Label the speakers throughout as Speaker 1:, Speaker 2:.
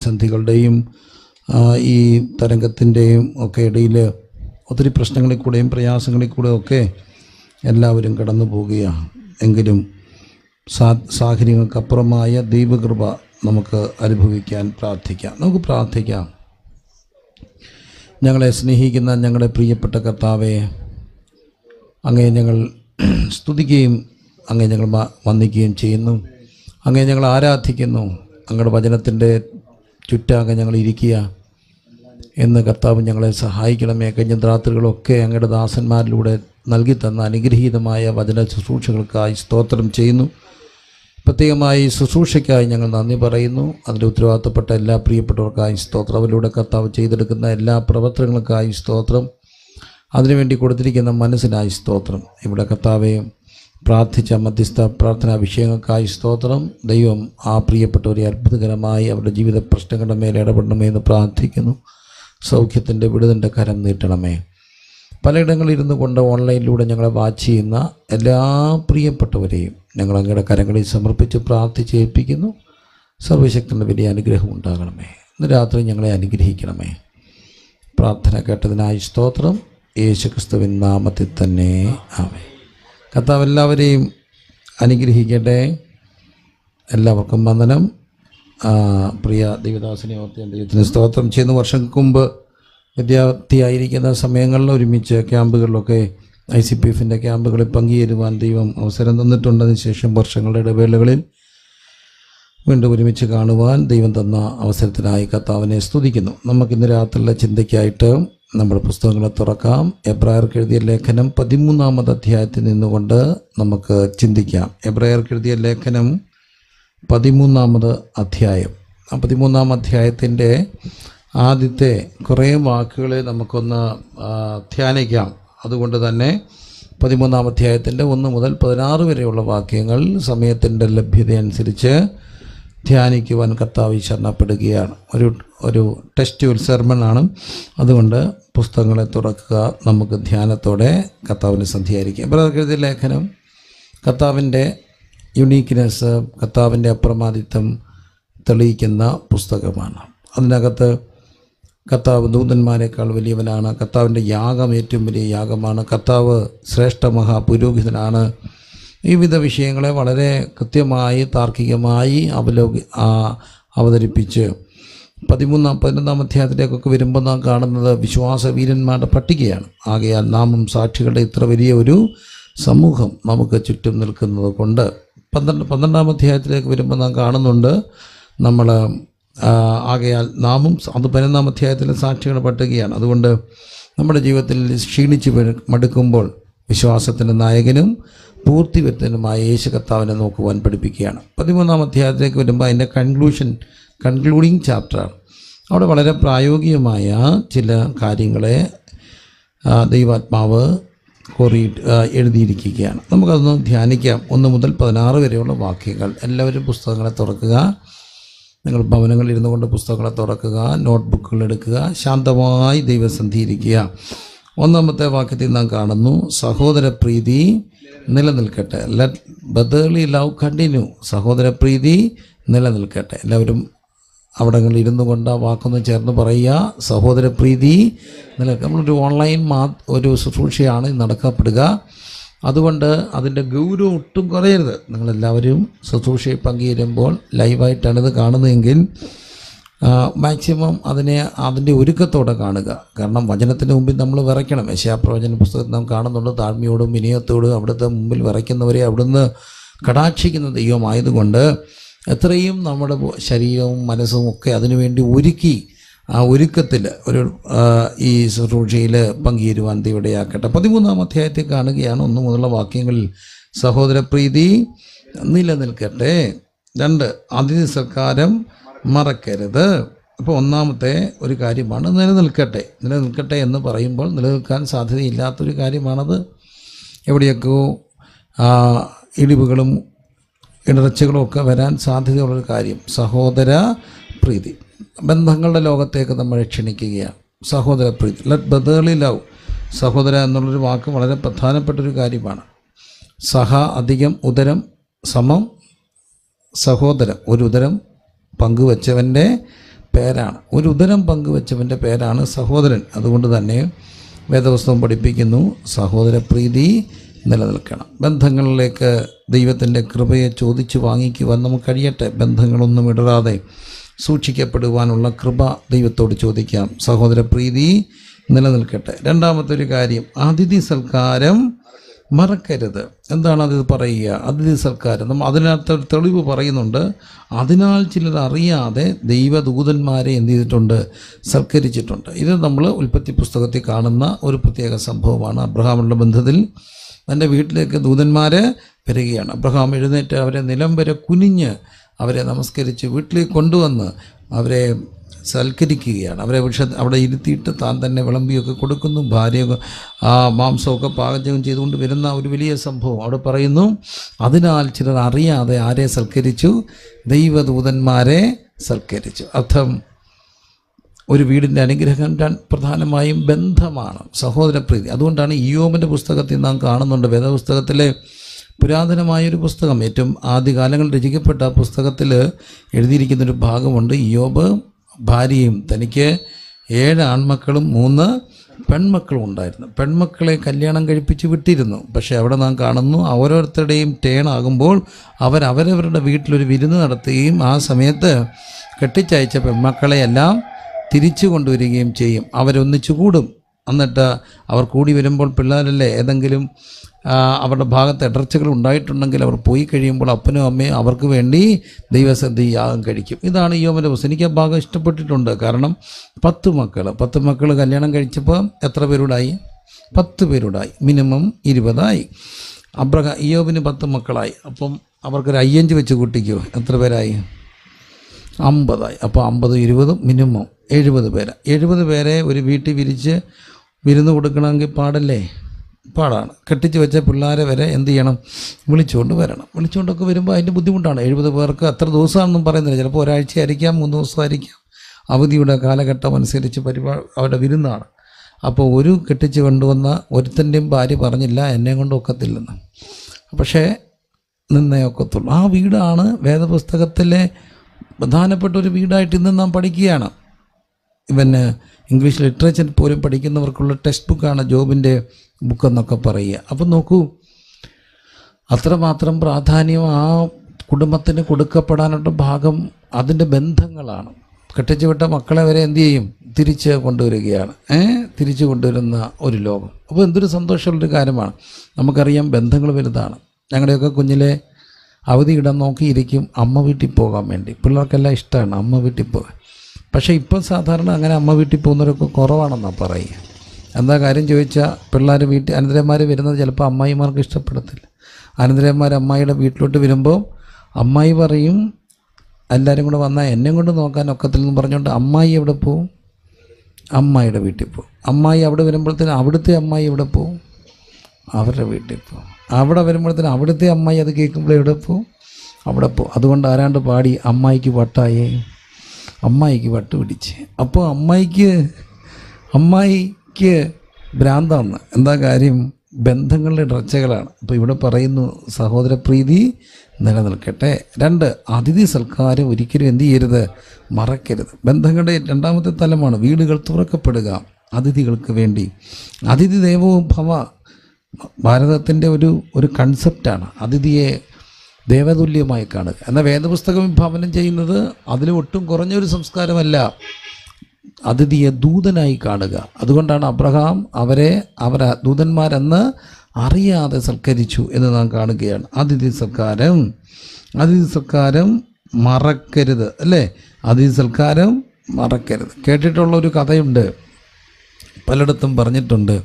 Speaker 1: പ്രതിസന്ധികളുടെയും ആ, ഈ തരംഗത്തിൻ്റെയും ഒക്കെ ഇടയിൽ ഒത്തിരി പ്രശ്നങ്ങളിൽ കൂടെയും പ്രയാസങ്ങളിൽ കൂടെയും ഒക്കെ എല്ലാവരും കടന്നു പോവുകയാണ് എങ്കിലും സാ സാഹചര്യങ്ങൾക്കപ്പുറമായ ദൈവകൃപ നമുക്ക് അനുഭവിക്കാൻ പ്രാർത്ഥിക്കാം നമുക്ക് പ്രാർത്ഥിക്കാം ഞങ്ങളെ സ്നേഹിക്കുന്ന ഞങ്ങളുടെ പ്രിയപ്പെട്ട കർത്താവെ അങ്ങേ ഞങ്ങൾ സ്തുതിക്കുകയും അങ്ങേ ഞങ്ങൾ മ- വന്ദിക്കുകയും ചെയ്യുന്നു അങ്ങേ ഞങ്ങൾ ആരാധിക്കുന്നു അങ്ങയുടെ വചനത്തിൻ്റെ ചുറ്റാകെ ഞങ്ങൾ ഇരിക്കുക എന്ന് കർത്താവ് ഞങ്ങളെ സഹായിക്കണമേ കഴിഞ്ഞ രാത്രികളൊക്കെ അങ്ങയുടെ ദാസന്മാരിലൂടെ നൽകി തന്ന അനുഗ്രഹീതമായ വചന ശുശ്രൂഷകൾക്കായി സ്തോത്രം ചെയ്യുന്നു പ്രത്യേകമായി ശുശ്രൂഷയ്ക്കായി ഞങ്ങൾ നന്ദി പറയുന്നു അതിൻ്റെ ഉത്തരവാദിത്തപ്പെട്ട എല്ലാ പ്രിയപ്പെട്ടവർക്കായി സ്തോത്രം അവരിലൂടെ കർത്താവ് ചെയ്തെടുക്കുന്ന എല്ലാ പ്രവർത്തനങ്ങൾക്കായി സ്തോത്രം അതിനുവേണ്ടി കൊടുത്തിരിക്കുന്ന മനസ്സിനായി സ്തോത്രം ഇവിടെ കർത്താവെ പ്രാർത്ഥിച്ച മധ്യസ്ഥ പ്രാർത്ഥനാ വിഷയങ്ങൾക്കായി സ്തോത്രം ദൈവം ആ പ്രിയപ്പെട്ടവരെ അത്ഭുതകരമായി അവരുടെ ജീവിത പ്രശ്നങ്ങളുടെ മേലെ ഇടപെടണമേ എന്ന് പ്രാർത്ഥിക്കുന്നു സൗഖ്യത്തിൻ്റെ വിടുതൻ്റെ കരം നീട്ടണമേ പലയിടങ്ങളിൽ ഇരുന്നു കൊണ്ട് ഓൺലൈനിലൂടെ ഞങ്ങളെ വാച്ച് ചെയ്യുന്ന എല്ലാ പ്രിയപ്പെട്ടവരെയും ഞങ്ങൾ അങ്ങയുടെ കരങ്ങളിൽ സമർപ്പിച്ച് പ്രാർത്ഥിച്ച് ഏൽപ്പിക്കുന്നു സർവശക്തൻ്റെ വലിയ അനുഗ്രഹം ഉണ്ടാകണമേ ഇന്ന് രാത്രി ഞങ്ങളെ അനുഗ്രഹിക്കണമേ പ്രാർത്ഥന കേട്ടതിനായി സ്തോത്രം യേശുക്രിസ്തുവിൻ നാമത്തിൽ തന്നെ ആമേ കർത്താവ് എല്ലാവരെയും അനുഗ്രഹിക്കട്ടെ എല്ലാവർക്കും വന്ദനം ആ, പ്രിയ ദൈവദാസനെ ഓർത്ത് ഞാൻ ദൈവത്തിന് സ്തോത്രം ചെയ്യുന്ന വർഷങ്ങൾക്ക് മുമ്പ് വിദ്യാർത്ഥിയായിരിക്കുന്ന സമയങ്ങളിൽ ഒരുമിച്ച് ക്യാമ്പുകളിലൊക്കെ ഐ സി പി എഫിൻ്റെ ക്യാമ്പുകളിൽ പങ്കുചേരുവാൻ ദൈവം അവസരം തന്നിട്ടുണ്ട് അതിനുശേഷം വർഷങ്ങളുടെ ഇടവേളകളിൽ വീണ്ടും ഒരുമിച്ച് കാണുവാൻ ദൈവം തന്ന അവസരത്തിനായി കർത്താവിനെ സ്തുതിക്കുന്നു നമുക്കിന്ന് രാത്രിയിലെ ചിന്തയ്ക്കായിട്ട് നമ്മുടെ പുസ്തകങ്ങളെ തുറക്കാം എബ്രായർക്ക് എഴുതിയ ലേഖനം പതിമൂന്നാമത് അധ്യായത്തിൽ നിന്നുകൊണ്ട് നമുക്ക് ചിന്തിക്കാം എബ്രായർക്ക് എഴുതിയ ലേഖനം പതിമൂന്നാമത് അധ്യായം ആ പതിമൂന്നാം അധ്യായത്തിൻ്റെ ആദ്യത്തെ കുറേ വാക്കുകളെ നമുക്കൊന്ന് ആ, ധ്യാനിക്കാം അതുകൊണ്ട് തന്നെ പതിമൂന്നാം അധ്യായത്തിൻ്റെ ഒന്ന് മുതൽ പതിനാറ് വരെയുള്ള വാക്യങ്ങൾ സമയത്തിൻ്റെ ലഭ്യതയനുസരിച്ച് ധ്യാനിക്കുവാൻ കർത്താവ് ശരണപ്പെടുകയാണ് ഒരു ഒരു ടെസ്റ്റ് സെർമണാണ് അതുകൊണ്ട് പുസ്തകങ്ങളെ തുറക്കുക നമുക്ക് ധ്യാനത്തോടെ കർത്താവിന് സന്ധ്യായിരിക്കാം പ്രകൃതി ലേഖനം കർത്താവിൻ്റെ യുണീക്ക്നെസ് കർത്താവിൻ്റെ അപ്രമാദിത്വം തെളിയിക്കുന്ന പുസ്തകമാണ് അതിനകത്ത് കർത്താവ് ദൂതന്മാരെക്കാൾ വലിയവനാണ് കർത്താവിൻ്റെ യാഗം ഏറ്റവും വലിയ യാഗമാണ് കർത്താവ് ശ്രേഷ്ഠ മഹാപുരോഹിതനാണ് വിവിധ വിഷയങ്ങളെ വളരെ കൃത്യമായി താർക്കികമായി അവലോകി ആ, അവതരിപ്പിച്ച് പതിമൂന്നാം പതിനൊന്നാം അധ്യായത്തിലേക്കൊക്കെ വരുമ്പോൾ നാം കാണുന്നത് വിശ്വാസ വീരന്മാരുടെ പട്ടികയാണ് ആകയാൽ നാമും സാക്ഷികളുടെ ഇത്ര വലിയ ഒരു സമൂഹം നമുക്ക് ചുറ്റും നിൽക്കുന്നത് കൊണ്ട് പന്ത്രണ്ട് പന്ത്രണ്ടാം അധ്യായത്തിലേക്ക് വരുമ്പോൾ നാം കാണുന്നുണ്ട് നമ്മൾ ആ, ആകയാൽ നാമും അത് പതിനൊന്നാം അധ്യായത്തിലെ സാക്ഷികളുടെ പട്ടികയാണ് അതുകൊണ്ട് നമ്മുടെ ജീവിതത്തിൽ ക്ഷീണിച്ച് വരു- മടുക്കുമ്പോൾ വിശ്വാസത്തിൻ്റെ നായകനും പൂർത്തിവരുത്തനുമായ യേശു കർത്താവിനെ നോക്കുവാൻ പഠിപ്പിക്കുകയാണ് പതിമൂന്നാം അധ്യായത്തിലേക്ക് വരുമ്പോൾ അതിൻ്റെ കൺക്ലൂഷൻ കൺക്ലൂഡിങ് ചാപ്റ്ററാണ് അവിടെ വളരെ പ്രായോഗികമായ ചില കാര്യങ്ങളെ ആ, ദൈവാത്മാവ് കുറി ആ, എഴുതിയിരിക്കുകയാണ് നമുക്കതൊന്ന് ധ്യാനിക്കാം ഒന്ന് മുതൽ പതിനാറ് വരെയുള്ള വാക്യങ്ങൾ എല്ലാവരും പുസ്തകങ്ങളെ തുറക്കുക നിങ്ങൾ ഭവനങ്ങളിൽ ഇരുന്നു കൊണ്ട് പുസ്തകങ്ങളെ തുറക്കുക നോട്ട്ബുക്കുകൾ എടുക്കുക ശാന്തമായി ദൈവസന്ധി ഇരിക്കുക ഒന്നാമത്തെ വാക്യത്തിൽ നാം കാണുന്നു സഹോദര പ്രീതി നിലനിൽക്കട്ടെ ലെറ്റ് ബദേളി ലവ് കണ്ടിന്യൂ സഹോദര പ്രീതി നിലനിൽക്കട്ടെ എല്ലാവരും അവിടങ്ങളിൽ ഇരുന്നു കൊണ്ട് ആ വാക്കൊന്ന് ചേർന്ന് പറയുക സഹോദര പ്രീതി നില നമ്മളൊരു ഓൺലൈൻ മാ ഒരു ശുശ്രൂഷയാണ് ഇത് നടക്കപ്പെടുക അതുകൊണ്ട് അതിൻ്റെ ഗൗരവം ഒട്ടും കുറയരുത് നിങ്ങളെല്ലാവരും ശുശ്രൂഷയിൽ പങ്കുചേരുമ്പോൾ ലൈവായിട്ടാണ് ഇത് കാണുന്നതെങ്കിൽ മാക്സിമം അതിനെ അതിൻ്റെ ഒരുക്കത്തോടെ കാണുക കാരണം വചനത്തിന് മുമ്പിൽ നമ്മൾ വിറയ്ക്കണം യശാപ്രവചന പുസ്തകത്തിൽ നാം കാണുന്നുണ്ട് താഴ്മയോടും വിനയത്തോടും അവിടുത്തെ മുമ്പിൽ വിറയ്ക്കുന്നവരെ അവിടുന്ന് കടാക്ഷിക്കുന്ന ദൈവമായതുകൊണ്ട് എത്രയും നമ്മുടെ ശരീരവും മനസ്സും ഒക്കെ അതിനുവേണ്ടി ഒരുക്കി ആ ഒരുക്കത്തിൽ ഒരു ആ, ഈ ശുശ്രൂഷയിൽ പങ്കുചേരുവാൻ ദൈവടയാക്കട്ടെ പതിമൂന്നാം അധ്യായത്തിൽ കാണുകയാണ് ഒന്ന് മുതലുള്ള വാക്യങ്ങളിൽ സഹോദരപ്രീതി നിലനിൽക്കട്ടെ രണ്ട് അതിഥി സൽക്കാരം മറക്കരുത് അപ്പോൾ ഒന്നാമത്തെ ഒരു കാര്യമാണ് നിലനിൽക്കട്ടെ നിലനിൽക്കട്ടെ എന്ന് പറയുമ്പോൾ നിലനിൽക്കാൻ സാധ്യതയില്ലാത്തൊരു കാര്യമാണത് എവിടെയൊക്കെയോ ആ, ഇടിവുകളും ഇടർച്ചകളും ഒക്കെ വരാൻ സാധ്യതയുള്ളൊരു കാര്യം സഹോദര പ്രീതി ബന്ധങ്ങളുടെ ലോകത്തേക്ക് നമ്മളെ ക്ഷണിക്കുകയാണ് സഹോദര പ്രീതി ലെറ്റ് ബദേളി ലവ് സഹോദര എന്നുള്ളൊരു വാക്ക് വളരെ പ്രധാനപ്പെട്ടൊരു കാര്യമാണ് സഹ അധികം ഉദരം സമം സഹോദരം ഒരു ഉദരം പങ്കുവച്ചവൻ്റെ പേരാണ് ഒരു ഉദരം പങ്കുവെച്ചവൻ്റെ പേരാണ് സഹോദരൻ അതുകൊണ്ട് തന്നെ വേദപുസ്തകം പഠിപ്പിക്കുന്നു സഹോദരപ്രീതി നിലനിൽക്കണം ബന്ധങ്ങളിലേക്ക് ദൈവത്തിൻ്റെ കൃപയെ ചോദിച്ചു വാങ്ങിക്കുവാൻ നമുക്ക് കഴിയട്ടെ ബന്ധങ്ങളൊന്നും ഇടരാതെ സൂക്ഷിക്കപ്പെടുവാനുള്ള കൃപ ദൈവത്തോട് ചോദിക്കാം സഹോദരപ്രീതി നിലനിൽക്കട്ടെ രണ്ടാമത്തെ ഒരു കാര്യം അതിഥി സൽക്കാരം മറക്കരുത് എന്താണ് അത് പറയുക അതിഥി സൽക്കാരം നമ്മൾ അതിനകത്ത് ഒരു തെളിവ് പറയുന്നുണ്ട് അതിനാൽ ചിലർ അറിയാതെ ദൈവദൂതന്മാരെ എന്ത് ചെയ്തിട്ടുണ്ട് സൽക്കരിച്ചിട്ടുണ്ട് ഇത് നമ്മൾ ഉൽപ്പത്തി പുസ്തകത്തിൽ കാണുന്ന ഒരു പ്രത്യേക സംഭവമാണ് അബ്രഹാമുള്ള ബന്ധത്തിൽ തൻ്റെ വീട്ടിലേക്ക് ദൂതന്മാർ വരികയാണ് അബ്രഹാം എഴുന്നേറ്റ് അവരെ നിലം വരെ കുനിഞ്ഞ് അവരെ നമസ്കരിച്ച് വീട്ടിലേക്ക് കൊണ്ടുവന്ന് അവരെ സൽക്കരിക്കുകയാണ് അവരെ വിഷ അവിടെ ഇരുത്തിയിട്ട് താൻ തന്നെ വിളമ്പിയൊക്കെ കൊടുക്കുന്നു ഭാര്യ ആ മാംസമൊക്കെ പാചകം ചെയ്തുകൊണ്ട് വരുന്ന ഒരു വലിയ സംഭവം അവിടെ പറയുന്നു അതിനാൽ ചിലർ അറിയാതെ ആരെ സൽക്കരിച്ചു ദൈവദൂതന്മാരെ സൽക്കരിച്ചു അർത്ഥം ഒരു വീടിൻ്റെ അനുഗ്രഹം ര- പ്രധാനമായും ബന്ധമാണ് സഹോദരപ്രീതി അതുകൊണ്ടാണ് ഇയോമിൻ്റെ പുസ്തകത്തിൽ നാം കാണുന്നുണ്ട് വേദപുസ്തകത്തിലെ പുരാതനമായൊരു പുസ്തകം ഏറ്റവും ആദ്യകാലങ്ങളിൽ രചിക്കപ്പെട്ട ആ പുസ്തകത്തിൽ എഴുതിയിരിക്കുന്നൊരു ഭാഗമുണ്ട് ഇയോബ് ഭാര്യയും തനിക്ക് ഏഴ് ആൺമക്കളും മൂന്ന് പെൺമക്കളും ഉണ്ടായിരുന്നു പെൺമക്കളെ കല്യാണം കഴിപ്പിച്ച് വിട്ടിരുന്നു പക്ഷേ അവിടെ നാം കാണുന്നു ഓരോരുത്തരുടെയും ടേൺ ആകുമ്പോൾ അവരവരവരുടെ വീട്ടിലൊരു വിരുന്ന് നടത്തുകയും ആ സമയത്ത് കെട്ടിച്ചയച്ച പെൺമക്കളെയെല്ലാം തിരിച്ചു കൊണ്ടുവരികയും ചെയ്യും അവരൊന്നിച്ചു കൂടും എന്നിട്ട് അവർ കൂടി വരുമ്പോൾ പിള്ളേരല്ലേ ഏതെങ്കിലും ആ, അവരുടെ ഭാഗത്ത് ഇടർച്ചകൾ ഉണ്ടായിട്ടുണ്ടെങ്കിൽ അവർ പോയി കഴിയുമ്പോൾ അപ്പനും അമ്മയും അവർക്ക് വേണ്ടി ദൈവസന്ധി യാഗം കഴിക്കും ഇതാണ് യോമൻ്റെ പുസ്തകം എനിക്ക് ആ ഭാഗം ഇഷ്ടപ്പെട്ടിട്ടുണ്ട് കാരണം പത്ത് മക്കൾ പത്ത് മക്കൾ കല്യാണം കഴിച്ചപ്പോൾ എത്ര പേരുടായി പത്ത് പേരുടായി മിനിമം ഇരുപതായി അബ്രഹ ഇയോബിന് പത്ത് മക്കളായി അപ്പം അവർക്കൊരു അയ്യഞ്ച് വെച്ച് കൂട്ടിക്കോ എത്ര പേരായി അമ്പതായി അപ്പോൾ അമ്പതും ഇരുപതും മിനിമം എഴുപത് പേര് എഴുപത് പേരെ ഒരു വീട്ടിൽ വിരിച്ച് വിരുന്ന് കൊടുക്കണമെങ്കിൽ പാടല്ലേ പാടാണ് കെട്ടിച്ച് വെച്ച പിള്ളേരെ വരെ എന്ത് ചെയ്യണം വിളിച്ചുകൊണ്ട് വരണം വിളിച്ചുകൊണ്ടൊക്കെ വരുമ്പോൾ അതിൻ്റെ ബുദ്ധിമുട്ടാണ് എഴുപത് പേർക്ക് അത്ര ദിവസമാണെന്നും പറയുന്നില്ല ചിലപ്പോൾ ഒരാഴ്ചയായിരിക്കാം മൂന്ന് ദിവസമായിരിക്കാം അവധിയുടെ കാലഘട്ടം അനുസരിച്ച് പരിപാടി അവരുടെ വിരുന്നാണ് അപ്പോൾ ഒരു കെട്ടിച്ച് കൊണ്ടുവന്ന ഒരുത്തൻ്റെയും ഭാര്യ പറഞ്ഞില്ല എന്നെ കൊണ്ട് ഒക്കത്തില്ലെന്ന് പക്ഷേ നിന്നേ ഒക്കത്തുള്ളൂ ആ വീടാണ് വേദപുസ്തകത്തിലെ പ്രധാനപ്പെട്ട ഒരു വീടായിട്ട് ഇന്ന് നാം പഠിക്കുകയാണ് ഇവന് ഇംഗ്ലീഷ് ലിറ്ററേച്ചർ പോലും പഠിക്കുന്നവർക്കുള്ള ടെക്സ്റ്റ് ബുക്കാണ് ജോബിൻ്റെ ബുക്ക് എന്നൊക്കെ പറയുക അപ്പം നോക്കൂ അത്രമാത്രം പ്രാധാന്യം ആ കുടുംബത്തിന് കൊടുക്കപ്പെടാനുള്ള ഭാഗം അതിൻ്റെ ബന്ധങ്ങളാണ് കെട്ടിച്ചു വിട്ട മക്കളെ വരെ എന്ത് ചെയ്യും തിരിച്ച് കൊണ്ടുവരികയാണ് ഏ തിരിച്ചു കൊണ്ടുവരുന്ന ഒരു ലോകം അപ്പോൾ എന്തൊരു സന്തോഷമുള്ളൊരു കാര്യമാണ് നമുക്കറിയാം ബന്ധങ്ങൾ വലുതാണ് ഞങ്ങളുടെയൊക്കെ കുഞ്ഞിലെ അവധി ഇടാൻ നോക്കിയിരിക്കും അമ്മ വീട്ടിൽ പോകാൻ വേണ്ടി പിള്ളേർക്കെല്ലാം ഇഷ്ടമാണ് അമ്മ വീട്ടിൽ പോകാൻ പക്ഷേ ഇപ്പം സാധാരണ അങ്ങനെ അമ്മ വീട്ടിൽ പോകുന്നവരൊക്കെ കുറവാണെന്നാണ് പറയുക എന്താ കാര്യം ചോദിച്ചാൽ പിള്ളേർ വീട്ടിൽ അനന്തരന്മാർ വരുന്നത് ചിലപ്പോൾ അമ്മായിമാർക്ക് ഇഷ്ടപ്പെടത്തില്ല അനന്തരന്മാർ അമ്മായിയുടെ വീട്ടിലോട്ട് വരുമ്പോൾ അമ്മായി പറയും എല്ലാവരും കൂടെ വന്നാൽ എന്നെ കൊണ്ട് നോക്കാൻ ഒക്കത്തില്ലെന്ന് പറഞ്ഞുകൊണ്ട് അമ്മായി എവിടെ പോവും അമ്മായിയുടെ വീട്ടിൽ പോകും അമ്മായി അവിടെ വരുമ്പോഴത്തേന് അവിടുത്തെ അമ്മായി എവിടെ പോവും അവരുടെ വീട്ടിൽ പോകും അവിടെ വരുമ്പോഴത്തേന് അവിടുത്തെ അമ്മായി അത് കേൾക്കുമ്പോൾ എവിടെ പോവും അവിടെ പോകും അതുകൊണ്ട് ആരാണ്ട് പാടി അമ്മായിക്ക് വട്ടായേ അമ്മായിക്ക് വട്ട് പിടിച്ച് അപ്പോൾ അമ്മായിക്ക് അമ്മായിക്ക് ഭ്രാന്താണ് എന്താ കാര്യം ബന്ധങ്ങളുടെ ഇടർച്ചകളാണ് അപ്പോൾ ഇവിടെ പറയുന്നു സഹോദരപ്രീതി നിലനിൽക്കട്ടെ രണ്ട് അതിഥി സൽക്കാരം ഒരിക്കലും എന്ത് ചെയ്യരുത് മറക്കരുത് ബന്ധങ്ങളുടെ രണ്ടാമത്തെ തലമാണ് വീടുകൾ തുറക്കപ്പെടുക അതിഥികൾക്ക് വേണ്ടി അതിഥി ദേവവും ഭവ ഭാരതത്തിൻ്റെ ഒരു ഒരു കൺസെപ്റ്റാണ് അതിഥിയെ ദേവതുല്യമായി കാണുക എന്നാൽ വേദപുസ്തകം വിഭാവനം ചെയ്യുന്നത് അതിൽ ഒട്ടും കുറഞ്ഞൊരു സംസ്കാരമല്ല അതിഥിയെ ദൂതനായി കാണുക അതുകൊണ്ടാണ് അബ്രഹാം അവരെ അവർ ദൂതന്മാരെന്ന് അറിയാതെ സൽക്കരിച്ചു എന്ന് നാം കാണുകയാണ് അതിഥി സൽക്കാരം അതിഥി സൽക്കാരം മറക്കരുത് അല്ലേ അതിഥി സൽക്കാരം മറക്കരുത് കേട്ടിട്ടുള്ള ഒരു കഥയുണ്ട് പലയിടത്തും പറഞ്ഞിട്ടുണ്ട്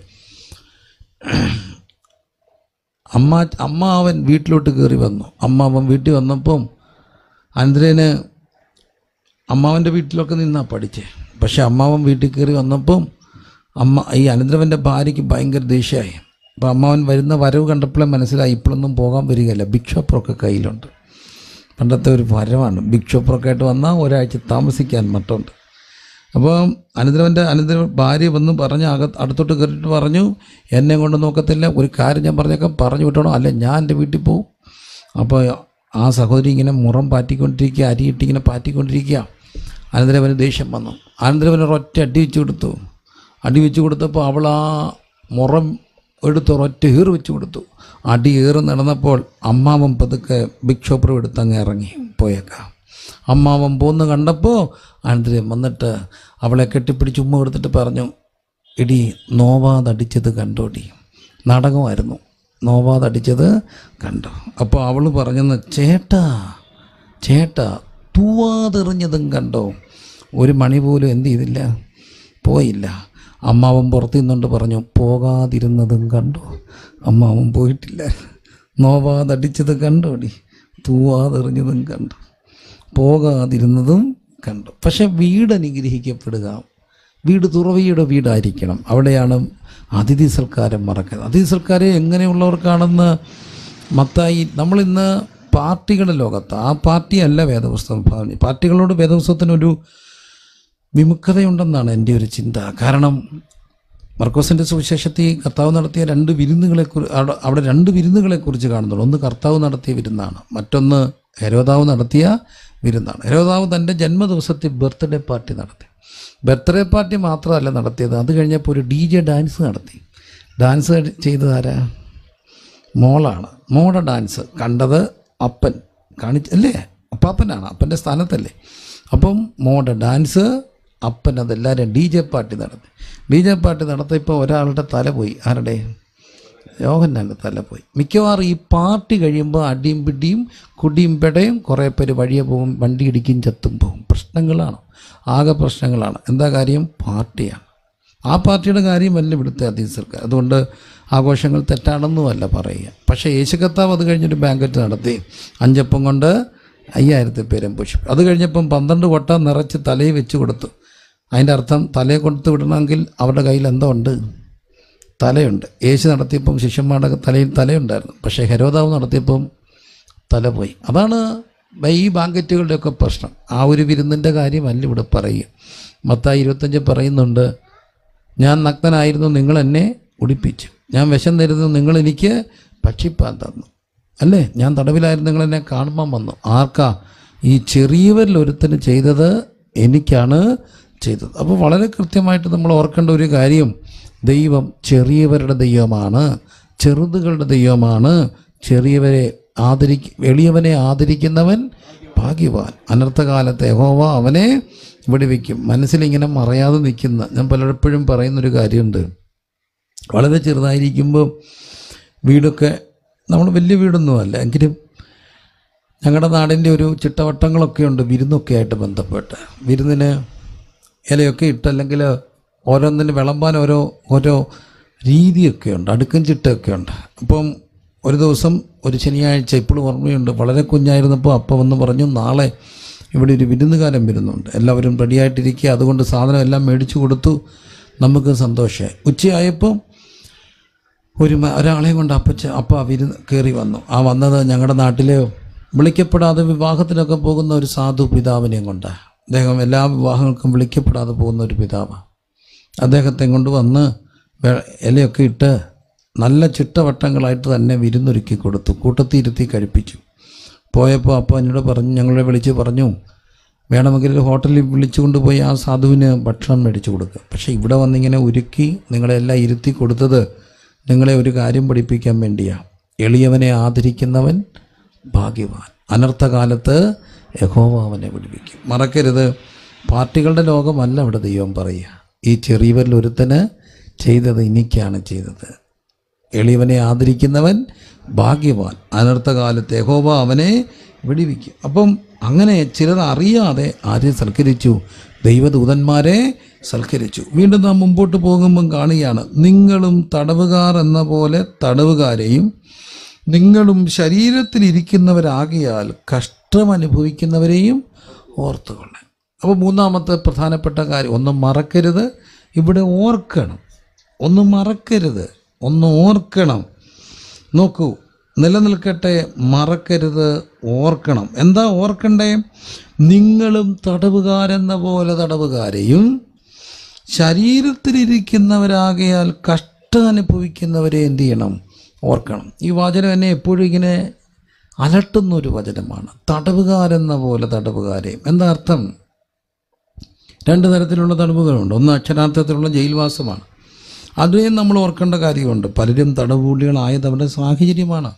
Speaker 1: അമ്മ അമ്മ അവൻ വീട്ടിലോട്ട് കയറി വന്നു അമ്മ അവൻ വീട്ടിൽ വന്നപ്പം അനന്തരന് അമ്മാവൻ്റെ വീട്ടിലൊക്കെ നിന്നാ പഠിച്ചേ പക്ഷെ അമ്മാവൻ വീട്ടിൽ കയറി വന്നപ്പം അമ്മ ഈ അനന്തരവൻ്റെ ഭാര്യയ്ക്ക് ഭയങ്കര ദേഷ്യമായി അപ്പം അമ്മാവൻ വരുന്ന വരവ് കണ്ടപ്പോഴേ മനസ്സിലായി ഇപ്പോഴൊന്നും പോകാൻ വരികയില്ല ബിഗ് ഷോപ്പറൊക്കെ കയ്യിലുണ്ട് പണ്ടത്തെ ഒരു വരവാണ് ബിഗ് ഷോപ്പറൊക്കെ ആയിട്ട് വന്നാൽ ഒരാഴ്ച താമസിക്കാൻ മട്ടുണ്ട് അപ്പോൾ അനന്തരവൻ്റെ അനന്തര ഭാര്യ വന്ന് പറഞ്ഞ് അകത്ത് അടുത്തോട്ട് കയറിയിട്ട് പറഞ്ഞു എന്നെ കൊണ്ട് നോക്കത്തില്ല ഒരു കാര്യം ഞാൻ പറഞ്ഞേക്കാം പറഞ്ഞു വിട്ടോണോ അല്ല ഞാൻ എൻ്റെ വീട്ടിൽ പോവും അപ്പോൾ ആ സഹോദരി ഇങ്ങനെ മുറം പാറ്റിക്കൊണ്ടിരിക്കുക അരിയിട്ട് ഇങ്ങനെ പാറ്റിക്കൊണ്ടിരിക്കുക അനന്തരം അവന് ദേഷ്യം വന്നു അനന്തരം അവന് ഒരൊറ്റ അടി വെച്ച് കൊടുത്തു അടി വെച്ച് കൊടുത്തപ്പോൾ അവൾ ആ മുറം എടുത്ത് ഒരൊറ്റ ഏറ് വെച്ച് കൊടുത്തു അടി ഏറ് നടന്നപ്പോൾ അമ്മാവൻ പതുക്കെ ബിഗ് ഷോപ്പറും എടുത്ത് അങ്ങ് ഇറങ്ങി പോയേക്കാം അമ്മാവൻ പോന്ന് കണ്ടപ്പോൾ അനന്തരം വന്നിട്ട് അവളെ കെട്ടിപ്പിടിച്ച് ഉമ്മ കൊടുത്തിട്ട് പറഞ്ഞു ഇടി നോവാതടിച്ചത് കണ്ടോടി നാടകമായിരുന്നു നോവാതടിച്ചത് കണ്ടു അപ്പോൾ അവൾ പറഞ്ഞെന്ന് ചേട്ടാ ചേട്ടാ തൂവാതെറിഞ്ഞതും കണ്ടോ ഒരു മണി പോലും എന്ത് ചെയ്തില്ല പോയില്ല അമ്മാവൻ പുറത്തു നിന്നുകൊണ്ട് പറഞ്ഞു പോകാതിരുന്നതും കണ്ടു അമ്മാവൻ പോയിട്ടില്ല നോവാതടിച്ചത് കണ്ടോടി തൂവാതെറിഞ്ഞതും കണ്ടു പോകാതിരുന്നതും കണ്ടു പക്ഷെ വീട് അനുഗ്രഹിക്കപ്പെടുക വീട് തുറവിയുടെ വീടായിരിക്കണം അവിടെയാണ് അതിഥി സൽക്കാരം മറക്കുന്നത് അതിഥി സൽക്കാരം എങ്ങനെയുള്ളവർക്കാണെന്ന് മത്തായി നമ്മളിന്ന് പാർട്ടികളുടെ ലോകത്ത് ആ പാർട്ടിയല്ല വേദപുസ്തകം ഭാവന പാർട്ടികളോട് വേദപുസ്തകത്തിനൊരു വിമുഖതയുണ്ടെന്നാണ് എൻ്റെ ഒരു ചിന്ത കാരണം മർക്കോസിൻ്റെ സുവിശേഷത്തിൽ കർത്താവ് നടത്തിയ രണ്ട് വിരുന്നുകളെ അവിടെ അവിടെ രണ്ട് വിരുന്നുകളെക്കുറിച്ച് കാണുന്നുള്ളൂ ഒന്ന് കർത്താവ് നടത്തിയ വിരുന്നാണ് മറ്റൊന്ന് ഹെരോദാവ് നടത്തിയ വിരുന്നാണ് ഹെരോദാവ് തൻ്റെ ജന്മദിവസത്തിൽ ബർത്ത്ഡേ പാർട്ടി നടത്തി ബർത്ത്ഡേ പാർട്ടി മാത്രമല്ല നടത്തിയത് അത് കഴിഞ്ഞപ്പോൾ ഒരു ഡി ജെ ഡാൻസ് നടത്തി ഡാൻസ് ചെയ്തത് ആരാ മോളാണ് മോളുടെ ഡാൻസ് കണ്ടത് അപ്പൻ കാണിച്ച അല്ലേ അപ്പാപ്പനാണ് അപ്പൻ്റെ സ്ഥാനത്തല്ലേ അപ്പം മോളുടെ ഡാൻസ് അപ്പൻ അതെല്ലാവരും ഡി ജെ പാർട്ടി നടത്തി ഡി ജെ പാർട്ടി നടത്തിയപ്പോൾ ഒരാളുടെ തല പോയി ആരുടെ യോഹന്നാൻ്റെ തല പോയി മിക്കവാറും ഈ പാർട്ടി കഴിയുമ്പോൾ അടിയും പിടിയും കുടിയും പെടയും കുറേ പേര് വഴിയെ പോകും വണ്ടി ഇടിക്കും ചത്തും പോകും പ്രശ്നങ്ങളാണ് ആകെ പ്രശ്നങ്ങളാണ് എന്താ കാര്യം പാർട്ടിയാണ് ആ പാർട്ടിയുടെ കാര്യമല്ല ഇവിടുത്തെ അതീത സർക്കാർ അതുകൊണ്ട് ആഘോഷങ്ങൾ തെറ്റാണെന്നുമല്ല പറയുക പക്ഷേ യേശു കർത്താവ് അത് കഴിഞ്ഞൊരു ബാങ്കറ്റ് നടത്തി അഞ്ചപ്പം കൊണ്ട് അയ്യായിരത്തി പേരും പുഷ്പം അത് കഴിഞ്ഞപ്പം പന്ത്രണ്ട് കൊട്ട നിറച്ച് തലയിൽ വെച്ച് കൊടുത്തു അതിൻ്റെ അർത്ഥം തലയെ കൊടുത്ത് വിടണമെങ്കിൽ അവരുടെ കയ്യിൽ എന്തോ ഉണ്ട് തലയുണ്ട് യേശു നടത്തിയപ്പം ശിഷ്യന്മാരുടെ തലയിൽ തലയുണ്ടായിരുന്നു പക്ഷേ ഹെരോദാവ് നടത്തിയപ്പം തല പോയി അതാണ് ഈ ബാങ്കറ്റുകളുടെയൊക്കെ പ്രശ്നം ആ ഒരു വിരുന്നിൻ്റെ കാര്യമല്ല ഇവിടെ പറയുക മത്തായി ഇരുപത്തഞ്ച് പറയുന്നുണ്ട് ഞാൻ നഗ്നനായിരുന്നു നിങ്ങൾ എന്നെ ഉടിപ്പിച്ചു ഞാൻ വിശന്നിരുന്നു നിങ്ങൾ എനിക്ക് ഭക്ഷിപ്പാൻ തന്നു അല്ലേ ഞാൻ തടവിലായിരുന്നു നിങ്ങൾ എന്നെ കാണുമ്പം വന്നു ആർക്കാ ഈ ചെറിയവരിൽ ഒരുത്തന് ചെയ്തത് എനിക്കാണ് ചെയ്തത് അപ്പോൾ വളരെ കൃത്യമായിട്ട് നമ്മൾ ഓർക്കേണ്ട ഒരു കാര്യം ദൈവം ചെറിയവരുടെ ദൈവമാണ് ചെറുതുകളുടെ ദൈവമാണ് ചെറിയവരെ ആദരി എളിയവനെ ആദരിക്കുന്നവൻ ഭാഗ്യവാൻ അനർത്ഥകാലത്തെ യഹോവ അവനെ വിടുവിക്കും മനസ്സിലിങ്ങനെ മറയാതെ നിൽക്കുന്ന ഞാൻ പലപ്പോഴും പറയുന്നൊരു കാര്യമുണ്ട് വളരെ ചെറുതായിരിക്കുമ്പോൾ വീടൊക്കെ നമ്മൾ വലിയ വീടൊന്നുമല്ല എങ്കിലും ഞങ്ങളുടെ നാടിൻ്റെ ഒരു ചിട്ടവട്ടങ്ങളൊക്കെ ഉണ്ട് വിരുന്നൊക്കെ ആയിട്ട് ബന്ധപ്പെട്ട് വിരുന്നിന് ഇലയൊക്കെ ഇട്ട് അല്ലെങ്കിൽ ഓരോന്നിന് വിളമ്പാൻ ഓരോ ഓരോ രീതിയൊക്കെ ഉണ്ട് അടുക്കും ചിട്ടയൊക്കെ ഉണ്ട് അപ്പം ഒരു ദിവസം ഒരു ശനിയാഴ്ച ഇപ്പോഴും ഓർമ്മയുണ്ട് വളരെ കുഞ്ഞായിരുന്നപ്പോൾ അപ്പം വന്ന് പറഞ്ഞു നാളെ ഇവിടെ ഒരു വിരുന്നുകാരൻ വരുന്നുണ്ട് എല്ലാവരും റെഡിയായിട്ടിരിക്കുക അതുകൊണ്ട് സാധനം എല്ലാം മേടിച്ചു കൊടുത്തു നമുക്ക് സന്തോഷമായി ഉച്ചയായപ്പോൾ ഒരു മ- ഒരാളെയും കൊണ്ട് അപ്പച്ച അപ്പ വിരുന്ന് കയറി വന്നു ആ വന്നത് ഞങ്ങളുടെ നാട്ടിലെ വിളിക്കപ്പെടാതെ വിവാഹത്തിനൊക്കെ പോകുന്ന ഒരു സാധു പിതാവിനെയും കൊണ്ടാണ് അദ്ദേഹം എല്ലാ വിവാഹങ്ങൾക്കും വിളിക്കപ്പെടാതെ പോകുന്ന ഒരു പിതാവാണ് അദ്ദേഹത്തെ കൊണ്ട് വന്ന് വെ- ഇലയൊക്കെ ഇട്ട് നല്ല ചിട്ടവട്ടങ്ങളായിട്ട് തന്നെ വിരുന്നൊരുക്കി കൊടുത്തു കൂട്ടത്തിൽ ഇരുത്തി കഴിപ്പിച്ചു പോയപ്പോൾ അപ്പോൾ എന്നോട് പറഞ്ഞു ഞങ്ങളെ വിളിച്ച് പറഞ്ഞു വേണമെങ്കിൽ ഒരു ഹോട്ടലിൽ വിളിച്ചുകൊണ്ട് പോയി ആ സാധുവിന് ഭക്ഷണം മേടിച്ചു കൊടുക്കുക പക്ഷേ ഇവിടെ വന്നിങ്ങനെ ഒരുക്കി നിങ്ങളെല്ലാം ഇരുത്തി കൊടുത്തത് നിങ്ങളെ ഒരു കാര്യം പഠിപ്പിക്കാൻ വേണ്ടിയാണ് എളിയവനെ ആദരിക്കുന്നവൻ ഭാഗ്യവാൻ അനർത്ഥകാലത്ത് യഹോവ അവനെ വിടുവിക്കും മറക്കരുത് പാർട്ടികളുടെ ലോകമല്ല ഇവിടെ ദൈവം പറയുക ഈ ചെറിയവരിൽ ഒരുത്തന് ചെയ്തത് എനിക്കാണ് ചെയ്തത് എളിയവനെ ആദരിക്കുന്നവൻ ഭാഗ്യവാൻ അനർത്ഥകാലത്ത് യഹോവ അവനെ വിടിവിക്കും അപ്പം അങ്ങനെ ചിലർ അറിയാതെ ആരെ സൽക്കരിച്ചു ദൈവദൂതന്മാരെ സൽക്കരിച്ചു വീണ്ടും നാം മുമ്പോട്ട് പോകുമ്പം കാണുകയാണ് നിങ്ങളും തടവുകാർ എന്ന പോലെ തടവുകാരെയും നിങ്ങളും ശരീരത്തിലിരിക്കുന്നവരാകിയാൽ കഷ്ടം അനുഭവിക്കുന്നവരെയും ഓർത്തുകൊള്ളാൻ അപ്പോൾ മൂന്നാമത്തെ പ്രധാനപ്പെട്ട കാര്യം ഒന്നും മറക്കരുത് ഇവിടെ ഓർക്കണം ഒന്നും മറക്കരുത് ഒന്ന് ഓർക്കണം നോക്കൂ നിലനിൽക്കട്ടെ മറക്കരുത് ഓർക്കണം എന്താ ഓർക്കണ്ടേ നിങ്ങളും തടവുകാരെന്ന പോലെ തടവുകാരെയും ശരീരത്തിലിരിക്കുന്നവരാകയാൽ കഷ്ടം അനുഭവിക്കുന്നവരെ എന്ത് ചെയ്യണം ഓർക്കണം ഈ വചനം എന്നെ എപ്പോഴും ഇങ്ങനെ അലട്ടുന്ന ഒരു വചനമാണ് തടവുകാരെന്ന പോലെ തടവുകാരെയും എന്താ അർത്ഥം രണ്ട് തരത്തിലുള്ള തടവുകളുണ്ട് ഒന്ന് അക്ഷരാർത്ഥത്തിലുള്ള ജയിൽവാസമാണ് അതിനെയും നമ്മൾ ഓർക്കേണ്ട കാര്യമുണ്ട് പലരും തടവുകൂലികളായത് അവരുടെ സാഹചര്യമാണ്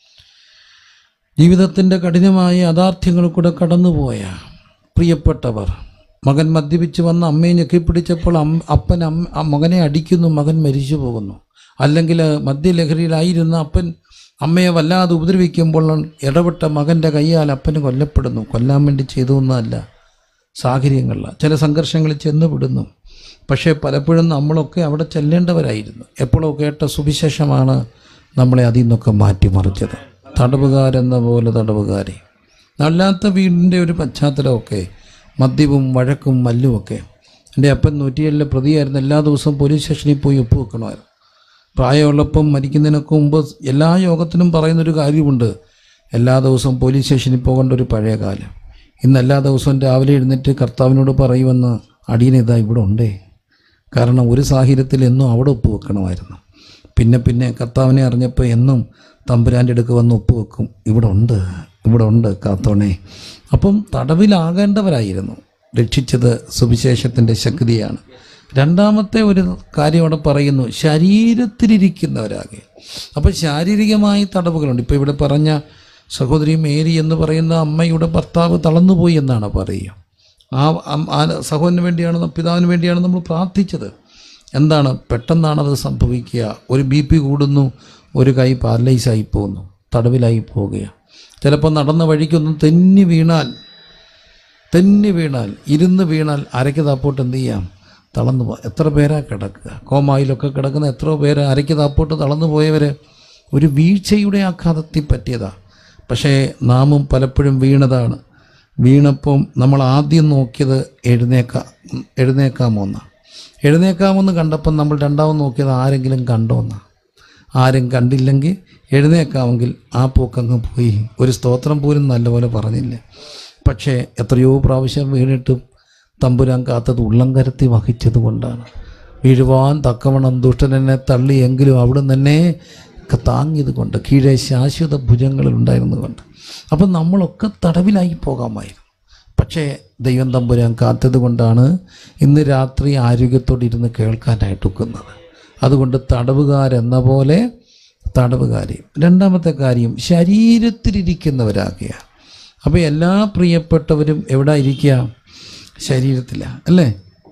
Speaker 1: ജീവിതത്തിൻ്റെ കഠിനമായ യാഥാർത്ഥ്യങ്ങൾ കൂടെ കടന്നുപോയ പ്രിയപ്പെട്ടവർ മകൻ മദ്യപിച്ച് വന്ന് അമ്മയെ ഞെക്കിപ്പിടിച്ചപ്പോൾ അം അപ്പൻ അമ്മ ആ മകനെ അടിക്കുന്നു മകൻ മരിച്ചു പോകുന്നു അല്ലെങ്കിൽ മദ്യലഹരിയിലായിരുന്ന അപ്പൻ അമ്മയെ വല്ലാതെ ഉപദ്രവിക്കുമ്പോൾ ഇടപെട്ട മകൻ്റെ കൈയാൽ അപ്പന് കൊല്ലപ്പെടുന്നു കൊല്ലാൻ വേണ്ടി ചെയ്തു എന്നല്ല സാഹചര്യങ്ങളിലാണ് ചില സംഘർഷങ്ങളിൽ ചെന്നുപെടുന്നു പക്ഷേ പലപ്പോഴും നമ്മളൊക്കെ അവിടെ ചെല്ലേണ്ടവരായിരുന്നു എപ്പോഴോ കേട്ട സുവിശേഷമാണ് നമ്മളെ അതിൽ നിന്നൊക്കെ മാറ്റിമറിച്ചത് തടവുകാരെന്ന പോലെ തടവുകാരെ അല്ലാത്ത വീടിൻ്റെ ഒരു പശ്ചാത്തലമൊക്കെ മദ്യവും വഴക്കും മല്ലുമൊക്കെ എൻ്റെ അപ്പൻ നൂറ്റിയേഴിലെ പ്രതിയായിരുന്നു എല്ലാ ദിവസവും പോലീസ് സ്റ്റേഷനിൽ പോയി ഒപ്പ് വെക്കണമായിരുന്നു പ്രായമുള്ളപ്പം മരിക്കുന്നതിനൊക്കെ മുമ്പ് എല്ലാ യോഗത്തിനും പറയുന്നൊരു കാര്യമുണ്ട് എല്ലാ ദിവസവും പോലീസ് സ്റ്റേഷനിൽ പോകേണ്ട ഒരു പഴയ കാലം ഇന്ന് എല്ലാ ദിവസവും രാവിലെ എഴുന്നേറ്റ് കർത്താവിനോട് പറയുമെന്ന് അടിയനിതാ ഇവിടെ ഉണ്ടേ കാരണം ഒരു സാഹചര്യത്തിൽ എന്നും അവിടെ ഒപ്പ് വെക്കണമായിരുന്നു പിന്നെ പിന്നെ കർത്താവിനെ അറിഞ്ഞപ്പോൾ എന്നും തമ്പുരാൻ്റെ അടുക്ക് വന്ന് ഒപ്പ് വെക്കും ഇവിടെ ഉണ്ട് ഇവിടെ ഉണ്ട് കാത്തോണേ അപ്പം തടവിലാകേണ്ടവരായിരുന്നു രക്ഷിച്ചത് സുവിശേഷത്തിൻ്റെ ശക്തിയാണ് രണ്ടാമത്തെ ഒരു കാര്യം അവിടെ പറയുന്നു ശരീരത്തിലിരിക്കുന്നവരാകെ അപ്പോൾ ശാരീരികമായി തടവുകളുണ്ട് ഇപ്പോൾ ഇവിടെ പറഞ്ഞ സഹോദരി മേരി എന്ന് പറയുന്ന അമ്മയുടെ ഭർത്താവ് തളർന്നുപോയി എന്നാണ് പറയുക ആ അം- ആ സഹോദരന് വേണ്ടിയാണ് പിതാവിന് വേണ്ടിയാണ് നമ്മൾ പ്രാർത്ഥിച്ചത് എന്താണ് പെട്ടെന്നാണത് സംഭവിക്കുക ഒരു ബി പി കൂടുന്നു ഒരു കൈ പാരലൈസായി പോകുന്നു തടവിലായി പോവുകയാണ് ചിലപ്പോൾ നടന്ന വഴിക്കൊന്നും തെന്നി വീണാൽ തെന്നി വീണാൽ ഇരുന്ന് വീണാൽ അരയ്ക്ക് താപ്പോട്ട് എന്ത് ചെയ്യാം തളർന്നു പോ എത്ര പേരാ കിടക്കുക കോമായിലൊക്കെ കിടക്കുന്ന എത്രയോ പേര് അരയ്ക്ക് താപ്പോട്ട് തളർന്നു പോയവർ ഒരു വീഴ്ചയുടെ ആഘാതത്തിൽ പറ്റിയതാ പക്ഷേ നാമും പലപ്പോഴും വീണതാണ് വീണപ്പം നമ്മൾ ആദ്യം നോക്കിയത് എഴുന്നേക്കാം എഴുന്നേക്കാമോന്ന എഴുന്നേക്കാമെന്ന് കണ്ടപ്പം നമ്മൾ രണ്ടാമത് നോക്കിയത് ആരെങ്കിലും കണ്ടോന്ന ആരും കണ്ടില്ലെങ്കിൽ എഴുന്നേക്കാമെങ്കിൽ ആ പോക്കങ്ങ് പോയി ഒരു സ്തോത്രം പോലും നല്ലപോലെ പറഞ്ഞില്ല പക്ഷേ എത്രയോ പ്രാവശ്യം വീണിട്ടും തമ്പുരാൻ കാത്തത് ഉള്ളം കരത്തി വഹിച്ചത് കൊണ്ടാണ് വീഴുവാൻ തക്കവണ്ണം ദുഷ്ടനെന്നെ തള്ളിയെങ്കിലും അവിടെ തന്നെ താങ്ങിയത് കൊണ്ട് കീഴെ ശാശ്വത ഭുജങ്ങളിൽ ഉണ്ടായിരുന്നത് കൊണ്ട് അപ്പം നമ്മളൊക്കെ തടവിലായി പോകാമായിരുന്നു പക്ഷേ ദൈവം തമ്പുരാൻ കാത്തത് കൊണ്ടാണ് ഇന്ന് രാത്രി ആരോഗ്യത്തോടെ ഇരുന്ന് കേൾക്കാനായിട്ട് ഒക്കുന്നത് അതുകൊണ്ട് തടവുകാരെന്ന പോലെ തടവുകാരി രണ്ടാമത്തെ കാര്യം ശരീരത്തിലിരിക്കുന്നവരാകുക അപ്പോൾ എല്ലാ പ്രിയപ്പെട്ടവരും എവിടെ ഇരിക്കുക ശരീരത്തിലാണ് അല്ലേ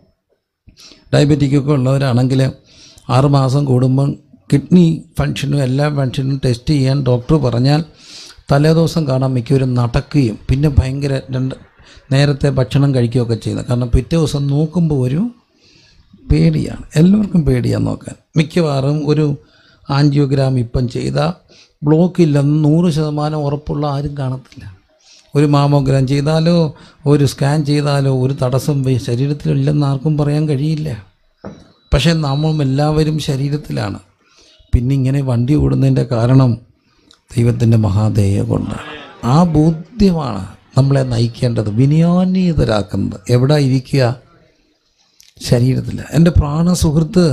Speaker 1: ഡയബറ്റിക്കൊക്കെ ഉള്ളവരാണെങ്കിൽ ആറുമാസം കൂടുമ്പം കിഡ്നി ഫങ്ഷനും എല്ലാ ഫങ്ഷനും ടെസ്റ്റ് ചെയ്യാൻ ഡോക്ടർ പറഞ്ഞാൽ തലേദിവസം കാണാൻ മിക്കവരും നടക്കുകയും പിന്നെ ഭയങ്കര രണ്ട് നേരത്തെ ഭക്ഷണം കഴിക്കുകയൊക്കെ ചെയ്യുന്നത് കാരണം പിറ്റേ ദിവസം നോക്കുമ്പോൾ ഒരു പേടിയാണ് എല്ലാവർക്കും പേടിയാണ് നോക്കാൻ മിക്കവാറും ഒരു ആൻജിയോഗ്രാം ഇപ്പം ചെയ്താൽ ബ്ലോക്ക് ഇല്ലെന്ന് നൂറ് ശതമാനം ഉറപ്പുള്ള ആരും കാണത്തില്ല ഒരു മാമോഗ്രാം ചെയ്താലോ ഒരു സ്കാൻ ചെയ്താലോ ഒരു തടസ്സം വേ- ശരീരത്തിലില്ലെന്ന് ആർക്കും പറയാൻ കഴിയില്ല പക്ഷേ നാം എല്ലാവരും ശരീരത്തിലാണ് പിന്നെ ഇങ്ങനെ വണ്ടി ഓടുന്നതിൻ്റെ കാരണം ദൈവത്തിൻ്റെ മഹാദയ കൊണ്ടാണ് ആ ബോധ്യമാണ് നമ്മളെ നയിക്കേണ്ടത് വിനിയോന്യതരാക്കുന്നത് എവിടെ ഇരിക്കുക ശരീരത്തിൽ എൻ്റെ പ്രാണ സുഹൃത്ത്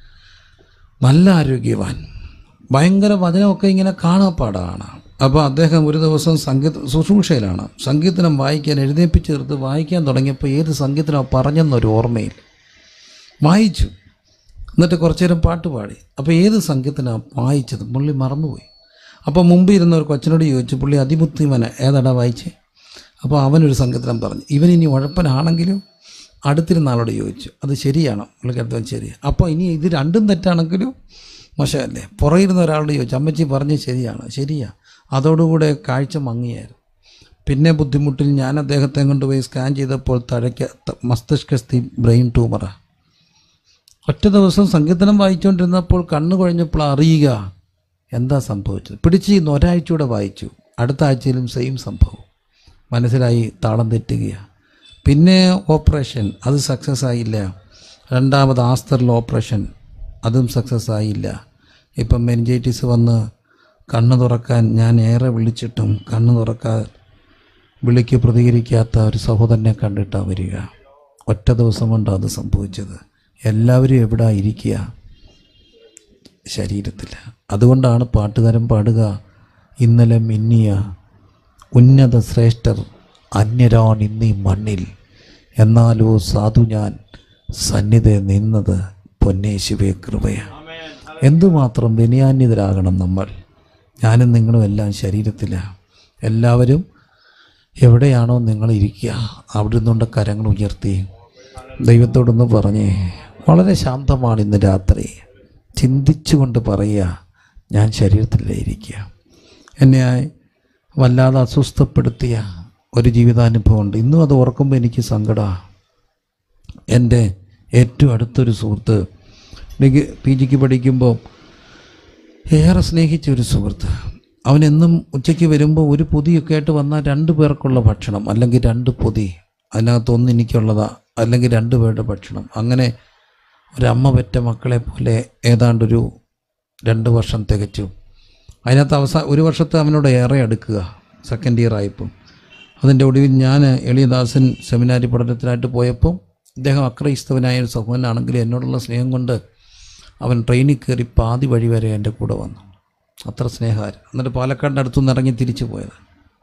Speaker 1: നല്ല ആരോഗ്യവാൻ ഭയങ്കര വചനമൊക്കെ ഇങ്ങനെ കാണാപ്പാടാണ് അപ്പോൾ അദ്ദേഹം ഒരു ദിവസം സംഗീത ശുശ്രൂഷയിലാണ് സംഗീതനം വായിക്കാൻ എഴുന്നേപ്പിച്ച് ചേർത്ത് വായിക്കാൻ തുടങ്ങിയപ്പോൾ ഏത് സംഗീതനം പറഞ്ഞെന്നൊരു ഓർമ്മയിൽ വായിച്ചു എന്നിട്ട് കുറച്ചു നേരം പാട്ട് പാടി അപ്പോൾ ഏത് സംഗീതനാണ് വായിച്ചത് പുള്ളി മറന്നുപോയി അപ്പോൾ മുമ്പ് ഇരുന്ന ഒരു കൊച്ചനോട് ചോദിച്ചു പുള്ളി അതിബുദ്ധിമന ഏതാടാ വായിച്ചേ അപ്പോൾ അവനൊരു സംഗീതനം പറഞ്ഞു ഇവൻ ഇനി ഉഴപ്പനാണെങ്കിലും അടുത്തിരുന്ന ആളോട് ചോദിച്ചു അത് ശരിയാണോ പുള്ളിക്കടുത്ത് ശരിയാണ് അപ്പോൾ ഇനി ഇത് രണ്ടും തെറ്റാണെങ്കിലും മോശമല്ലേ പുറയിരുന്ന ഒരാളോട് ചോദിച്ചു അമ്മച്ചി പറഞ്ഞ് ശരിയാണ് ശരിയാ അതോടുകൂടെ കാഴ്ച മങ്ങിയായിരുന്നു പിന്നെ ബുദ്ധിമുട്ടിൽ ഞാൻ അദ്ദേഹത്തെ കൊണ്ടുപോയി സ്കാൻ ചെയ്തപ്പോൾ തഴയ്ക്ക് ത- മസ്തിഷ്കസ്ഥി ബ്രെയിൻ ട്യൂമറാണ് ഒറ്റ ദിവസം സംഗീതനം വായിച്ചുകൊണ്ടിരുന്നപ്പോൾ കണ്ണു കുഴഞ്ഞപ്പോൾ അറിയുക എന്താ സംഭവിച്ചത് പിടിച്ച് ഇന്ന് ഒരാഴ്ച കൂടെ വായിച്ചു അടുത്ത ആഴ്ചയിലും സെയിം സംഭവം മനസ്സിലായി താളം തെറ്റുകയാണ് പിന്നെ ഓപ്പറേഷൻ അത് സക്സസ് ആയില്ല രണ്ടാമത് ആസ്തറിൽ ഓപ്പറേഷൻ അതും സക്സസ് ആയില്ല ഇപ്പം മെനിഞ്ചൈറ്റിസ് വന്ന് കണ്ണ് തുറക്കാൻ ഞാൻ ഏറെ വിളിച്ചിട്ടും കണ്ണ് തുറക്കാൻ വിളിക്ക് പ്രതികരിക്കാത്ത ഒരു സഹോദരനെ കണ്ടിട്ടാണ് വരിക ഒറ്റ ദിവസം കൊണ്ടാണ് അത് സംഭവിച്ചത് എല്ലാവരും എവിടെ ഇരിക്കുക ശരീരത്തിൽ അതുകൊണ്ടാണ് പാട്ടുകാരൻ പാടുക ഇന്നലെ മിന്നിയ ഉന്നത ശ്രേഷ്ഠർ അന്യരാൺ ഇന്നീ മണ്ണിൽ എന്നാലോ സാധു ഞാൻ സന്നിധി നിന്നത് പൊന്നേശുവേ കൃപയാണ് എന്തുമാത്രം വിനയാന്യതരാകണം നമ്മൾ ഞാനും നിങ്ങളും എല്ലാം ശരീരത്തിലാണ് എല്ലാവരും എവിടെയാണോ നിങ്ങൾ ഇരിക്കുക അവിടെ നിന്നുകൊണ്ട് കരങ്ങൾ ഉയർത്തി ദൈവത്തോടൊന്ന് പറഞ്ഞേ വളരെ ശാന്തമാണ് ഇന്ന് രാത്രി ചിന്തിച്ചുകൊണ്ട് പറയുക ഞാൻ ശരീരത്തിലേ ഇരിക്കുക എന്നെ വല്ലാതെ അസ്വസ്ഥപ്പെടുത്തിയ ഒരു ജീവിതാനുഭവമുണ്ട് ഇന്നും അത് ഓർക്കുമ്പോൾ എനിക്ക് സങ്കടമാണ് എൻ്റെ ഏറ്റവും അടുത്തൊരു സുഹൃത്ത് ഡിഗ്രി പി ജിക്ക് പഠിക്കുമ്പോൾ ഏറെ സ്നേഹിച്ച ഒരു സുഹൃത്ത് അവനെന്നും ഉച്ചയ്ക്ക് വരുമ്പോൾ ഒരു പൊതിയൊക്കെ ആയിട്ട് വന്നാൽ രണ്ട് പേർക്കുള്ള ഭക്ഷണം അല്ലെങ്കിൽ രണ്ട് പൊതി അതിനകത്ത് ഒന്ന് എനിക്കുള്ളതാ അല്ലെങ്കിൽ രണ്ട് പേരുടെ ഭക്ഷണം അങ്ങനെ ഒരമ്മ പെറ്റ മക്കളെ പോലെ ഏതാണ്ടൊരു രണ്ട് വർഷം തികച്ചു അതിനകത്ത് അവസാന ഒരു വർഷത്തെ അവനോട് ഏറെ അടുക്കുക സെക്കൻഡ് ഇയർ ആയപ്പം അതിൻ്റെ ഒടുവിൽ ഞാൻ എളിയദാസൻ സെമിനാരി പഠനത്തിനായിട്ട് പോയപ്പോൾ ഇദ്ദേഹം അക്രൈസ്തവനായ ഒരു സഹോദരനാണെങ്കിലും എന്നോടുള്ള സ്നേഹം കൊണ്ട് അവൻ ട്രെയിനിൽ കയറി പാതി വഴി വരെ എൻ്റെ കൂടെ വന്നു അത്ര സ്നേഹമാര് എന്നിട്ട് പാലക്കാടിൻ്റെ അടുത്തുനിന്ന് ഇറങ്ങി തിരിച്ചു പോയത്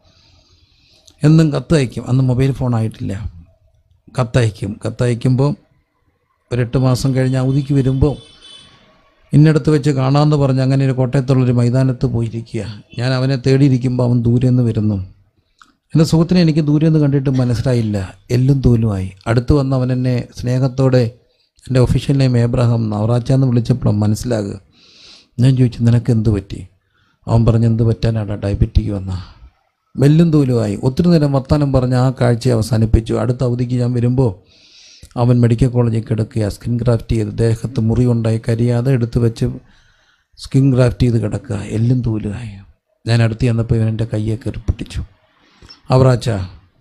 Speaker 1: എന്നും കത്തയക്കും അന്ന് മൊബൈൽ ഫോൺ ആയിട്ടില്ല കത്തയക്കും കത്തയക്കുമ്പോൾ ഒരു എട്ട് മാസം കഴിഞ്ഞ് അവധിക്ക് വരുമ്പോൾ ഇന്നടത്ത് വെച്ച് കാണാമെന്ന് പറഞ്ഞ് അങ്ങനെ ഒരു കോട്ടയത്തുള്ളൊരു മൈതാനത്ത് പോയിരിക്കുക ഞാൻ അവനെ തേടിയിരിക്കുമ്പോൾ അവൻ ദൂരെ നിന്ന് വരുന്നു എൻ്റെ സുഹൃത്തിനെ എനിക്ക് ദൂരെ നിന്ന് കണ്ടിട്ട് മനസ്സിലായില്ല എല്ലും തോലുമായി അടുത്ത് വന്ന് അവൻ എന്നെ സ്നേഹത്തോടെ എൻ്റെ ഒഫീഷ്യൽ നെയിം ഏബ്രഹാം നവറാച്ചാന്ന് വിളിച്ചപ്പോൾ മനസ്സിലാകുക ഞാൻ ചോദിച്ചു നിനക്ക് എന്ത് പറ്റി അവൻ പറഞ്ഞ് എന്ത് പറ്റാനാണ് ഡയബറ്റിക് വന്ന വെല്ലും തോലുമായി ഒത്തിരി നേരം വർത്താനം പറഞ്ഞ് ആ കാഴ്ച അവസാനിപ്പിച്ചു അടുത്ത അവധിക്ക് ഞാൻ വരുമ്പോൾ അവൻ മെഡിക്കൽ കോളേജിൽ കിടക്കുക സ്കിൻ ഗ്രാഫ്റ്റ് ചെയ്ത് ദേഹത്ത് മുറി ഉണ്ടായി കരിയാതെ എടുത്ത് വെച്ച് സ്കിൻ ഗ്രാഫ്റ്റ് ചെയ്ത് കിടക്കുക എല്ലും തൂലുമായി ഞാൻ അടുത്ത് ചെന്നപ്പോൾ ഇവൻ എൻ്റെ കയ്യെ കയറി പിടിച്ചു അവറാച്ച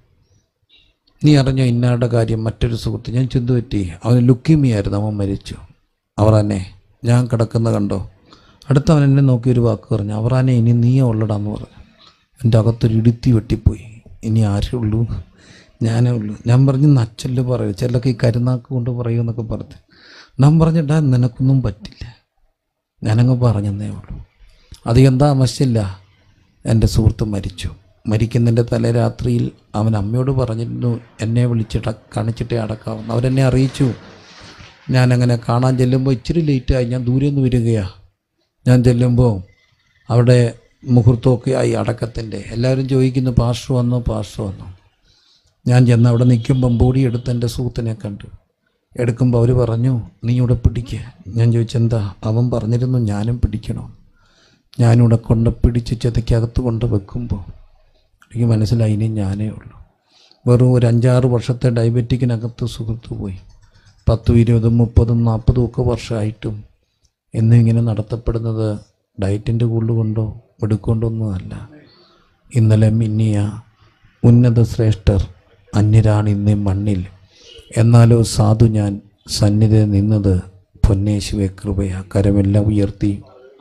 Speaker 1: നീ അറിഞ്ഞോ ഇന്നാളുടെ കാര്യം മറ്റൊരു സുഹൃത്ത് ഞാൻ ചിന്ത പറ്റി അവന് ലുക്കീമിയായിരുന്നു അവൻ മരിച്ചു അവറാനെ ഞാൻ കിടക്കുന്ന കണ്ടോ അടുത്ത് അവൻ എന്നെ നോക്കി ഒരു വാക്ക് പറഞ്ഞു അവറാനെ ഇനി നീയേ ഉള്ളടാന്ന് പറഞ്ഞു എൻ്റെ അകത്തൊരു ഇടുത്തി വെട്ടിപ്പോയി ഇനി ആരേ ഉള്ളൂ ഞാനേ ഉള്ളൂ ഞാൻ പറഞ്ഞു നച്ചല് പറയൂ ചിലക്ക് ഈ കരുനാക്ക് കൊണ്ട് പറയൂ എന്നൊക്കെ പറഞ്ഞു ഞാൻ പറഞ്ഞിട്ടാ നിനക്കൊന്നും പറ്റില്ല ഞാനങ്ങ് പറഞ്ഞതേ ഉള്ളൂ അധികം താമസിച്ചില്ല എൻ്റെ സുഹൃത്ത് മരിച്ചു മരിക്കുന്നതിൻ്റെ തലേ രാത്രിയിൽ അവൻ അമ്മയോട് പറഞ്ഞിരുന്നു എന്നെ വിളിച്ചിട്ട് കാണിച്ചിട്ടേ അടക്കാവുന്നു അവരെന്നെ അറിയിച്ചു ഞാനങ്ങനെ കാണാൻ ചെല്ലുമ്പോൾ ഇച്ചിരി ലേറ്റായി ഞാൻ ദൂരെ നിന്ന് വരികയാണ് ഞാൻ ചെല്ലുമ്പോൾ അവിടെ മുഹൂർത്തമൊക്കെ ആയി അടക്കത്തിൻ്റെ എല്ലാവരും ചോദിക്കുന്നു പാസ്റ്റർ വന്നു പാസ്റ്റർ വന്നു ഞാൻ ചെന്ന് അവിടെ നിൽക്കുമ്പം ബോഡി എടുത്ത് എൻ്റെ സുഹൃത്തിനെ കണ്ടു എടുക്കുമ്പോൾ അവർ പറഞ്ഞു നീ ഇവിടെ പിടിക്കുക ഞാൻ ചോദിച്ചെന്താ അവൻ പറഞ്ഞിരുന്നു ഞാനും പിടിക്കണോ ഞാനിവിടെ കൊണ്ട് പിടിച്ച് ചെതയ്ക്കകത്ത് കൊണ്ട് വെക്കുമ്പോൾ എനിക്ക് മനസ്സിലായി ഇനി ഞാനേ ഉള്ളൂ വെറും ഒരു അഞ്ചാറ് വർഷത്തെ ഡയബറ്റിക്കിനകത്ത് സുഹൃത്ത് പോയി പത്തും ഇരുപതും മുപ്പതും നാൽപ്പതും ഒക്കെ വർഷമായിട്ടും എന്നും ഇങ്ങനെ നടത്തപ്പെടുന്നത് ഡയറ്റിൻ്റെ കൂടുതൽ കൊണ്ടോ എടുക്കൊണ്ടൊന്നും അല്ല ഇന്നലെ മിന്നിയ ഉന്നത ശ്രേഷ്ഠർ അന്യരാണ് ഇന്നേ മണ്ണിൽ എന്നാലോ സാധു ഞാൻ സന്നിധി നിന്നത് പൊന്നേശുവെ കൃപയ കരമെല്ലാം ഉയർത്തി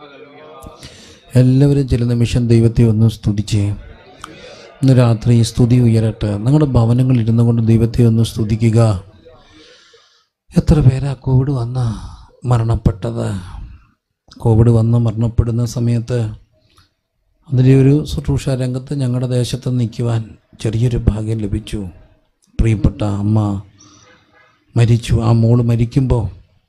Speaker 1: എല്ലാവരും ചില നിമിഷം ദൈവത്തെ ഒന്ന് സ്തുതിച്ചേ ഇന്ന് രാത്രി ഈ സ്തുതി ഉയരട്ടെ നിങ്ങളുടെ ഭവനങ്ങളിൽ ഇരുന്നു കൊണ്ട് ദൈവത്തെ ഒന്ന് സ്തുതിക്കുക എത്ര പേരാ കോവിഡ് വന്ന മരണപ്പെട്ടത് കോവിഡ് വന്ന് മരണപ്പെടുന്ന സമയത്ത് അതിൻ്റെ ഒരു ശുശ്രൂഷ രംഗത്ത് ഞങ്ങളുടെ ദേശത്ത് നിൽക്കുവാൻ ചെറിയൊരു ഭാഗ്യം ലഭിച്ചു പ്രിയപ്പെട്ട അമ്മ മരിച്ചു ആ മോള് മരിക്കുമ്പോൾ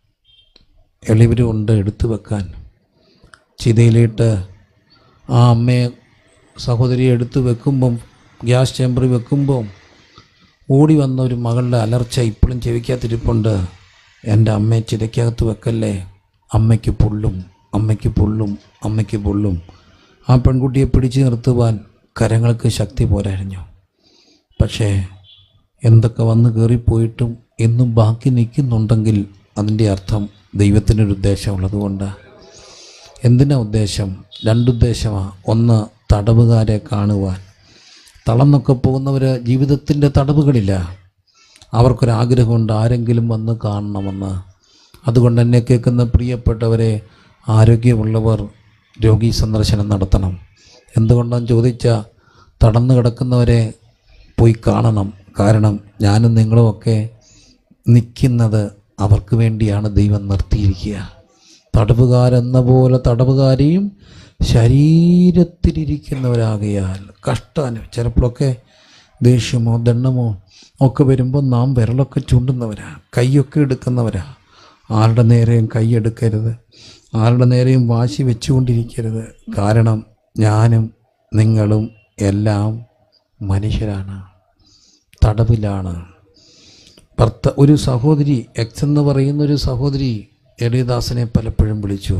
Speaker 1: എളിവരുണ്ട് എടുത്തു വെക്കാൻ ചിതയിലിട്ട് ആ അമ്മയെ സഹോദരിയെ എടുത്ത് വെക്കുമ്പം ഗ്യാസ് ചേമ്പറിൽ വെക്കുമ്പം ഓടി വന്ന ഒരു മകളുടെ അലർച്ച ഇപ്പോഴും ചെവിക്കകത്തിരിപ്പുണ്ട് എൻ്റെ അമ്മയെ ചിതയ്ക്കകത്ത് വെക്കല്ലേ അമ്മയ്ക്ക് പൊള്ളും അമ്മയ്ക്ക് പൊള്ളും അമ്മയ്ക്ക് പൊള്ളും ആ പെൺകുട്ടിയെ പിടിച്ചു നിർത്തുവാൻ കരങ്ങൾക്ക് ശക്തി പോരായിരുന്നു പക്ഷേ എന്തൊക്കെ വന്ന് കയറിപ്പോയിട്ടും എന്നും ബാക്കി നിൽക്കുന്നുണ്ടെങ്കിൽ അതിൻ്റെ അർത്ഥം ദൈവത്തിനൊരു ഉദ്ദേശമുള്ളതുകൊണ്ട് എന്തിനാ ഉദ്ദേശം രണ്ടുദ്ദേശമാണ് ഒന്ന് തടവുകാരെ കാണുവാൻ തളർന്നൊക്കെ പോകുന്നവർ ജീവിതത്തിൻ്റെ തടവുകളില്ല അവർക്കൊരാഗ്രഹമുണ്ട് ആരെങ്കിലും വന്ന് കാണണമെന്ന് അതുകൊണ്ട് എന്നെ കേൾക്കുന്ന പ്രിയപ്പെട്ടവരെ ആരോഗ്യമുള്ളവർ രോഗി സന്ദർശനം നടത്തണം എന്തുകൊണ്ടാന്ന് ചോദിച്ചാൽ തടന്നു കിടക്കുന്നവരെ പോയി കാണണം കാരണം ഞാനും നിങ്ങളുമൊക്കെ നിൽക്കുന്നത് അവർക്ക് വേണ്ടിയാണ് ദൈവം നിർത്തിയിരിക്കുക തടവുകാരെന്ന പോലെ തടവുകാരെയും ശരീരത്തിലിരിക്കുന്നവരാകയാൽ കഷ്ടാനും ചിലപ്പോഴൊക്കെ ദേഷ്യമോ ദണ്ണമോ ഒക്കെ വരുമ്പോൾ നാം വിരലൊക്കെ ചൂണ്ടുന്നവരാ കൈയൊക്കെ എടുക്കുന്നവരാ ആരുടെ നേരെയും കൈയെടുക്കരുത് ആരുടെ നേരെയും വാശി വെച്ചുകൊണ്ടിരിക്കരുത് കാരണം ഞാനും നിങ്ങളും എല്ലാം മനുഷ്യരാണ് തടവിലാണ് ഭർത്ത ഒരു സഹോദരി എക്സ് എന്ന് പറയുന്ന ഒരു സഹോദരി എളിയദാസനെ പലപ്പോഴും വിളിച്ചു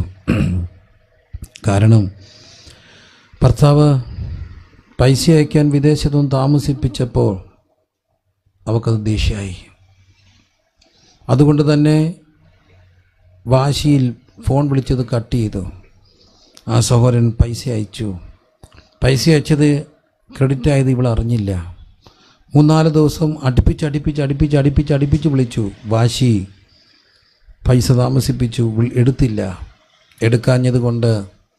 Speaker 1: കാരണം ഭർത്താവ് പൈസ അയക്കാൻ വിദേശത്തും താമസിപ്പിച്ചപ്പോൾ അവൾക്കത് ദേഷ്യമായി അതുകൊണ്ട് തന്നെ വാശിയിൽ ഫോൺ വിളിച്ചത് കട്ട് ചെയ്തു ആ സഹോദരൻ പൈസ അയച്ചു പൈസ അയച്ചത് ക്രെഡിറ്റ് ആയത് ഇവൾ അറിഞ്ഞില്ല മൂന്നാല് ദിവസം അടുപ്പിച്ച് അടുപ്പിച്ച് അടുപ്പിച്ച് അടുപ്പിച്ച് അടുപ്പിച്ച് വിളിച്ചു വാശി പൈസ താമസിപ്പിച്ചു വിൾ- എടുത്തില്ല എടുക്കാഞ്ഞത് കൊണ്ട്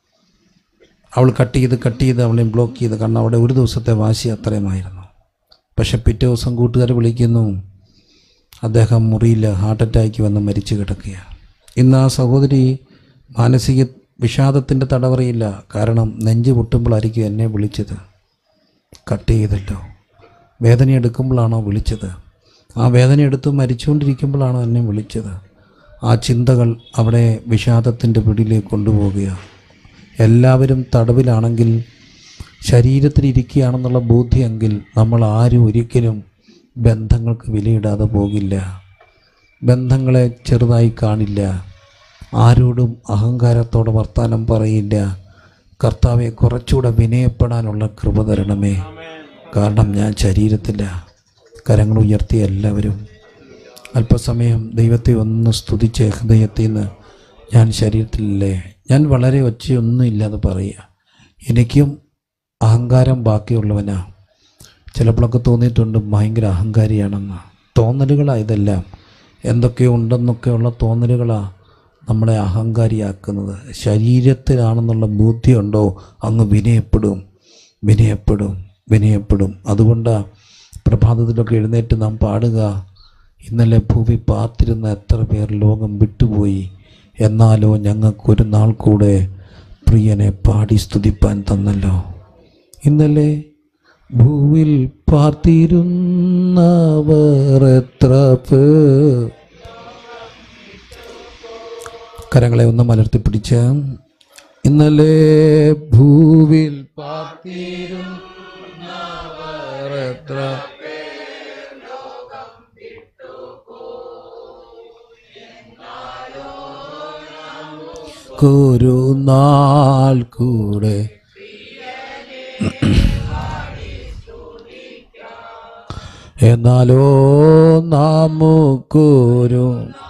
Speaker 1: അവൾ കട്ട് ചെയ്ത് കട്ട് ചെയ്ത് അവളെ ബ്ലോക്ക് ചെയ്ത് കാരണം അവിടെ ഒരു ദിവസത്തെ വാശി അത്രയുമായിരുന്നു പക്ഷെ പിറ്റേ ദിവസം കൂട്ടുകാർ വിളിക്കുന്നു അദ്ദേഹം മുറിയിൽ ഹാർട്ട് അറ്റാക്ക് വന്ന് മരിച്ചു കിടക്കുകയാണ് ഇന്ന് ആ സഹോദരി മാനസിക വിഷാദത്തിൻ്റെ തടവറയില്ല കാരണം നെഞ്ച് പൊട്ടുമ്പോഴായിരിക്കും എന്നെ വിളിച്ചത് കട്ട് ചെയ്തല്ലോ വേദന എടുക്കുമ്പോഴാണോ വിളിച്ചത് ആ വേദന എടുത്ത് മരിച്ചുകൊണ്ടിരിക്കുമ്പോഴാണോ എന്നെ വിളിച്ചത് ആ ചിന്തകൾ അവിടെ വിഷാദത്തിൻ്റെ പിടിയിലേക്ക് കൊണ്ടുപോവുകയാണ് എല്ലാവരും തടവിലാണെങ്കിൽ ശരീരത്തിലിരിക്കുകയാണെന്നുള്ള ബോധ്യമെങ്കിൽ നമ്മൾ ആരും ഒരിക്കലും ബന്ധങ്ങൾക്ക് വിലയിടാതെ പോകില്ല ബന്ധങ്ങളെ ചെറുതായി കാണില്ല ആരോടും അഹങ്കാരത്തോടെ വർത്താനം പറയില്ല കർത്താവെ കുറച്ചുകൂടെ വിനയപ്പെടാനുള്ള കൃപ തരണമേ കാരണം ഞാൻ ശരീരത്തില്ല കരങ്ങൾ ഉയർത്തിയ എല്ലാവരും അല്പസമയം ദൈവത്തെ ഒന്ന് സ്തുതിച്ച് ഹൃദയത്തിൽ നിന്ന് ഞാൻ ശരീരത്തിലല്ലേ ഞാൻ വളരെ ഒച്ചയൊന്നും ഇല്ലാതെ പറയുക എനിക്കും അഹങ്കാരം ബാക്കിയുള്ളവനാ ചിലപ്പോഴൊക്കെ തോന്നിയിട്ടുണ്ട് ഭയങ്കര അഹങ്കാരിയാണെന്ന് തോന്നലുകളാണ് ഇതെല്ലാം എന്തൊക്കെയോ ഉണ്ടെന്നൊക്കെയുള്ള തോന്നലുകളാണ് നമ്മളെ അഹങ്കാരിയാക്കുന്നത് ശരീരത്തിലാണെന്നുള്ള ബോധ്യമുണ്ടോ അങ്ങ് വിനയപ്പെടും വിനയപ്പെടും വിനയപ്പെടും അതുകൊണ്ടാണ് പ്രഭാതത്തിലൊക്കെ എഴുന്നേറ്റ് നാം പാടുക ഇന്നലെ ഭൂമി പാർത്തിരുന്ന എത്ര പേർ ലോകം വിട്ടുപോയി എന്നാലോ ഞങ്ങൾക്കൊരു നാൾ കൂടെ പ്രിയനെ പാടി സ്തുതിപ്പാൻ തന്നല്ലോ ഇന്നലെ ഭൂവിൽ പാർത്തിരുന്നവർ എത്ര പേർ കരങ്ങളെ ഒന്ന് മലർത്തിപ്പിടിച്ച് ഇന്നലെ ഭൂവിൽ പാർത്തിരുന്നവർ എത്ര ഒരു നാൾ കൂടെ എന്നാലോ നമുക്കൊരു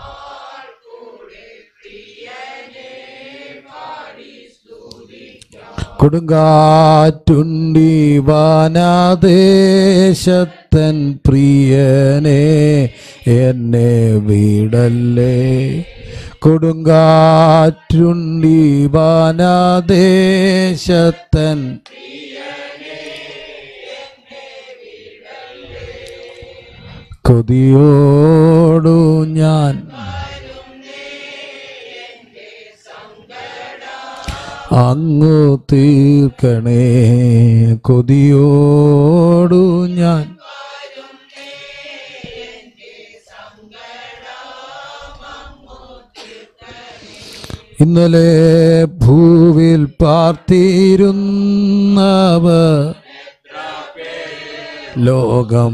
Speaker 1: കൊടുങ്കാറ്റുണ്ടി വനദേശത്തൻ പ്രിയനെ എന്നെ വിടല്ലേ കൊടുങ്കാറ്റുണ്ടി വനദേശത്തൻ കൊതിയോടു ഞാൻ അങ്ങു തീർക്കണേ കൊതിയോടു ഞാൻ ഇന്നലെ ഭൂവിൽ പാർത്തിരുന്നവ ലോകം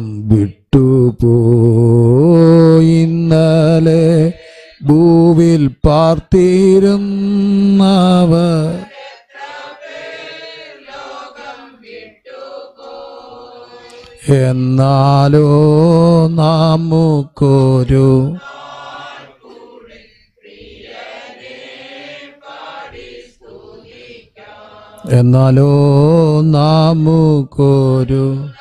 Speaker 1: വിട്ടുപോയി ഇന്നലെ ഭൂവിൽ പാർത്തിരുന്നവ എന്നാലോ നമുക്കൊരു എന്നാലോ നമുക്കൊരു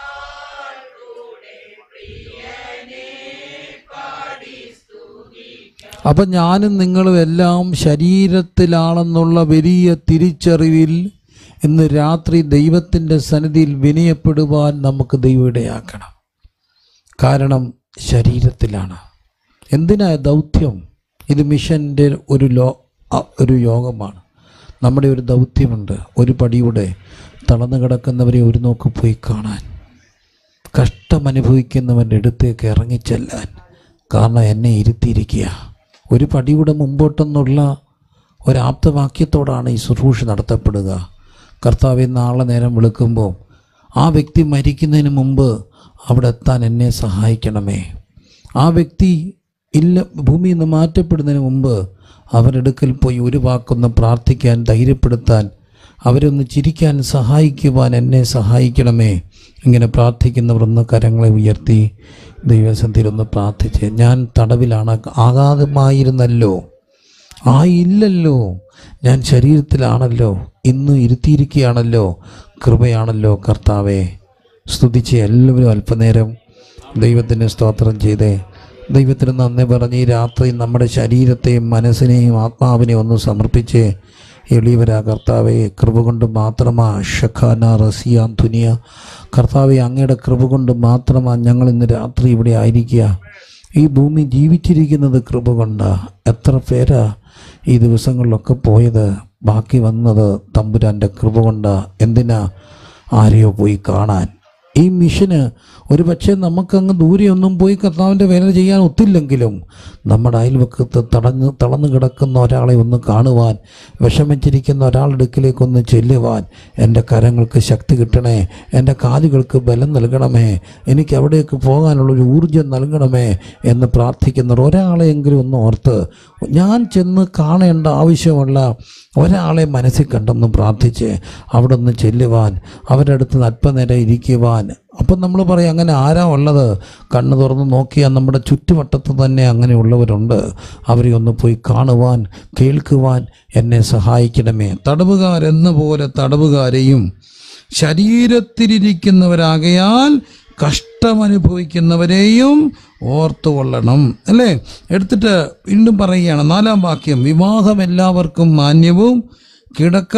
Speaker 1: അപ്പം ഞാനും നിങ്ങളും എല്ലാം ശരീരത്തിലാണെന്നുള്ള വലിയ തിരിച്ചറിവിൽ ഇന്ന് രാത്രി ദൈവത്തിൻ്റെ സന്നിധിയിൽ വിനയപ്പെടുവാൻ നമുക്ക് ദൈവം ഇടയാക്കണം കാരണം ശരീരത്തിലാണ് എന്തിനാ ദൗത്യം ഇത് മിഷൻ്റെ ഒരു ലോ അ- ഒരു യോഗമാണ് നമ്മുടെ ഒരു ദൗത്യമുണ്ട് ഒരു പടിയുടെ തളർന്നു കിടക്കുന്നവരെ ഒരു നോക്ക് പോയി കാണാൻ കഷ്ടമനുഭവിക്കുന്നവൻ്റെ അടുത്തേക്ക് ഇറങ്ങിച്ചെല്ലാൻ കാരണം എന്നെ ഇരുത്തിയിരിക്കുക ഒരു പടിയുടെ മുമ്പോട്ടെന്നുള്ള ഒരാപ്തവാക്യത്തോടാണ് ഈ ശുശ്രൂഷ നടത്തപ്പെടുക കർത്താവ് നാളെ നേരം വിളിക്കുമ്പോൾ ആ വ്യക്തി മരിക്കുന്നതിന് മുമ്പ് അവിടെ എത്താൻ എന്നെ സഹായിക്കണമേ ആ വ്യക്തി ഇല്ല ഭൂമിയിൽ നിന്ന് മാറ്റപ്പെടുന്നതിന് മുമ്പ് അവരെടുക്കൽ പോയി ഒരു വാക്കൊന്ന് പ്രാർത്ഥിക്കാൻ ധൈര്യപ്പെടുത്താൻ അവരൊന്ന് ചിരിക്കാൻ സഹായിക്കുവാൻ എന്നെ സഹായിക്കണമേ ഇങ്ങനെ പ്രാർത്ഥിക്കുന്നവർ ഒന്ന് കരങ്ങളെ ഉയർത്തി ദൈവസന്ധിയിലൊന്ന് പ്രാർത്ഥിച്ച് ഞാൻ തടവിലാണ് ആകാതമായിരുന്നല്ലോ ആയില്ലല്ലോ ഞാൻ ശരീരത്തിലാണല്ലോ ഇന്ന് ഇരുത്തിയിരിക്കുകയാണല്ലോ കൃപയാണല്ലോ കർത്താവേ സ്തുതിച്ച് എല്ലാവരും അല്പനേരം ദൈവത്തിന് സ്തോത്രം ചെയ്തേ ദൈവത്തിന് നന്ദി പറഞ്ഞ് ഈ രാത്രി നമ്മുടെ ശരീരത്തെയും മനസ്സിനെയും ആത്മാവിനെയും ഒന്ന് സമർപ്പിച്ച് എളിയവരാ കർത്താവെ കൃപ കൊണ്ട് മാത്രമാ ഷഖാന റസിയാൻ തുനിയ കർത്താവെ അങ്ങയുടെ കൃപ കൊണ്ട് മാത്രമാ ഞങ്ങൾ ഇന്ന് രാത്രി ഇവിടെ ആയിരിക്കുക ഈ ഭൂമി ജീവിച്ചിരിക്കുന്നത് കൃപ കൊണ്ടാ എത്ര പേരാ ഈ ദിവസങ്ങളിലൊക്കെ പോയത് ബാക്കി വന്നത് തമ്പുരാൻ്റെ കൃപ കൊണ്ടാ എന്തിനാ ആരെയോ പോയി കാണാൻ ഈ മിഷന് ഒരു പക്ഷേ നമുക്കങ്ങ് ദൂരെയൊന്നും പോയി കർത്താവിൻ്റെ വേല ചെയ്യാൻ ഒത്തില്ലെങ്കിലും നമ്മുടെ അയൽവക്കത്ത് തടഞ്ഞ് തളർന്നു കിടക്കുന്ന ഒരാളെ ഒന്ന് കാണുവാൻ വിഷമിച്ചിരിക്കുന്ന ഒരാളുടെ അടുക്കിലേക്കൊന്ന് ചെല്ലുവാൻ എൻ്റെ കരങ്ങൾക്ക് ശക്തി കിട്ടണേ എൻ്റെ കാലുകൾക്ക് ബലം നൽകണമേ എനിക്ക് അവിടേക്ക് പോകാനുള്ളൊരു ഊർജം നൽകണമേ എന്ന് പ്രാർത്ഥിക്കുന്നവർ ഒരാളെയെങ്കിലും ഒന്ന് ഓർത്ത് ഞാൻ ചെന്ന് കാണേണ്ട ആവശ്യമുള്ള ഒരാളെ മനസ്സിൽ കണ്ടെന്ന് പ്രാർത്ഥിച്ച് അവിടെ നിന്ന് ചെല്ലുവാൻ അവരുടെ അടുത്ത് അല്പനേരം ഇരിക്കുവാൻ അപ്പം നമ്മൾ പറയും അങ്ങനെ ആരാ ഉള്ളത് കണ്ണ് തുറന്ന് നോക്കിയാൽ നമ്മുടെ ചുറ്റുവട്ടത്ത് തന്നെ അങ്ങനെയുള്ളവരുണ്ട് അവരെ ഒന്ന് പോയി കാണുവാൻ കേൾക്കുവാൻ എന്നെ സഹായിക്കണമേ തടവുകാരെന്ന പോലെ തടവുകാരെയും ശരീരത്തിലിരിക്കുന്നവരാകയാൽ കഷ്ടമനുഭവിക്കുന്നവരെയും ഓർത്തുകൊള്ളണം അല്ലേ എടുത്തിട്ട് വീണ്ടും പറയുകയാണ് നാലാം വാക്യം വിവാഹം എല്ലാവർക്കും മാന്യവും കിടക്ക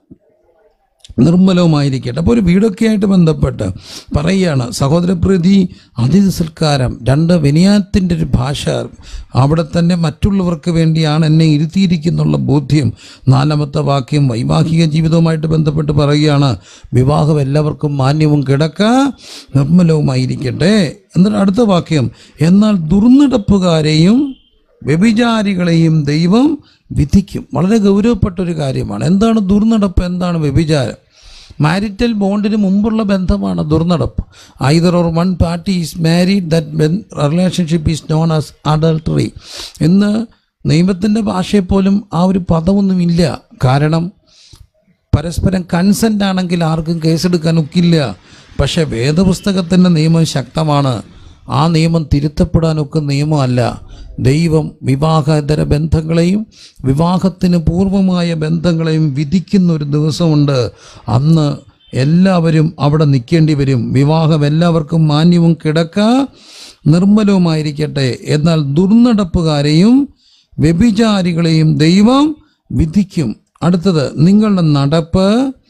Speaker 1: നിർമ്മലവുമായിരിക്കട്ടെ അപ്പോൾ ഒരു വീടൊക്കെ ആയിട്ട് ബന്ധപ്പെട്ട് പറയുകയാണ് സഹോദരപ്രീതി അതിഥി സൽക്കാരം രണ്ട് വിനയത്തിൻ്റെ ഒരു ഭാഷ അവിടെ തന്നെ മറ്റുള്ളവർക്ക് വേണ്ടിയാണ് എന്നെ ഇരുത്തിയിരിക്കുന്നുള്ള ബോധ്യം നാലാമത്തെ വാക്യം വൈവാഹിക ജീവിതവുമായിട്ട് ബന്ധപ്പെട്ട് പറയുകയാണ് വിവാഹം എല്ലാവർക്കും മാന്യവും കിടക്ക നിർമ്മലവുമായിരിക്കട്ടെ എന്നിട്ട് അടുത്ത വാക്യം എന്നാൽ ദുർനടപ്പുകാരെയും വ്യഭിചാരികളെയും ദൈവം വിധിക്കും വളരെ ഗൗരവപ്പെട്ട ഒരു കാര്യമാണ് എന്താണ് ദുർനടപ്പ് എന്താണ് വ്യഭിചാരം മാരിറ്റൽ ബോണ്ടിന് മുമ്പുള്ള ബന്ധമാണ് ദുർനടപ്പ് either or one party is married that relationship is known as adultery ഇന്ന് നിയമത്തിൻ്റെ ഭാഷയെപ്പോലും ആ ഒരു പദമൊന്നുമില്ല കാരണം പരസ്പരം കൺസെൻ്റ് ആണെങ്കിൽ ആർക്കും കേസെടുക്കാൻ ഒക്കില്ല പക്ഷേ വേദപുസ്തകത്തിൻ്റെ നിയമം ശക്തമാണ് ആ നിയമം തിരുത്തപ്പെടാനൊക്കെ നിയമമല്ല ദൈവം വിവാഹേതര ബന്ധങ്ങളെയും വിവാഹത്തിന് പൂർവമായ ബന്ധങ്ങളെയും വിധിക്കുന്ന ഒരു ദിവസമുണ്ട് അന്ന് എല്ലാവരും അവിടെ നിൽക്കേണ്ടി വരും വിവാഹം എല്ലാവർക്കും മാന്യവും കിടക്ക നിർമ്മലവുമായിരിക്കട്ടെ എന്നാൽ ദുർനടപ്പുകാരെയും വ്യഭിചാരികളെയും ദൈവം വിധിക്കും അടുത്തത് നിങ്ങളുടെ നടപ്പ്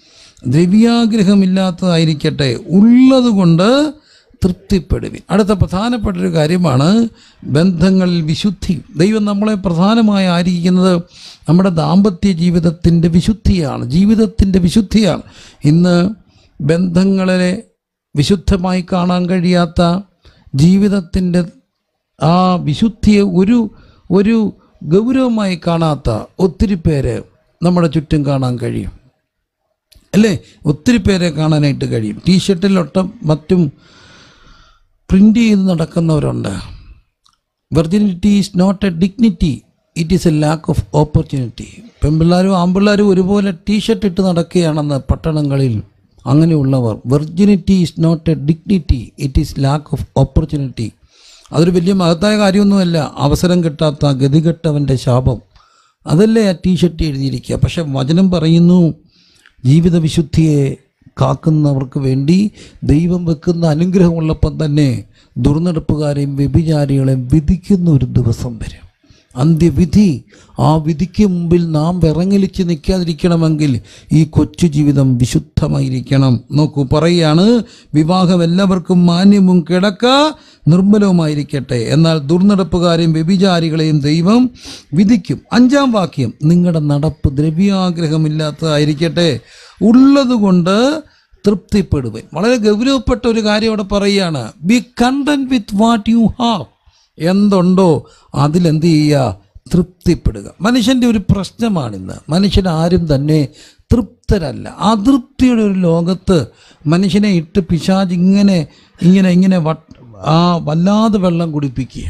Speaker 1: ദ്രവ്യാഗ്രഹമില്ലാത്തതായിരിക്കട്ടെ ഉള്ളതുകൊണ്ട് തൃപ്തിപ്പെടുവിൻ അടുത്ത പ്രധാനപ്പെട്ട ഒരു കാര്യമാണ് ബന്ധങ്ങളിൽ വിശുദ്ധി ദൈവം നമ്മളെ പ്രധാനമായി ആയിരിക്കുന്നത് നമ്മുടെ ദാമ്പത്യ ജീവിതത്തിൻ്റെ വിശുദ്ധിയാണ് ജീവിതത്തിൻ്റെ വിശുദ്ധിയാണ് ഇന്ന് ബന്ധങ്ങളെ വിശുദ്ധമായി കാണാൻ കഴിയാത്ത ജീവിതത്തിൻ്റെ ആ വിശുദ്ധിയെ ഒരു ഒരു ഗൗരവമായി കാണാത്ത ഒത്തിരി പേര് നമ്മുടെ ചുറ്റും കാണാൻ കഴിയും അല്ലേ ഒത്തിരി പേരെ കാണാനായിട്ട് കഴിയും ടീഷർട്ടിലൊട്ടും മറ്റും പ്രിൻ്റ് ചെയ്ത് നടക്കുന്നവരുണ്ട് virginity is not a dignity it is a lack of opportunity പെൺപിള്ളേരും ആൺപിള്ളേരും ഒരുപോലെ ടീഷർട്ട് ഇട്ട് നടക്കുകയാണെന്ന് പട്ടണങ്ങളിൽ അങ്ങനെയുള്ളവർ virginity is not a dignity it is lack of opportunity അതൊരു വലിയ മഹത്തായ കാര്യമൊന്നുമല്ല അവസരം കിട്ടാത്ത ഗതികെട്ടവൻ്റെ ശാപം അതല്ലേ ആ ടീഷർട്ട് എഴുതിയിരിക്കുക പക്ഷെ വചനം പറയുന്നു ജീവിത വിശുദ്ധിയെ കാക്കുന്നവർക്ക് വേണ്ടി ദൈവം വെക്കുന്ന അനുഗ്രഹമുള്ളപ്പം തന്നെ ദുർനടപ്പുകാരെയും വ്യഭിചാരികളെയും വിധിക്കുന്ന ഒരു ദിവസം വരും അന്ത്യവിധി ആ വിധിക്ക് മുമ്പിൽ നാം വിറങ്ങലിച്ച് നിൽക്കാതിരിക്കണമെങ്കിൽ ഈ കൊച്ചു ജീവിതം വിശുദ്ധമായിരിക്കണം നോക്കൂ പറയുകയാണ് വിവാഹം എല്ലാവർക്കും മാന്യവും കിടക്ക നിർമ്മലവുമായിരിക്കട്ടെ എന്നാൽ ദുർനടപ്പുകാരെയും വ്യഭിചാരികളെയും ദൈവം വിധിക്കും അഞ്ചാം വാക്യം നിങ്ങളുടെ നടപ്പ് ദ്രവ്യാഗ്രഹമില്ലാത്തതായിരിക്കട്ടെ ഉള്ളതുകൊണ്ട് തൃപ്തിപ്പെടുവൻ വളരെ ഗൗരവപ്പെട്ട ഒരു കാര്യം അവിടെ പറയുകയാണ് be content with what you have എന്തുണ്ടോ അതിലെന്ത് ചെയ്യുക തൃപ്തിപ്പെടുക മനുഷ്യൻ്റെ ഒരു പ്രശ്നമാണിന്ന് മനുഷ്യൻ ആരും തന്നെ തൃപ്തരല്ല അതൃപ്തിയുടെ ഒരു ലോകത്ത് മനുഷ്യനെ ഇട്ട് പിശാജ് ഇങ്ങനെ ഇങ്ങനെ ഇങ്ങനെ വട്ട് ആ വല്ലാതെ വെള്ളം കുടിപ്പിക്കുക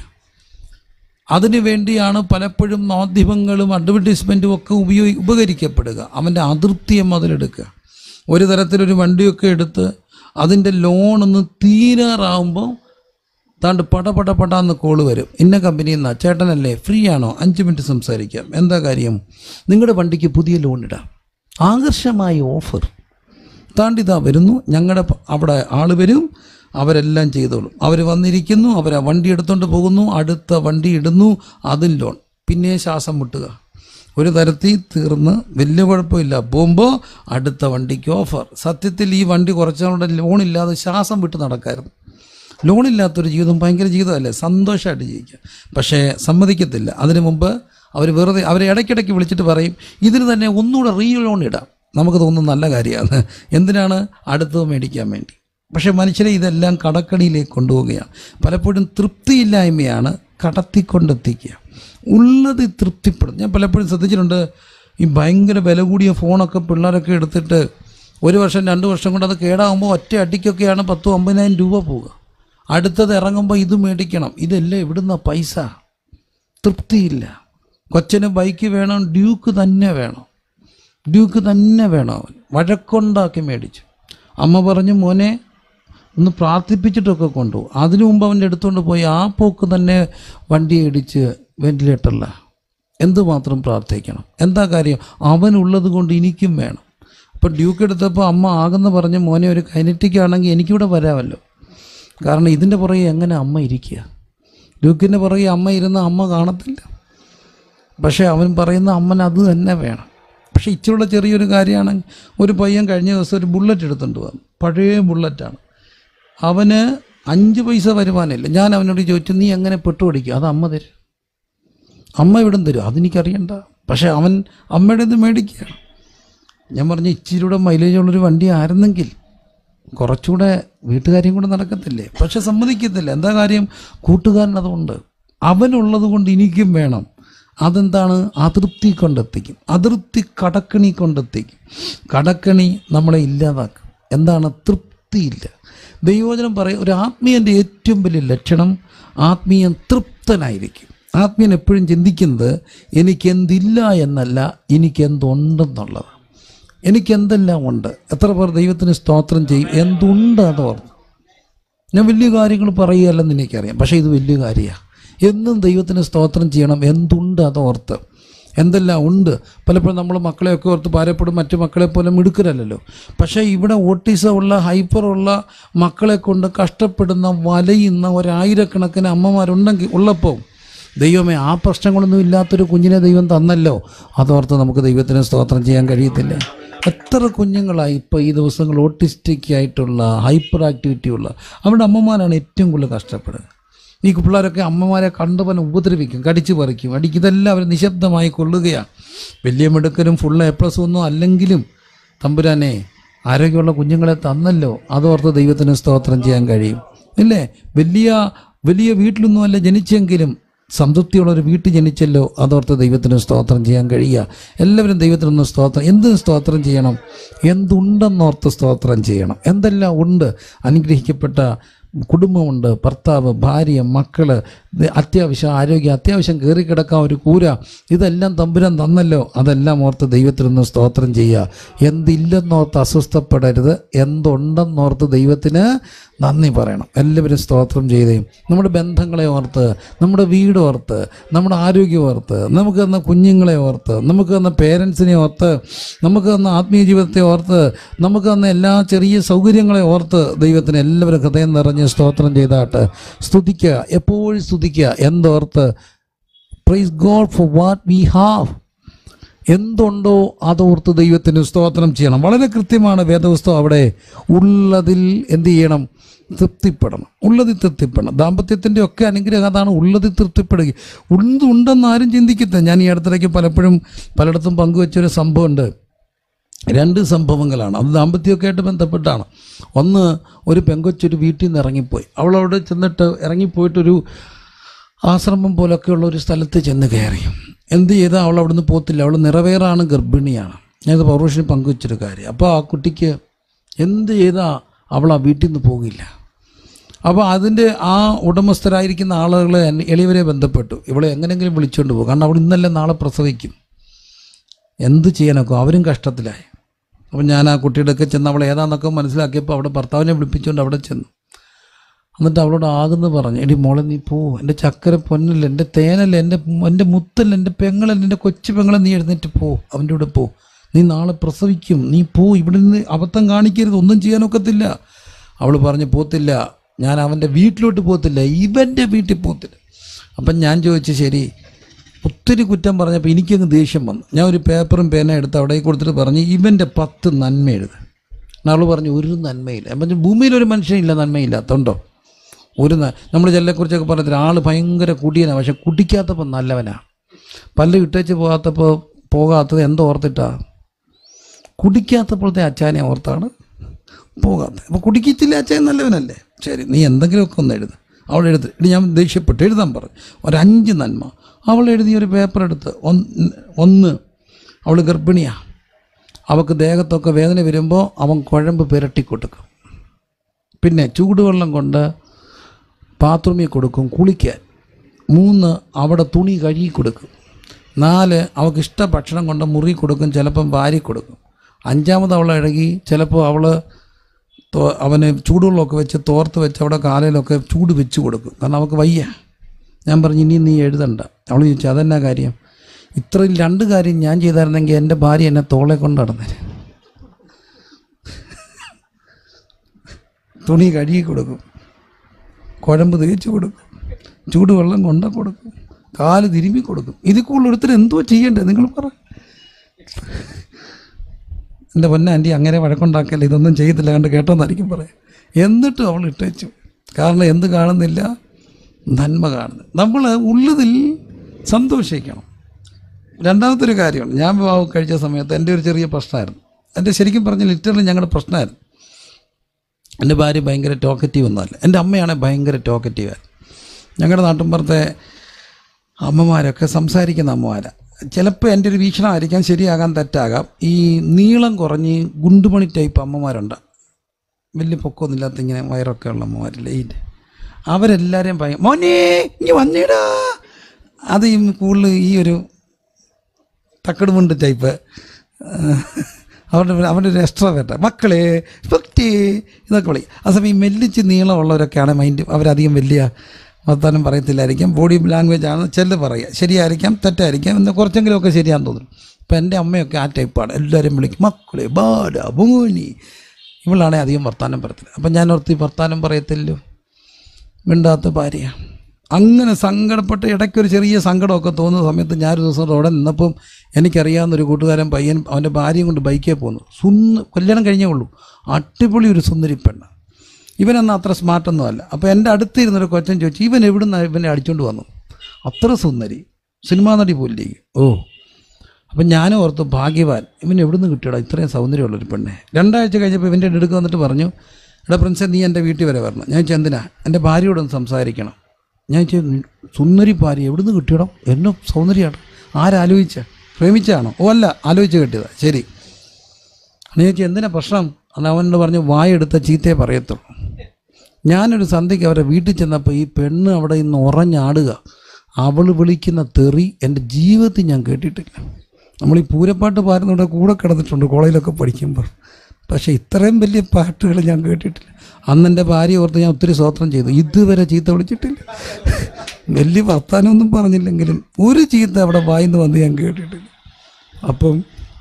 Speaker 1: അതിനു വേണ്ടിയാണ് പലപ്പോഴും മാധ്യമങ്ങളും അഡ്വർടൈസ്മെൻറ്റും ഒക്കെ ഉപയോഗി ഉപകരിക്കപ്പെടുക അവൻ്റെ അതൃപ്തിയെ മുതലെടുക്കുക ഒരു തരത്തിലൊരു വണ്ടിയൊക്കെ എടുത്ത് അതിൻ്റെ ലോൺ ഒന്ന് തീരാറാവുമ്പോൾ താണ്ട് പട പട പടാന്ന് കോള് വരും ഇന്ന കമ്പനിയിൽ നിന്നാ ചേട്ടനല്ലേ ഫ്രീ ആണോ അഞ്ച് മിനിറ്റ് സംസാരിക്കാം എന്താ കാര്യം നിങ്ങളുടെ വണ്ടിക്ക് പുതിയ ലോൺ ഇടാം ആകർഷമായ ഓഫർ താണ്ടിതാ വരുന്നു ഞങ്ങളുടെ പ- അവിടെ ആൾ വരും അവരെല്ലാം ചെയ്തോളും അവർ വന്നിരിക്കുന്നു അവർ ആ വണ്ടി എടുത്തുകൊണ്ട് പോകുന്നു അടുത്ത വണ്ടി ഇടുന്നു അതിൽ ലോൺ പിന്നെ ശ്വാസം മുട്ടുക ഒരു തരത്തിൽ തീർന്ന് വലിയ കുഴപ്പമില്ല പോകുമ്പോൾ അടുത്ത വണ്ടിക്ക് ഓഫർ സത്യത്തിൽ ഈ വണ്ടി കുറച്ചുകൂടെ ലോണില്ലാതെ ശ്വാസം വിട്ട് നടക്കായിരുന്നു ലോണില്ലാത്തൊരു ജീവിതം ഭയങ്കര ജീവിതമല്ലേ സന്തോഷമായിട്ട് ജീവിക്കുക പക്ഷേ സമ്മതിക്കത്തില്ല അതിനു മുമ്പ് അവർ വെറുതെ അവരെ ഇടയ്ക്കിടയ്ക്ക് വിളിച്ചിട്ട് പറയും ഇതിന് തന്നെ ഒന്നുകൂടെ റീ ലോൺ ഇടാം നമുക്ക് തോന്നുന്ന നല്ല കാര്യമാണ് എന്തിനാണ് അടുത്തത് മേടിക്കാൻ വേണ്ടി പക്ഷേ മനുഷ്യരെ ഇതെല്ലാം കടക്കണിയിലേക്ക് കൊണ്ടുപോവുകയാണ് പലപ്പോഴും തൃപ്തിയില്ലായ്മയാണ് കടത്തിക്കൊണ്ടെത്തിക്കുക ഉള്ളത് തൃപ്തിപ്പെടും ഞാൻ പലപ്പോഴും ശ്രദ്ധിച്ചിട്ടുണ്ട് ഈ ഭയങ്കര വില കൂടിയ ഫോണൊക്കെ പിള്ളേരൊക്കെ എടുത്തിട്ട് ഒരു വർഷം രണ്ട് വർഷം കൊണ്ട് അത് കേടാകുമ്പോൾ ഒറ്റ അടിക്കൊക്കെയാണ് പത്തും അമ്പതിനായിരം രൂപ പോവുക അടുത്തത് ഇറങ്ങുമ്പോൾ ഇത് മേടിക്കണം ഇതെല്ലാം എവിടുന്ന പൈസ തൃപ്തിയില്ല കൊച്ചന് ബൈക്ക് വേണം ഡ്യൂക്ക് തന്നെ വേണം ഡ്യൂക്ക് തന്നെ വേണം അവൻ വഴക്കൊണ്ടാക്കി മേടിച്ചു അമ്മ പറഞ്ഞു മോനെ ഒന്ന് പ്രാർത്ഥിപ്പിച്ചിട്ടൊക്കെ കൊണ്ടുപോകും അതിനു മുമ്പ് അവൻ്റെ എടുത്തുകൊണ്ട് പോയി ആ പോക്ക് തന്നെ വണ്ടി ഇടിച്ച് വെന്റിലേറ്ററില്ല എന്തുമാത്രം പ്രാർത്ഥിക്കണം എന്താ കാര്യം അവനുള്ളത് കൊണ്ട് എനിക്കും വേണം അപ്പോൾ ഡ്യൂക്ക് എടുത്തപ്പോൾ അമ്മ ആകുന്ന പറഞ്ഞ് മോനെ ഒരു കൈനറ്റിക് ആണെങ്കിൽ എനിക്കിവിടെ വരാമല്ലോ കാരണം ഇതിൻ്റെ പുറകെ എങ്ങനെ അമ്മ ഇരിക്കുക ഡ്യൂക്കിൻ്റെ പുറകെ അമ്മ ഇരുന്ന അമ്മ കാണത്തില്ല പക്ഷേ അവൻ പറയുന്ന അമ്മൻ അത് തന്നെ വേണം പക്ഷേ ഇച്ചിരിയുള്ള ചെറിയൊരു കാര്യമാണെങ്കിൽ ഒരു പയ്യൻ കഴിഞ്ഞ ദിവസം ഒരു ബുള്ളറ്റ് എടുത്തുകൊണ്ട് വന്നു പഴയ ബുള്ളറ്റാണ് അവന് അഞ്ച് പൈസ വരുമാനമില്ല ഞാൻ അവനോട് ചോദിച്ചു നീ എങ്ങനെ പെട്ടുപിടിക്കുക അത് അമ്മ തരും അമ്മ ഇവിടം തരും അതെനിക്കറിയണ്ട പക്ഷേ അവൻ അമ്മയുടെ ഇത് മേടിക്കുകയാണ് ഞാൻ പറഞ്ഞു ഇച്ചിരിയുടെ മൈലേജ് ഉള്ളൊരു വണ്ടി ആയിരുന്നെങ്കിൽ കുറച്ചുകൂടെ വീട്ടുകാര്യം കൂടെ നടക്കത്തില്ലേ പക്ഷെ സമ്മതിക്കത്തില്ല എന്താ കാര്യം കൂട്ടുകാരൻ അതുകൊണ്ട് അവനുള്ളത് കൊണ്ട് എനിക്കും വേണം അതെന്താണ് അതൃപ്തി കൊണ്ടെത്തിക്കും അതൃപ്തി കടക്കണി കൊണ്ടെത്തിക്കും കടക്കണി നമ്മളെ ഇല്ലാതാക്കും എന്താണ് തൃപ്തിയില്ല ദൈവവചനം പറയും ഒരു ആത്മീയൻ്റെ ഏറ്റവും വലിയ ലക്ഷണം ആത്മീയൻ തൃപ്തനായിരിക്കും ആത്മീയൻ എപ്പോഴും ചിന്തിക്കുന്നത് എനിക്കെന്തില്ല എന്നല്ല എനിക്കെന്തുണ്ടെന്നുള്ളത് എനിക്കെന്തെല്ലാം ഉണ്ട് എത്ര പേർ ദൈവത്തിന് സ്തോത്രം ചെയ്യും എന്തുണ്ട് അത് ഓർത്ത് ഞാൻ വലിയ കാര്യങ്ങൾ പറയുകയല്ലെന്ന് എനിക്കറിയാം പക്ഷേ ഇത് വലിയ കാര്യമാണ് എന്നും ദൈവത്തിന് സ്തോത്രം ചെയ്യണം എന്തുണ്ട് അത് ഓർത്ത് എന്തെല്ലാം ഉണ്ട് പലപ്പോഴും നമ്മൾ മക്കളെയൊക്കെ ഓർത്ത് പാരപ്പെടും മറ്റു മക്കളെ പോലെ മിടുക്കരല്ലല്ലോ പക്ഷേ ഇവിടെ ഓട്ടിസം ഉള്ള ഹൈപ്പർ ഉള്ള മക്കളെ കൊണ്ട് കഷ്ടപ്പെടുന്ന വലയുന്ന ഒരായിരക്കണക്കിന് അമ്മമാരുണ്ടെങ്കിൽ ഉള്ളപ്പോൾ ദൈവമേ ആ പ്രശ്നങ്ങളൊന്നും ഇല്ലാത്തൊരു കുഞ്ഞിനെ ദൈവം തന്നല്ലോ അതോർത്ത് നമുക്ക് ദൈവത്തിന് സ്തോത്രം ചെയ്യാൻ കഴിയത്തില്ല എത്ര കുഞ്ഞുങ്ങളായി ഇപ്പോൾ ഈ ദിവസങ്ങൾ ഓട്ടിസ്റ്റിക് ആയിട്ടുള്ള ഹൈപ്പർ ആക്ടിവിറ്റി ഉള്ള അവരുടെ അമ്മമാരാണ് ഏറ്റവും കൂടുതൽ കഷ്ടപ്പെടുക ഈ പിള്ളേരൊക്കെ അമ്മമാരെ കണ്ടുപനെ ഉപദ്രവിക്കും കടിച്ചു പറിക്കും അടിക്കും ഇതെല്ലാം അവർ നിശബ്ദമായി കൊള്ളുകയാണ് വലിയ മിടുക്കരും ഫുൾ എ പ്ലസ് ഒന്നും അല്ലെങ്കിലും തമ്പുരാനെ ആരോഗ്യമുള്ള കുഞ്ഞുങ്ങളെ തന്നല്ലോ അതോർത്ത് ദൈവത്തിന് സ്തോത്രം ചെയ്യാൻ കഴിയും ഇല്ലേ വലിയ വലിയ വീട്ടിലൊന്നുമല്ല ജനിച്ചെങ്കിലും സംതൃപ്തിയുള്ള ഒരു വീട്ടിൽ ജനിച്ചല്ലോ അതോർത്ത് ദൈവത്തിന് സ്തോത്രം ചെയ്യാൻ കഴിയുക എല്ലാവരും ദൈവത്തിനൊന്ന് സ്തോത്രം എന്തിന് സ്തോത്രം ചെയ്യണം എന്തുണ്ടെന്നോർത്ത് സ്തോത്രം ചെയ്യണം എന്തെല്ലാം ഉണ്ട് അനുഗ്രഹിക്കപ്പെട്ട കുടുംബമുണ്ട് ഭർത്താവ് ഭാര്യ മക്കള് ഇത് അത്യാവശ്യം ആരോഗ്യം അത്യാവശ്യം കയറി കിടക്കാൻ ഒരു കൂര ഇതെല്ലാം തമ്പുരാൻ തന്നല്ലോ അതെല്ലാം ഓർത്ത് ദൈവത്തിനൊന്ന് സ്തോത്രം ചെയ്യുക എന്തില്ലെന്നോർത്ത് അസ്വസ്ഥപ്പെടരുത് എന്തുണ്ടെന്നോർത്ത് ദൈവത്തിന് നന്ദി പറയണം എല്ലാവരും സ്തോത്രം ചെയ്തേ നമ്മുടെ ബന്ധങ്ങളെ ഓർത്ത് നമ്മുടെ വീട് ഓർത്ത് നമ്മുടെ ആരോഗ്യം ഓർത്ത് നമുക്ക് തന്ന കുഞ്ഞുങ്ങളെ ഓർത്ത് നമുക്ക് തന്ന പേരൻസിനെ ഓർത്ത് നമുക്ക് തന്ന ആത്മീയ ജീവിതത്തെ ഓർത്ത് നമുക്ക് തന്ന എല്ലാ ചെറിയ സൗകര്യങ്ങളെ ഓർത്ത് ദൈവത്തിന് എല്ലാവരും ഹൃദയം നിറഞ്ഞ് സ്തോത്രം ചെയ്താട്ട് സ്തുതിക്കുക എപ്പോഴും സ്തുതിക്കുക എന്തോർത്ത് praise God for what we have എന്തുണ്ടോ അതോർത്ത് ദൈവത്തിന് സ്തോത്രം ചെയ്യണം വളരെ കൃത്യമാണ് വേദപുസ്തകം അവിടെ ഉള്ളതിൽ എന്ത് ചെയ്യണം തൃപ്തിപ്പെടണം ഉള്ളതിൽ തൃപ്തിപ്പെടണം ദാമ്പത്യത്തിൻ്റെ ഒക്കെ അനുഗ്രഹം അതാണ് ഉള്ളതിൽ തൃപ്തിപ്പെടുക ഉണ്ടെന്ന് ആരും ചിന്തിക്കത്തില്ല ഞാൻ ഈ അടുത്തിടയ്ക്ക് പലപ്പോഴും പലയിടത്തും പങ്കുവെച്ചൊരു സംഭവമുണ്ട് രണ്ട് സംഭവങ്ങളാണ് അത് ദാമ്പത്യമൊക്കെ ആയിട്ട് ബന്ധപ്പെട്ടാണ് ഒന്ന് ഒരു പെങ്കൊച്ചൊരു വീട്ടിൽ നിന്ന് ഇറങ്ങിപ്പോയി അവളവിടെ ചെന്നിട്ട് ഇറങ്ങിപ്പോയിട്ടൊരു ആശ്രമം പോലൊക്കെയുള്ള ഒരു സ്ഥലത്ത് ചെന്ന് കയറി എന്ത് ചെയ്താൽ അവൾ അവിടുന്ന് പോത്തില്ല അവൾ നിറവേറാണ് ഗർഭിണിയാണ് ഞാനത് പൗർവശിന് പങ്കുവച്ചൊരു കാര്യം അപ്പോൾ ആ കുട്ടിക്ക് എന്ത് ചെയ്താൽ അവൾ ആ വീട്ടിൽ നിന്ന് പോകില്ല അപ്പോൾ അതിൻ്റെ ആ ഉടമസ്ഥരായിരിക്കുന്ന ആളുകൾ എളിയവരെ ബന്ധപ്പെട്ടു ഇവളെ എങ്ങനെയെങ്കിലും വിളിച്ചുകൊണ്ട് പോകും കാരണം അവൾ ഇന്നല്ല നാളെ പ്രസവിക്കും എന്ത് ചെയ്യാനൊക്കെ അവരും കഷ്ടത്തിലായി അപ്പം ഞാൻ ആ കുട്ടിയുടെ ഒക്കെ ചെന്ന് അവൾ ഏതാണെന്നൊക്കെ മനസ്സിലാക്കിയപ്പോൾ അവിടെ ഭർത്താവിനെ വിളിപ്പിച്ചുകൊണ്ട് അവിടെ ചെന്നു എന്നിട്ട് അവളോട് ആകുന്നു പറഞ്ഞു എടി മോളെ നീ പോ എൻ്റെ ചക്കര പൊന്നല്ല എൻ്റെ തേനല്ല എൻ്റെ എൻ്റെ മുത്തല്ല എൻ്റെ പെങ്ങളല്ല എൻ്റെ കൊച്ചു പെങ്ങളെ നീ എഴുന്നേറ്റ് പോ അവൻ്റെ കൂടെ പോ നീ നാളെ പ്രസവിക്കും നീ പോ ഇവിടെ നിന്ന് അബദ്ധം കാണിക്കരുത് ഒന്നും ചെയ്യാനൊക്കത്തില്ല അവൾ പറഞ്ഞു പോത്തില്ല ഞാൻ അവൻ്റെ വീട്ടിലോട്ട് പോത്തില്ല ഇവൻ്റെ വീട്ടിൽ പോത്തില്ല അപ്പം ഞാൻ ചോദിച്ചു ശരി ഒത്തിരി കുറ്റം പറഞ്ഞപ്പോൾ എനിക്കങ്ങ് ദേഷ്യം വന്നു ഞാൻ ഒരു പേപ്പറും പേന എടുത്ത് അവിടെ കൊടുത്തിട്ട് പറഞ്ഞു ഇവൻ്റെ പത്ത് നന്മ എഴുത് അവൾ പറഞ്ഞു ഒരു നന്മയില്ല ഞാൻ പറഞ്ഞു ഭൂമിയിൽ ഒരു മനുഷ്യനില്ല നന്മയില്ലാത്തതുണ്ടോ ഒരു ന- നമ്മൾ ചിലരെക്കുറിച്ചൊക്കെ പറഞ്ഞില്ല ആൾ ഭയങ്കര കുടിയനാണ് പക്ഷെ കുടിക്കാത്തപ്പോൾ നല്ലവനാണ് പല്ല് ഇട്ടേച്ച് പോകാത്തപ്പോൾ പോകാത്തത് എന്തോർത്തിട്ടാ കുടിക്കാത്തപ്പോഴത്തെ അച്ചാനെ ഓർത്താണ് പോകാത്തത് അപ്പോൾ കുടിക്കത്തില്ല അച്ചാൻ നല്ലവനല്ലേ ശരി നീ എന്തെങ്കിലുമൊക്കെ ഒന്ന് എഴുത് അവൾ എഴുതി ഇനി ഞാൻ ദേഷ്യപ്പെട്ടു എഴുതാൻ പറഞ്ഞു ഒരഞ്ച് നന്മ അവൾ എഴുതിയ ഒരു പേപ്പർ എടുത്ത് ഒന്ന് ഒന്ന് അവൾ ഗർഭിണിയാണ് അവൾക്ക് ദേഹത്തൊക്കെ വേദന വരുമ്പോൾ അവൻ കുഴമ്പ് പുരട്ടി കൊടുക്കും പിന്നെ ചൂടുവെള്ളം കൊണ്ട് ബാത്റൂമിൽ കൊടുക്കും കുളിക്കാൻ മൂന്ന് അവിടെ തുണി കഴുകി കൊടുക്കും നാല് അവൾക്ക് ഇഷ്ട ഭക്ഷണം കൊണ്ട് മുറി കൊടുക്കും ചിലപ്പം വാരി കൊടുക്കും അഞ്ചാമത് അവൾ ഇഴകി ചിലപ്പോൾ അവൾ അവന് ചൂടുവെള്ളമൊക്കെ വെച്ച് തോർത്ത് വെച്ച് അവിടെ കാലയിലൊക്കെ ചൂട് വെച്ച് കൊടുക്കും കാരണം അവൾക്ക് വയ്യ ഞാൻ പറഞ്ഞു ഇനി നീ എഴുതണ്ട അവൾ ചോദിച്ചു അതെന്നാ കാര്യം ഇത്രയും രണ്ട് കാര്യം ഞാൻ ചെയ്തായിരുന്നെങ്കിൽ എൻ്റെ ഭാര്യ എന്നെ തോളെ കൊണ്ട് നടന്നേനെ തുണി കഴുകി കൊടുക്കും കുഴമ്പ് തേച്ച് കൊടുക്കും ചൂടുവെള്ളം കൊണ്ട കൊടുക്കും കാല് തിരുമ്പി കൊടുക്കും ഇതിൽ കൂടുതൽ ഒരുത്തർ എന്തോ ചെയ്യണ്ടേ നിങ്ങൾ പറ എൻ്റെ പൊന്ന ആൻറ്റി അങ്ങനെ വഴക്കുണ്ടാക്കല്ല ഇതൊന്നും ചെയ്യത്തില്ല കണ്ട് കേട്ടോന്നായിരിക്കും പറയാം എന്നിട്ടും അവൾ ഇട്ടേച്ചു കാരണം എന്ത് കാണുന്നില്ല നന്മ കാണുന്നു നമ്മൾ ഉള്ളതിൽ സന്തോഷിക്കണം രണ്ടാമത്തെ ഒരു കാര്യമാണ് ഞാൻ വിവാഹം കഴിച്ച സമയത്ത് എൻ്റെ ഒരു ചെറിയ പ്രശ്നമായിരുന്നു എൻ്റെ ശരിക്കും പറഞ്ഞ ലിറ്ററലി ഞങ്ങളുടെ പ്രശ്നമായിരുന്നു എൻ്റെ ഭാര്യ ഭയങ്കര ടോക്കറ്റീവ് ഒന്നുമല്ല എൻ്റെ അമ്മയാണെങ്കിൽ ഭയങ്കര ടോക്കറ്റീവായിരുന്നു ഞങ്ങളുടെ നാട്ടിൻപുറത്തെ അമ്മമാരൊക്കെ സംസാരിക്കുന്ന അമ്മമാരാണ് ചിലപ്പോൾ എൻ്റെ ഒരു വീക്ഷണമായിരിക്കാം ശരിയാകാൻ തെറ്റാകാം ഈ നീളം കുറഞ്ഞ് ഗുണ്ടുമണി ടൈപ്പ് അമ്മമാരുണ്ട് വലിയ പൊക്കമൊന്നുമില്ലാത്ത ഇങ്ങനെ വയറൊക്കെ ഉള്ള അമ്മമാരില്ലേ ഈ അവരെല്ലാവരെയും ഭയ മോനെ ഇനി വന്നേടാ അത് ഈ കൂടുതൽ ഈ ഒരു തക്കടുമുണ്ട് ടൈപ്പ് അവരുടെ അവരുടെ ഒരു എക്സ്ട്രാ വേട്ട മക്കളെ ഫക്റ്റി ഇതൊക്കെ വിളിക്കും ആ സമയം ഈ മെല്ലിച്ച് നീളമുള്ളവരൊക്കെയാണ് മൈൻഡ് അവരധികം വലിയ വർത്താനം പറയത്തില്ലായിരിക്കും ബോഡി ലാംഗ്വേജ് ആണ് ചെല്ല് പറയുക ശരിയായിരിക്കാം തെറ്റായിരിക്കാം എന്ന് കുറച്ചെങ്കിലുമൊക്കെ ശരിയാന്ന് തോന്നും ഇപ്പം എൻ്റെ അമ്മയൊക്കെ ആ ടൈപ്പാണ് എല്ലാവരും വിളിക്കും മക്കളെ ബാഡ ബോണി ഇവളാണെ അധികം വർത്താനം പറയത്തില്ല അപ്പം ഞാൻ ഓർത്ത് ഈ വർത്താനം പറയത്തില്ലോ മിണ്ടാത്ത ഭാര്യ അങ്ങനെ സങ്കടപ്പെട്ട് ഇടയ്ക്കൊരു ചെറിയ സങ്കടമൊക്കെ തോന്നുന്ന സമയത്ത് ഞാനൊരു ദിവസം റോഡിൽ നിന്നപ്പം എനിക്കറിയാവുന്ന ഒരു കൂട്ടുകാരൻ പയ്യൻ അവൻ്റെ ഭാര്യയും കൊണ്ട് ബൈക്കിൽ പോകുന്നു സുന്ന് കല്യാണം കഴിഞ്ഞേ ഉള്ളൂ അടിപൊളി ഒരു സുന്ദരി പെണ്ണ് ഇവനന്ന് അത്ര സ്മാർട്ടൊന്നും അല്ല അപ്പോൾ എൻ്റെ അടുത്തിരുന്നൊരു കൊച്ചൻ ചോദിച്ചു ഇവൻ എവിടുന്ന് ഇവനെ അടിച്ചുകൊണ്ട് വന്നു അത്ര സുന്ദരി സിനിമാ നടി പോലില്ലേ ഓ അപ്പം ഞാനും ഓർത്തു ഭാഗ്യവാൻ ഇവൻ എവിടുന്ന് കിട്ടിയടാ ഇത്രയും സൗന്ദര്യമുള്ളൊരു പെണ്ണെ രണ്ടാഴ്ച കഴിഞ്ഞപ്പോൾ ഇവൻ്റെ അടുക്ക് വന്നിട്ട് പറഞ്ഞു എടാ പ്രിൻസെ നീ എൻ്റെ വീട്ടിൽ വരെ വരണം ഞാൻ ചോദിച്ചു, എന്തിനാ എൻ്റെ ഭാര്യയോടൊന്ന് സംസാരിക്കണം ഞാൻ ചോദിച്ചു സുന്ദരി ഭാര്യ എവിടുന്ന് കിട്ടിയടോ എന്നോ സൗന്ദര്യമാണ് ആരാലോചിച്ച പ്രേമിച്ചാണോ ഓ അല്ല ആലോചിച്ച് കിട്ടിയതാ ശരി ഞാൻ ചോദിച്ചു എന്തിനാ പ്രശ്നം അന്ന് അവനോട് പറഞ്ഞു വായെടുത്ത ചീത്തയെ പറയത്തുള്ളൂ ഞാനൊരു സന്ധ്യയ്ക്ക് അവരുടെ വീട്ടിൽ ചെന്നപ്പോൾ ഈ പെണ്ണ് അവിടെ ഇന്ന് ഉറഞ്ഞാടുക അവൾ വിളിക്കുന്ന തെറി എൻ്റെ ജീവിതത്തിൽ ഞാൻ കേട്ടിട്ടില്ല നമ്മൾ ഈ പൂരപ്പാട്ട് പാടുന്നവിടെ കൂടെ കിടന്നിട്ടുണ്ട് കോളേജിലൊക്കെ പഠിക്കുമ്പോൾ പക്ഷേ ഇത്രയും വലിയ പാട്ടുകൾ ഞാൻ കേട്ടിട്ടില്ല അന്ന് എൻ്റെ ഭാര്യ ഓർത്ത് ഞാൻ ഒത്തിരി സ്വോത്രം ചെയ്തു ഇതുവരെ ചീത്ത വിളിച്ചിട്ടില്ല വലിയ വർത്താനമൊന്നും പറഞ്ഞില്ലെങ്കിലും ഒരു ചീത്ത അവിടെ വായിന്ന് വന്ന് ഞാൻ കേട്ടിട്ടില്ല അപ്പം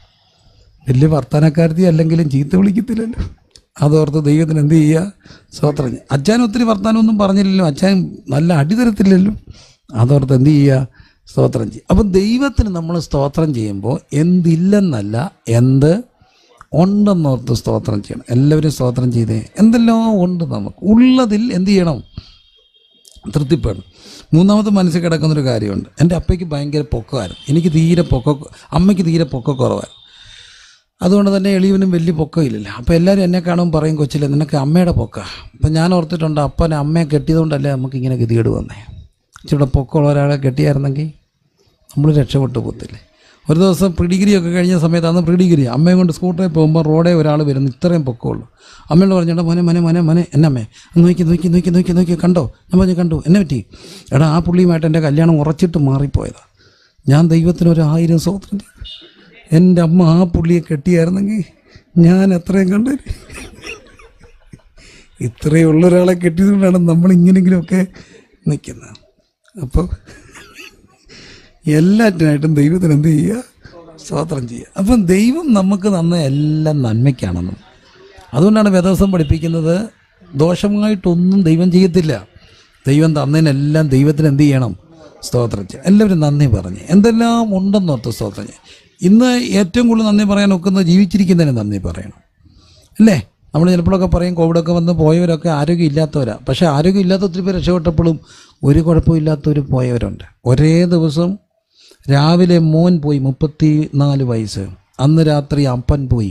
Speaker 1: വലിയ വർത്തമാനക്കാരത്തി അല്ലെങ്കിലും ചീത്ത വിളിക്കത്തില്ലല്ലോ അതോർത്ത് ദൈവത്തിന് എന്ത് ചെയ്യുക സ്തോത്രം ചെയ്യ- അച്ഛൻ ഒത്തിരി വർത്തമാനമൊന്നും പറഞ്ഞില്ലല്ലോ അച്ഛൻ നല്ല അടി തരത്തില്ലല്ലോ അതോർത്ത് എന്ത് ചെയ്യുക സ്തോത്രം ചെയ്യും അപ്പം ദൈവത്തിന് നമ്മൾ സ്തോത്രം ചെയ്യുമ്പോൾ എന്തില്ലെന്നല്ല എന്ത് ഉണ്ടെന്നോർത്ത് സ്തോത്രം ചെയ്യണം എല്ലാവരും സ്തോത്രം ചെയ്തേ എന്തെല്ലോ ഉണ്ട് നമുക്ക് ഉള്ളതിൽ എന്ത് ചെയ്യണം തൃപ്തിപ്പെടണം മൂന്നാമത് മനസ്സിൽ കിടക്കുന്നൊരു കാര്യമുണ്ട് എൻ്റെ അപ്പയ്ക്ക് ഭയങ്കര പൊക്കമായിരുന്നു എനിക്ക് തീരെ പൊക്ക അമ്മയ്ക്ക് തീരെ പൊക്ക കുറവായിരുന്നു അതുകൊണ്ട് തന്നെ എളിയവനും വലിയ പൊക്കമില്ലല്ലോ അപ്പോൾ എല്ലാവരും എന്നെ കാണുമ്പോൾ പറയും കൊച്ചിലെ നിനക്ക് അമ്മയുടെ പൊക്ക അപ്പം ഞാൻ ഓർത്തിട്ടുണ്ട് അപ്പൻ അമ്മയെ കെട്ടിയതുകൊണ്ടല്ലേ നമുക്ക് ഇങ്ങനെ ഗതികേട് വന്നേ ഇച്ചിരി പൊക്കമുള്ള ഒരാളെ കെട്ടിയായിരുന്നെങ്കിൽ നമ്മൾ രക്ഷപ്പെട്ടു പോകത്തില്ലേ ഒരു ദിവസം പ്രിഡിഗ്രി ഒക്കെ കഴിഞ്ഞ സമയത്ത് അന്ന് പ്രിഡിഗ്രി അമ്മയും കൊണ്ട് സ്കൂട്ടറിൽ പോകുമ്പോൾ റോഡേ ഒരാൾ വരുന്നു ഇത്രയും പൊക്കമുള്ളൂ അമ്മയോട് പറഞ്ഞിട്ട് മോനെ മോനെ മോനെ മോനെ എന്നെ അമ്മേ ഒന്ന് നോക്കി നോക്കി നോക്കി നോക്കി നോക്കി കണ്ടോ ഞാൻ പറഞ്ഞു കണ്ടു എന്നെ പറ്റി എടാ ആ പുള്ളിയുമായിട്ട് എൻ്റെ കല്യാണം ഉറച്ചിട്ട് മാറിപ്പോയതാണ് ഞാൻ ദൈവത്തിന് ഒരു ആയിരം സ്വത്രം ചെയ്തു എൻ്റെ അമ്മ ആ പുള്ളിയെ കെട്ടിയായിരുന്നെങ്കിൽ ഞാൻ എത്രയും കണ്ടു ഇത്രയുള്ള ഒരാളെ കെട്ടിയതുകൊണ്ടാണ് നമ്മൾ ഇങ്ങനെങ്കിലുമൊക്കെ നിൽക്കുന്നത് അപ്പോൾ എല്ലാറ്റിനായിട്ടും ദൈവത്തിന് എന്ത് ചെയ്യുക സ്തോത്രം ചെയ്യുക അപ്പം ദൈവം നമുക്ക് തന്ന എല്ലാം നന്മയ്ക്കാണെന്നും അതുകൊണ്ടാണ് വേദവസം പഠിപ്പിക്കുന്നത് ദോഷമായിട്ടൊന്നും ദൈവം ചെയ്യത്തില്ല ദൈവം തന്നതിനെല്ലാം ദൈവത്തിന് എന്ത് ചെയ്യണം സ്തോത്രം ചെയ്യണം എല്ലാവരും നന്ദി പറഞ്ഞ് എന്തെല്ലാം ഉണ്ടെന്നോർത്ത് സ്തോത്രം ചെയ്യും ഇന്ന് ഏറ്റവും കൂടുതൽ നന്ദി പറയാൻ ഒക്കുന്നത് ജീവിച്ചിരിക്കുന്നതിന് നന്ദി പറയണം അല്ലേ നമ്മൾ ചിലപ്പോഴൊക്കെ പറയും കോവിഡൊക്കെ വന്ന് പോയവരൊക്കെ ആരോഗ്യം ഇല്ലാത്തവരാ പക്ഷേ ആരോഗ്യം ഇല്ലാത്ത ഒത്തിരി പേര് രക്ഷപ്പെട്ടപ്പോഴും ഒരു കുഴപ്പമില്ലാത്തവർ പോയവരുണ്ട് ഒരേ ദിവസം രാവിലെ മോൻ പോയി മുപ്പത്തി നാല് വയസ്സ് അന്ന് രാത്രി അപ്പൻ പോയി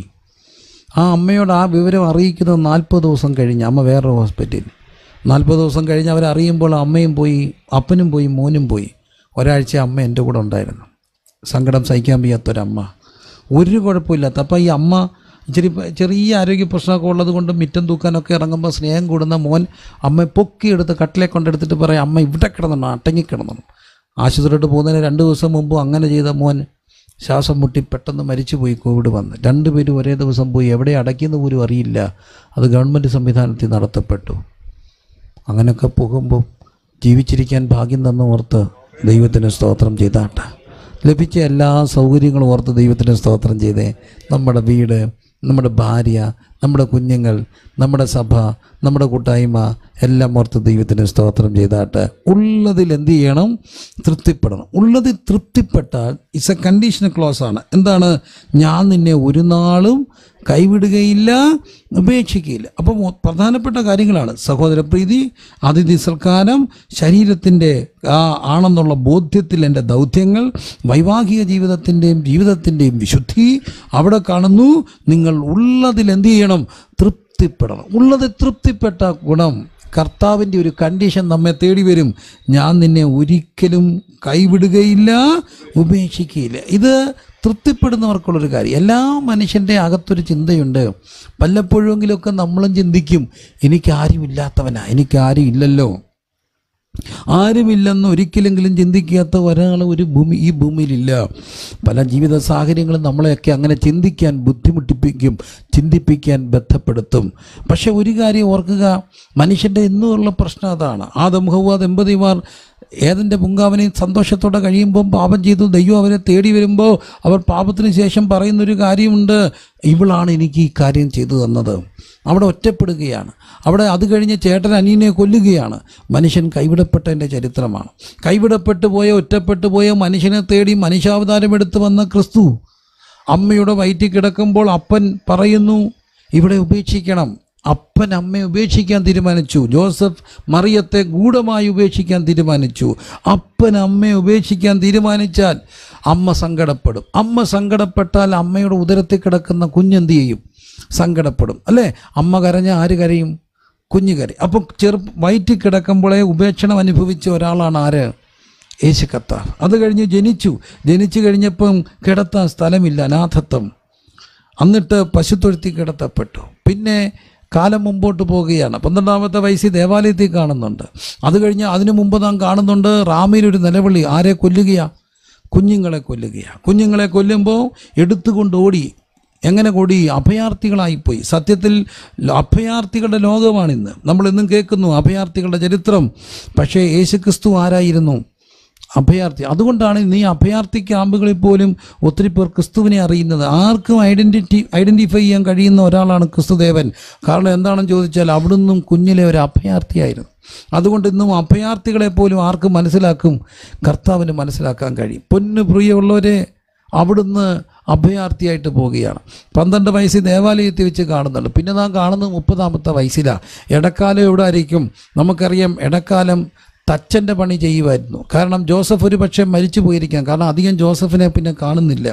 Speaker 1: ആ അമ്മയോട് ആ വിവരം അറിയിക്കുന്നത് നാൽപ്പത് ദിവസം കഴിഞ്ഞ് അമ്മ വേറൊരു ഹോസ്പിറ്റലിൽ നാൽപ്പത് ദിവസം കഴിഞ്ഞ് അവരറിയുമ്പോൾ അമ്മയും പോയി അപ്പനും പോയി മോനും പോയി ഒരാഴ്ച അമ്മ എൻ്റെ കൂടെ ഉണ്ടായിരുന്നു സങ്കടം സഹിക്കാൻ വയ്യാത്തൊരമ്മ ഒരു കുഴപ്പമില്ലാത്ത അപ്പോൾ ഈ അമ്മ ഇച്ചിരി പ- ചെറിയ ആരോഗ്യ പ്രശ്നമൊക്കെ ഉള്ളത് കൊണ്ട് മിറ്റം തൂക്കാനൊക്കെ ഇറങ്ങുമ്പോൾ സ്നേഹം കൂടുന്ന മോൻ അമ്മ പൊക്കിയെടുത്ത് കട്ടിലെ കൊണ്ടെടുത്തിട്ട് പറയും അമ്മ ഇവിടെ കിടന്നു അടങ്ങിക്കിടന്നു ആശുപത്രിയിലോട്ട് പോകുന്നതിന് രണ്ട് ദിവസം മുമ്പ് അങ്ങനെ ചെയ്ത മോൻ ശ്വാസം മുട്ടി പെട്ടെന്ന് മരിച്ചുപോയി കോവിഡ് വന്ന് രണ്ടുപേരും ഒരേ ദിവസം പോയി എവിടെ അടക്കിയെന്ന് പോലും അറിയില്ല അത് ഗവൺമെൻറ് സംവിധാനത്തിൽ നടത്തപ്പെട്ടു അങ്ങനെയൊക്കെ പോകുമ്പോൾ ജീവിച്ചിരിക്കാൻ ഭാഗ്യം തന്ന ഓർത്ത് ദൈവത്തിന് സ്തോത്രം ചെയ്താട്ടെ ലഭിച്ച എല്ലാ സൗകര്യങ്ങളും ഓർത്ത് ദൈവത്തിന് സ്തോത്രം ചെയ്തേ നമ്മുടെ വീട് നമ്മുടെ ഭാര്യ നമ്മുടെ കുഞ്ഞുങ്ങൾ നമ്മുടെ സഭ നമ്മുടെ കൂട്ടായ്മ എല്ലാം ഓർത്ത് ദൈവത്തിന് സ്തോത്രം ചെയ്താട്ട് ഉള്ളതിൽ എന്ത് ചെയ്യണം തൃപ്തിപ്പെടണം ഉള്ളതിൽ തൃപ്തിപ്പെട്ടാൽ ഇറ്റ്സ് എ കണ്ടീഷണൽ ക്ലോസ് ആണ് എന്താണ് ഞാൻ നിന്നെ ഒരു നാളും കൈവിടുകയില്ല ഉപേക്ഷിക്കുകയില്ല അപ്പം പ്രധാനപ്പെട്ട കാര്യങ്ങളാണ് സഹോദരപ്രീതി അതിഥി സൽക്കാരം ശരീരത്തിൻ്റെ ആ ആണെന്നുള്ള ബോധ്യത്തിൽ എൻ്റെ ദൗത്യങ്ങൾ വൈവാഹിക ജീവിതത്തിൻ്റെയും ജീവിതത്തിൻ്റെയും വിശുദ്ധി അവിടെ കാണുന്നു നിങ്ങൾ ഉള്ളതിൽ എന്ത് ചെയ്യണം തൃപ്തിപ്പെടണം ഉള്ളത് തൃപ്തിപ്പെട്ട ഗുണം കർത്താവിൻ്റെ ഒരു കണ്ടീഷൻ നമ്മെ തേടി വരും ഞാൻ നിന്നെ ഒരിക്കലും കൈവിടുകയില്ല ഉപേക്ഷിക്കുകയില്ല ഇത് തൃപ്തിപ്പെടുന്നവർക്കുള്ളൊരു കാര്യം എല്ലാ മനുഷ്യൻ്റെ അകത്തൊരു ചിന്തയുണ്ട് വല്ലപ്പോഴെങ്കിലുമൊക്കെ നമ്മളും ചിന്തിക്കും എനിക്കാരും ഇല്ലാത്തവനാ എനിക്കാരും ഇല്ലല്ലോ ആരുമില്ലെന്ന് ഒരിക്കലെങ്കിലും ചിന്തിക്കാത്ത ഒരാൾ ഒരു ഭൂമി ഈ ഭൂമിയിലില്ല പല ജീവിത സാഹചര്യങ്ങളും നമ്മളെയൊക്കെ അങ്ങനെ ചിന്തിക്കാൻ ബുദ്ധിമുട്ടിപ്പിക്കും ചിന്തിപ്പിക്കാൻ ബന്ധപ്പെടുത്തും പക്ഷെ ഒരു കാര്യം ഓർക്കുക മനുഷ്യൻ്റെ എന്നുമുള്ള പ്രശ്നം അതാണ് ആദം ഹൗവ ദമ്പതിമാർ ഏതിൻ്റെ പുങ്കാവനെ സന്തോഷത്തോടെ കഴിയുമ്പം പാപം ചെയ്തു ദൈവം അവരെ തേടി വരുമ്പോൾ അവർ പാപത്തിന് ശേഷം പറയുന്നൊരു കാര്യമുണ്ട് ഇവളാണ് എനിക്ക് ഈ കാര്യം ചെയ്തു തന്നത് അവിടെ ഒറ്റപ്പെടുകയാണ് അവിടെ അത് കഴിഞ്ഞ് ചേട്ടൻ അനിയനെ കൊല്ലുകയാണ് മനുഷ്യൻ കൈവിടപ്പെട്ടതിൻ്റെ ചരിത്രമാണ് കൈവിടപ്പെട്ടു പോയ ഒറ്റപ്പെട്ടു പോയ മനുഷ്യനെ തേടി മനുഷ്യാവതാരം എടുത്തു വന്ന ക്രിസ്തു അമ്മയുടെ വയറ്റിൽ കിടക്കുമ്പോൾ അപ്പൻ പറയുന്നു ഇവിടെ ഉപേക്ഷിക്കണം അപ്പൻ അമ്മയെ ഉപേക്ഷിക്കാൻ തീരുമാനിച്ചു ജോസഫ് മറിയത്തെ ഗൂഢമായി ഉപേക്ഷിക്കാൻ തീരുമാനിച്ചു അപ്പൻ അമ്മയെ ഉപേക്ഷിക്കാൻ തീരുമാനിച്ചാൽ അമ്മ സങ്കടപ്പെടും അമ്മ സങ്കടപ്പെട്ടാൽ അമ്മയുടെ ഉദരത്തിൽ കിടക്കുന്ന കുഞ്ഞെന്ത് ചെയ്യും സങ്കടപ്പെടും അല്ലേ അമ്മ കരഞ്ഞ ആര് കരയും കുഞ്ഞ് കരയും അപ്പം ചെറു വയറ്റിൽ കിടക്കുമ്പോഴേ ഉപേക്ഷണം അനുഭവിച്ച ഒരാളാണ് ആര് യേശു കർത്താവ് അത് കഴിഞ്ഞ് ജനിച്ചു ജനിച്ചു കഴിഞ്ഞപ്പം കിടത്താൻ സ്ഥലമില്ല അനാഥത്വം എന്നിട്ട് പശുത്തൊഴുത്തി കിടത്തപ്പെട്ടു പിന്നെ കാലം മുമ്പോട്ട് പോവുകയാണ് പന്ത്രണ്ടാമത്തെ വയസ്സിൽ ദേവാലയത്തിൽ കാണുന്നുണ്ട് അത് കഴിഞ്ഞ് അതിനു മുമ്പ് നാം കാണുന്നുണ്ട് റാമിലൊരു നിലവിളി ആരെ കൊല്ലുകയാ കുഞ്ഞുങ്ങളെ കൊല്ലുകയാ കുഞ്ഞുങ്ങളെ കൊല്ലുമ്പോൾ എടുത്തുകൊണ്ട് ഓടി എങ്ങനെ കൂടി അഭയാർത്ഥികളായിപ്പോയി സത്യത്തിൽ അഭയാർത്ഥികളുടെ ലോകമാണിന്ന് നമ്മൾ ഇന്നും കേൾക്കുന്നു അഭയാർത്ഥികളുടെ ചരിത്രം പക്ഷേ യേശുക്രിസ്തു ആരായിരുന്നു അഭയാർത്ഥി അതുകൊണ്ടാണ് നീ അഭയാർത്ഥി ക്യാമ്പുകളിൽ പോലും ഒത്തിരി പേർ ക്രിസ്തുവിനെ അറിയുന്നത് ആർക്കും ഐഡൻറ്റിറ്റി ഐഡൻറ്റിഫൈ ചെയ്യാൻ കഴിയുന്ന ഒരാളാണ് ക്രിസ്തുദേവൻ കാരണം എന്താണെന്ന് ചോദിച്ചാൽ അവിടുന്നും കുഞ്ഞിലെ ഒരു അഭയാർത്ഥിയായിരുന്നു അതുകൊണ്ട് ഇന്നും അഭയാർത്ഥികളെ പോലും ആർക്ക് മനസ്സിലാക്കും കർത്താവിന് മനസ്സിലാക്കാൻ കഴിയും പൊന്നു പ്രിയമുള്ളവരെ അവിടുന്ന് അഭയാർത്ഥിയായിട്ട് പോവുകയാണ് പന്ത്രണ്ട് വയസ്സിൽ ദേവാലയത്തിൽ വെച്ച് കാണുന്നുണ്ട് പിന്നെ നാം കാണുന്നത് മുപ്പതാമത്തെ വയസ്സിലാണ് ഇടക്കാലം എവിടെ ആയിരിക്കും നമുക്കറിയാം ഇടക്കാലം തച്ചൻ്റെ പണി ചെയ്യുമായിരുന്നു കാരണം ജോസഫ് ഒരു പക്ഷേ മരിച്ചു പോയിരിക്കാം കാരണം അധികം ജോസഫിനെ പിന്നെ കാണുന്നില്ല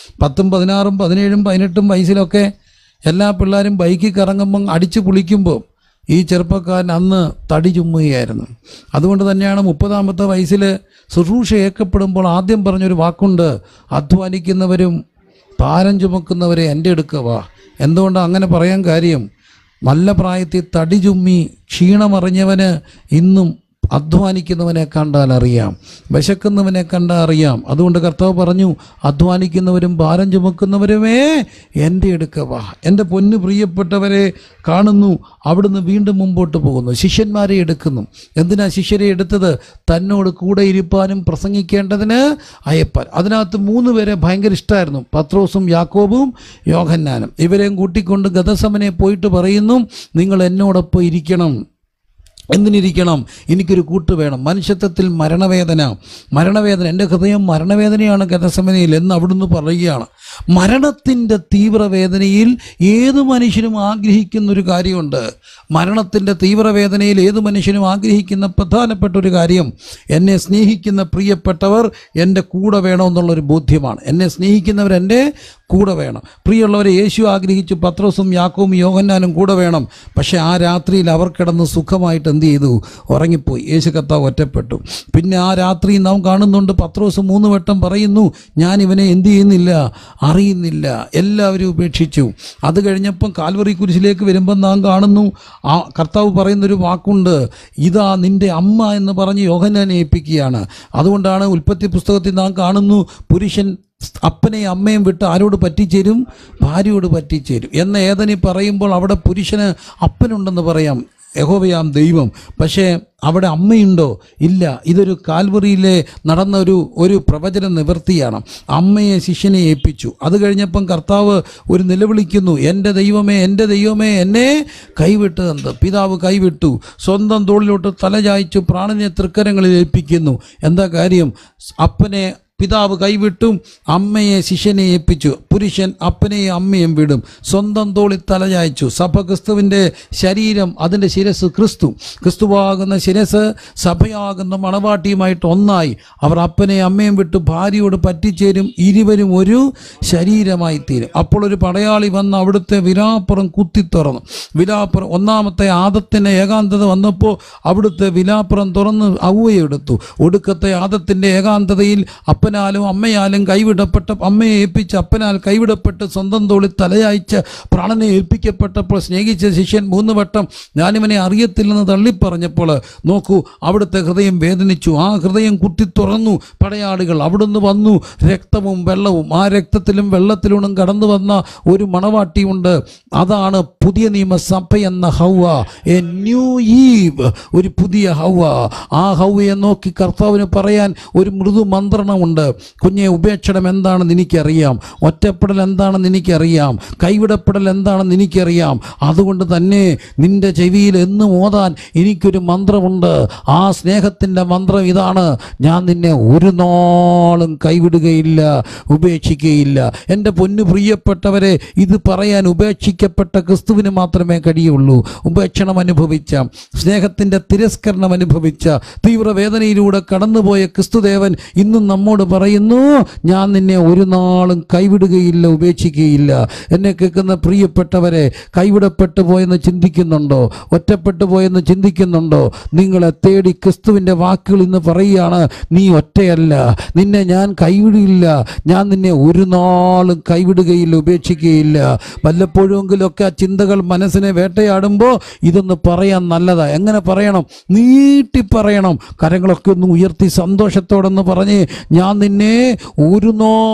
Speaker 1: പത്തും പതിനാറും പതിനേഴും പതിനെട്ടും വയസ്സിലൊക്കെ എല്ലാ പിള്ളേരും ബൈക്കിൽ കറങ്ങുമ്പം അടിച്ച് പുളിക്കുമ്പോൾ ഈ ചെറുപ്പക്കാരൻ അന്ന് തടി ചുമ്മുകയായിരുന്നു അതുകൊണ്ട് തന്നെയാണ് മുപ്പതാമത്തെ വയസ്സിൽ ശുശ്രൂഷ ഏക്കപ്പെടുമ്പോൾ ആദ്യം പറഞ്ഞൊരു വാക്കുണ്ട് അധ്വാനിക്കുന്നവരും ഭാരം ചുമക്കുന്നവരെ എൻ്റെ അടുക്ക വാ എന്തുകൊണ്ടാണ് അങ്ങനെ പറയാൻ കാര്യം നല്ല പ്രായത്തിൽ തടി ചുമ്മി ക്ഷീണമറിഞ്ഞവന് ഇന്നും അധ്വാനിക്കുന്നവനെ കണ്ടാൽ അറിയാം വിശക്കുന്നവനെ കണ്ടാൽ അറിയാം അതുകൊണ്ട് കർത്താവ് പറഞ്ഞു അധ്വാനിക്കുന്നവരും ഭാരം ചുമക്കുന്നവരുമേ എൻ്റെ അടുക്ക വാ എൻ്റെ പൊന്നു പ്രിയപ്പെട്ടവരെ കാണുന്നു അവിടുന്ന് വീണ്ടും മുമ്പോട്ട് പോകുന്നു ശിഷ്യന്മാരെ എടുക്കുന്നു എന്തിനാ ശിഷ്യരെ എടുത്തത് തന്നോട് കൂടെ ഇരിപ്പാനും പ്രസംഗിക്കേണ്ടതിന് അയപ്പാൻ അതിനകത്ത് മൂന്ന് പേരെ ഭയങ്കര ഇഷ്ടമായിരുന്നു പത്രോസും യാക്കോബും യോഹന്നാനും ഇവരെയും കൂട്ടിക്കൊണ്ട് ഗതസമനെ പോയിട്ട് പറയുന്നു നിങ്ങൾ എന്നോടൊപ്പം ഇരിക്കണം എന്തിനിരിക്കണം എനിക്കൊരു കൂട്ട് വേണം മനുഷ്യത്വത്തിൽ മരണവേദന മരണവേദന എൻ്റെ ഹൃദയം മരണവേദനയാണ് ഗതസമനയിൽ എന്ന് അവിടുന്ന് പറയുകയാണ് മരണത്തിൻ്റെ തീവ്രവേദനയിൽ ഏത് മനുഷ്യനും ആഗ്രഹിക്കുന്ന ഒരു കാര്യമുണ്ട് മരണത്തിൻ്റെ തീവ്രവേദനയിൽ ഏത് മനുഷ്യനും ആഗ്രഹിക്കുന്ന പ്രധാനപ്പെട്ട ഒരു കാര്യം എന്നെ സ്നേഹിക്കുന്ന പ്രിയപ്പെട്ടവർ എൻ്റെ കൂടെ വേണമെന്നുള്ളൊരു ബോധ്യമാണ് എന്നെ സ്നേഹിക്കുന്നവർ എൻ്റെ കൂടെ വേണം പ്രിയമുള്ളവരെ യേശു ആഗ്രഹിച്ചു പത്രോസും യാക്കോവും യോഹന്നാനും കൂടെ വേണം പക്ഷേ ആ രാത്രിയിൽ അവർ കിടന്ന് സുഖമായിട്ട് എന്ത് ചെയ്തു ഉറങ്ങിപ്പോയി യേശു കർത്താവ് ഒറ്റപ്പെട്ടു പിന്നെ ആ രാത്രി നാം കാണുന്നുണ്ട് പത്രോസ് മൂന്ന് വട്ടം പറയുന്നു ഞാൻ ഇവനെ എന്ത് ചെയ്യുന്നില്ല അറിയുന്നില്ല എല്ലാവരും ഉപേക്ഷിച്ചു അത് കഴിഞ്ഞപ്പം കാൽവറി കുരിശിലേക്ക് വരുമ്പോൾ നാം കാണുന്നു ആ കർത്താവ് പറയുന്നൊരു വാക്കുണ്ട് ഇതാ നിന്റെ അമ്മ എന്ന് പറഞ്ഞ് യോഹന്നാനെ ഏൽപ്പിക്കുകയാണ് അതുകൊണ്ടാണ് ഉൽപ്പത്തി പുസ്തകത്തിൽ നാം കാണുന്നു പുരുഷൻ അപ്പനെയും അമ്മയും വിട്ട് ആരോട് പറ്റിച്ചേരും ഭാര്യയോട് പറ്റിച്ചേരും എന്ന് ഏതനി പറയുമ്പോൾ അവിടെ പുരുഷന് അപ്പനുണ്ടെന്ന് പറയാം യഹോവയാം ദൈവം പക്ഷേ അവിടെ അമ്മയുണ്ടോ ഇല്ല ഇതൊരു കാൽവറിയിലെ നടന്ന ഒരു ഒരു പ്രവചന നിവൃത്തിയാണ് അമ്മയെ ശിഷ്യനെ ഏൽപ്പിച്ചു അത് കഴിഞ്ഞപ്പം കർത്താവ് ഒരു നിലവിളിക്കുന്നു എൻ്റെ ദൈവമേ എൻ്റെ ദൈവമേ എന്നെ കൈവിട്ടതെന്ത് പിതാവ് കൈവിട്ടു സ്വന്തം തോളിലോട്ട് തലചായ്ച്ചു പ്രാണനെ തൃക്കരങ്ങളിൽ ഏൽപ്പിക്കുന്നു എന്താ കാര്യം അപ്പനെ പിതാവ് കൈവിട്ടു അമ്മയെ ശിഷ്യനെ ഏൽപ്പിച്ചു പുരുഷൻ അപ്പനെയും അമ്മയും വിടും സ്വന്തം തോളിൽ തലചായ്ച്ചു സഭ ക്രിസ്തുവിൻ്റെ ശരീരം അതിൻ്റെ ശിരസ് ക്രിസ്തു ക്രിസ്തുവാകുന്ന ശിരസ് സഭയാകുന്ന മണവാട്ടിയുമായിട്ട് ഒന്നായി അവർ അപ്പനെ അമ്മയും വിട്ട് ഭാര്യയോട് പറ്റിച്ചേരും ഇരുവരും ഒരു ശരീരമായി തീരും അപ്പോൾ ഒരു പടയാളി വന്ന് അവിടുത്തെ വിലാപ്പുറം കുത്തിത്തുറന്നു വിലാപ്പുറം ഒന്നാമത്തെ ആദത്തിൻ്റെ ഏകാന്തത വന്നപ്പോൾ അവിടുത്തെ വിലാപ്പുറം തുറന്ന് ഔവയെടുത്തു ഒടുക്കത്തെ ആദത്തിൻ്റെ ഏകാന്തതയിൽ അപ്പനാലും അമ്മയാലും കൈവിടപ്പെട്ട അമ്മയെ ഏൽപ്പിച്ച് അപ്പനാൽ കൈവിടപ്പെട്ട് സ്വന്തം തോളിൽ തലയായിച്ച് പ്രാണനെ ഏൽപ്പിക്കപ്പെട്ടപ്പോൾ സ്നേഹിച്ച ശിഷ്യൻ മൂന്ന് വട്ടം ഞാനിവനെ അറിയത്തില്ലെന്ന് തള്ളിപ്പറഞ്ഞപ്പോൾ നോക്കൂ അവിടുത്തെ ഹൃദയം വേദനിച്ചു ആ ഹൃദയം കുത്തി തുറന്നു പടയാളികൾ അവിടുന്ന് വന്നു രക്തവും വെള്ളവും ആ രക്തത്തിലും വെള്ളത്തിലും കടന്നു വന്ന ഒരു മണവാട്ടിയുണ്ട് അതാണ് പുതിയ നിയമസഭ എന്ന ഹൗവ എ ന്യൂ ഈവ് ഒരു പുതിയ ഹൗവ ആ ഹൗവയെ നോക്കി കർത്താവിന് പറയാൻ ഒരു മൃദു മന്ത്രണമുണ്ട് കുഞ്ഞെ ഉപേക്ഷണം എന്താണെന്ന് എനിക്കറിയാം ഒറ്റപ്പെടൽ എന്താണെന്ന് എനിക്കറിയാം കൈവിടപ്പെടൽ എന്താണെന്ന് എനിക്കറിയാം അതുകൊണ്ട് തന്നെ നിന്റെ ചെവിയിൽ എന്നും ഓതാൻ എനിക്കൊരു മന്ത്രമുണ്ട് ആ സ്നേഹത്തിൻ്റെ മന്ത്രം ഇതാണ് ഞാൻ നിന്നെ ഒരു നാളും കൈവിടുകയില്ല ഉപേക്ഷിക്കുകയില്ല എൻ്റെ പൊന്നു പ്രിയപ്പെട്ടവരെ ഇത് പറയാൻ ഉപേക്ഷിക്കപ്പെട്ട ക്രിസ്തുവിന് മാത്രമേ കഴിയുള്ളൂ ഉപേക്ഷണം അനുഭവിച്ച സ്നേഹത്തിൻ്റെ തിരസ്കരണം അനുഭവിച്ച തീവ്രവേദനയിലൂടെ കടന്നുപോയ ക്രിസ്തുദേവൻ ഇന്നും നമ്മോട് പറയുന്നു ഞാൻ നിന്നെ ഒരു നാളും കൈവിടുകയില്ല ഉപേക്ഷിക്കുകയില്ല എന്നെ കേൾക്കുന്ന പ്രിയപ്പെട്ടവരെ കൈവിടപ്പെട്ടു പോയെന്ന് ചിന്തിക്കുന്നുണ്ടോ ഒറ്റപ്പെട്ടു പോയെന്ന് ചിന്തിക്കുന്നുണ്ടോ നിങ്ങളെ തേടി ക്രിസ്തുവിൻ്റെ വാക്കുകൾ ഇന്ന് പറയുകയാണ് നീ ഒറ്റയല്ല നിന്നെ ഞാൻ കൈവിടില്ല ഞാൻ നിന്നെ ഒരു നാളും കൈവിടുകയില്ല ഉപേക്ഷിക്കുകയില്ല വല്ലപ്പോഴുമെങ്കിലൊക്കെ ആ ചിന്തകൾ മനസ്സിനെ വേട്ടയാടുമ്പോൾ ഇതൊന്ന് പറയാൻ നല്ലതാ എങ്ങനെ പറയണം നീട്ടി പറയണം കരങ്ങളൊക്കെ ഒന്ന് ഉയർത്തി സന്തോഷത്തോടൊന്ന് പറഞ്ഞ് ഞാൻ നിന്നെ ഒരു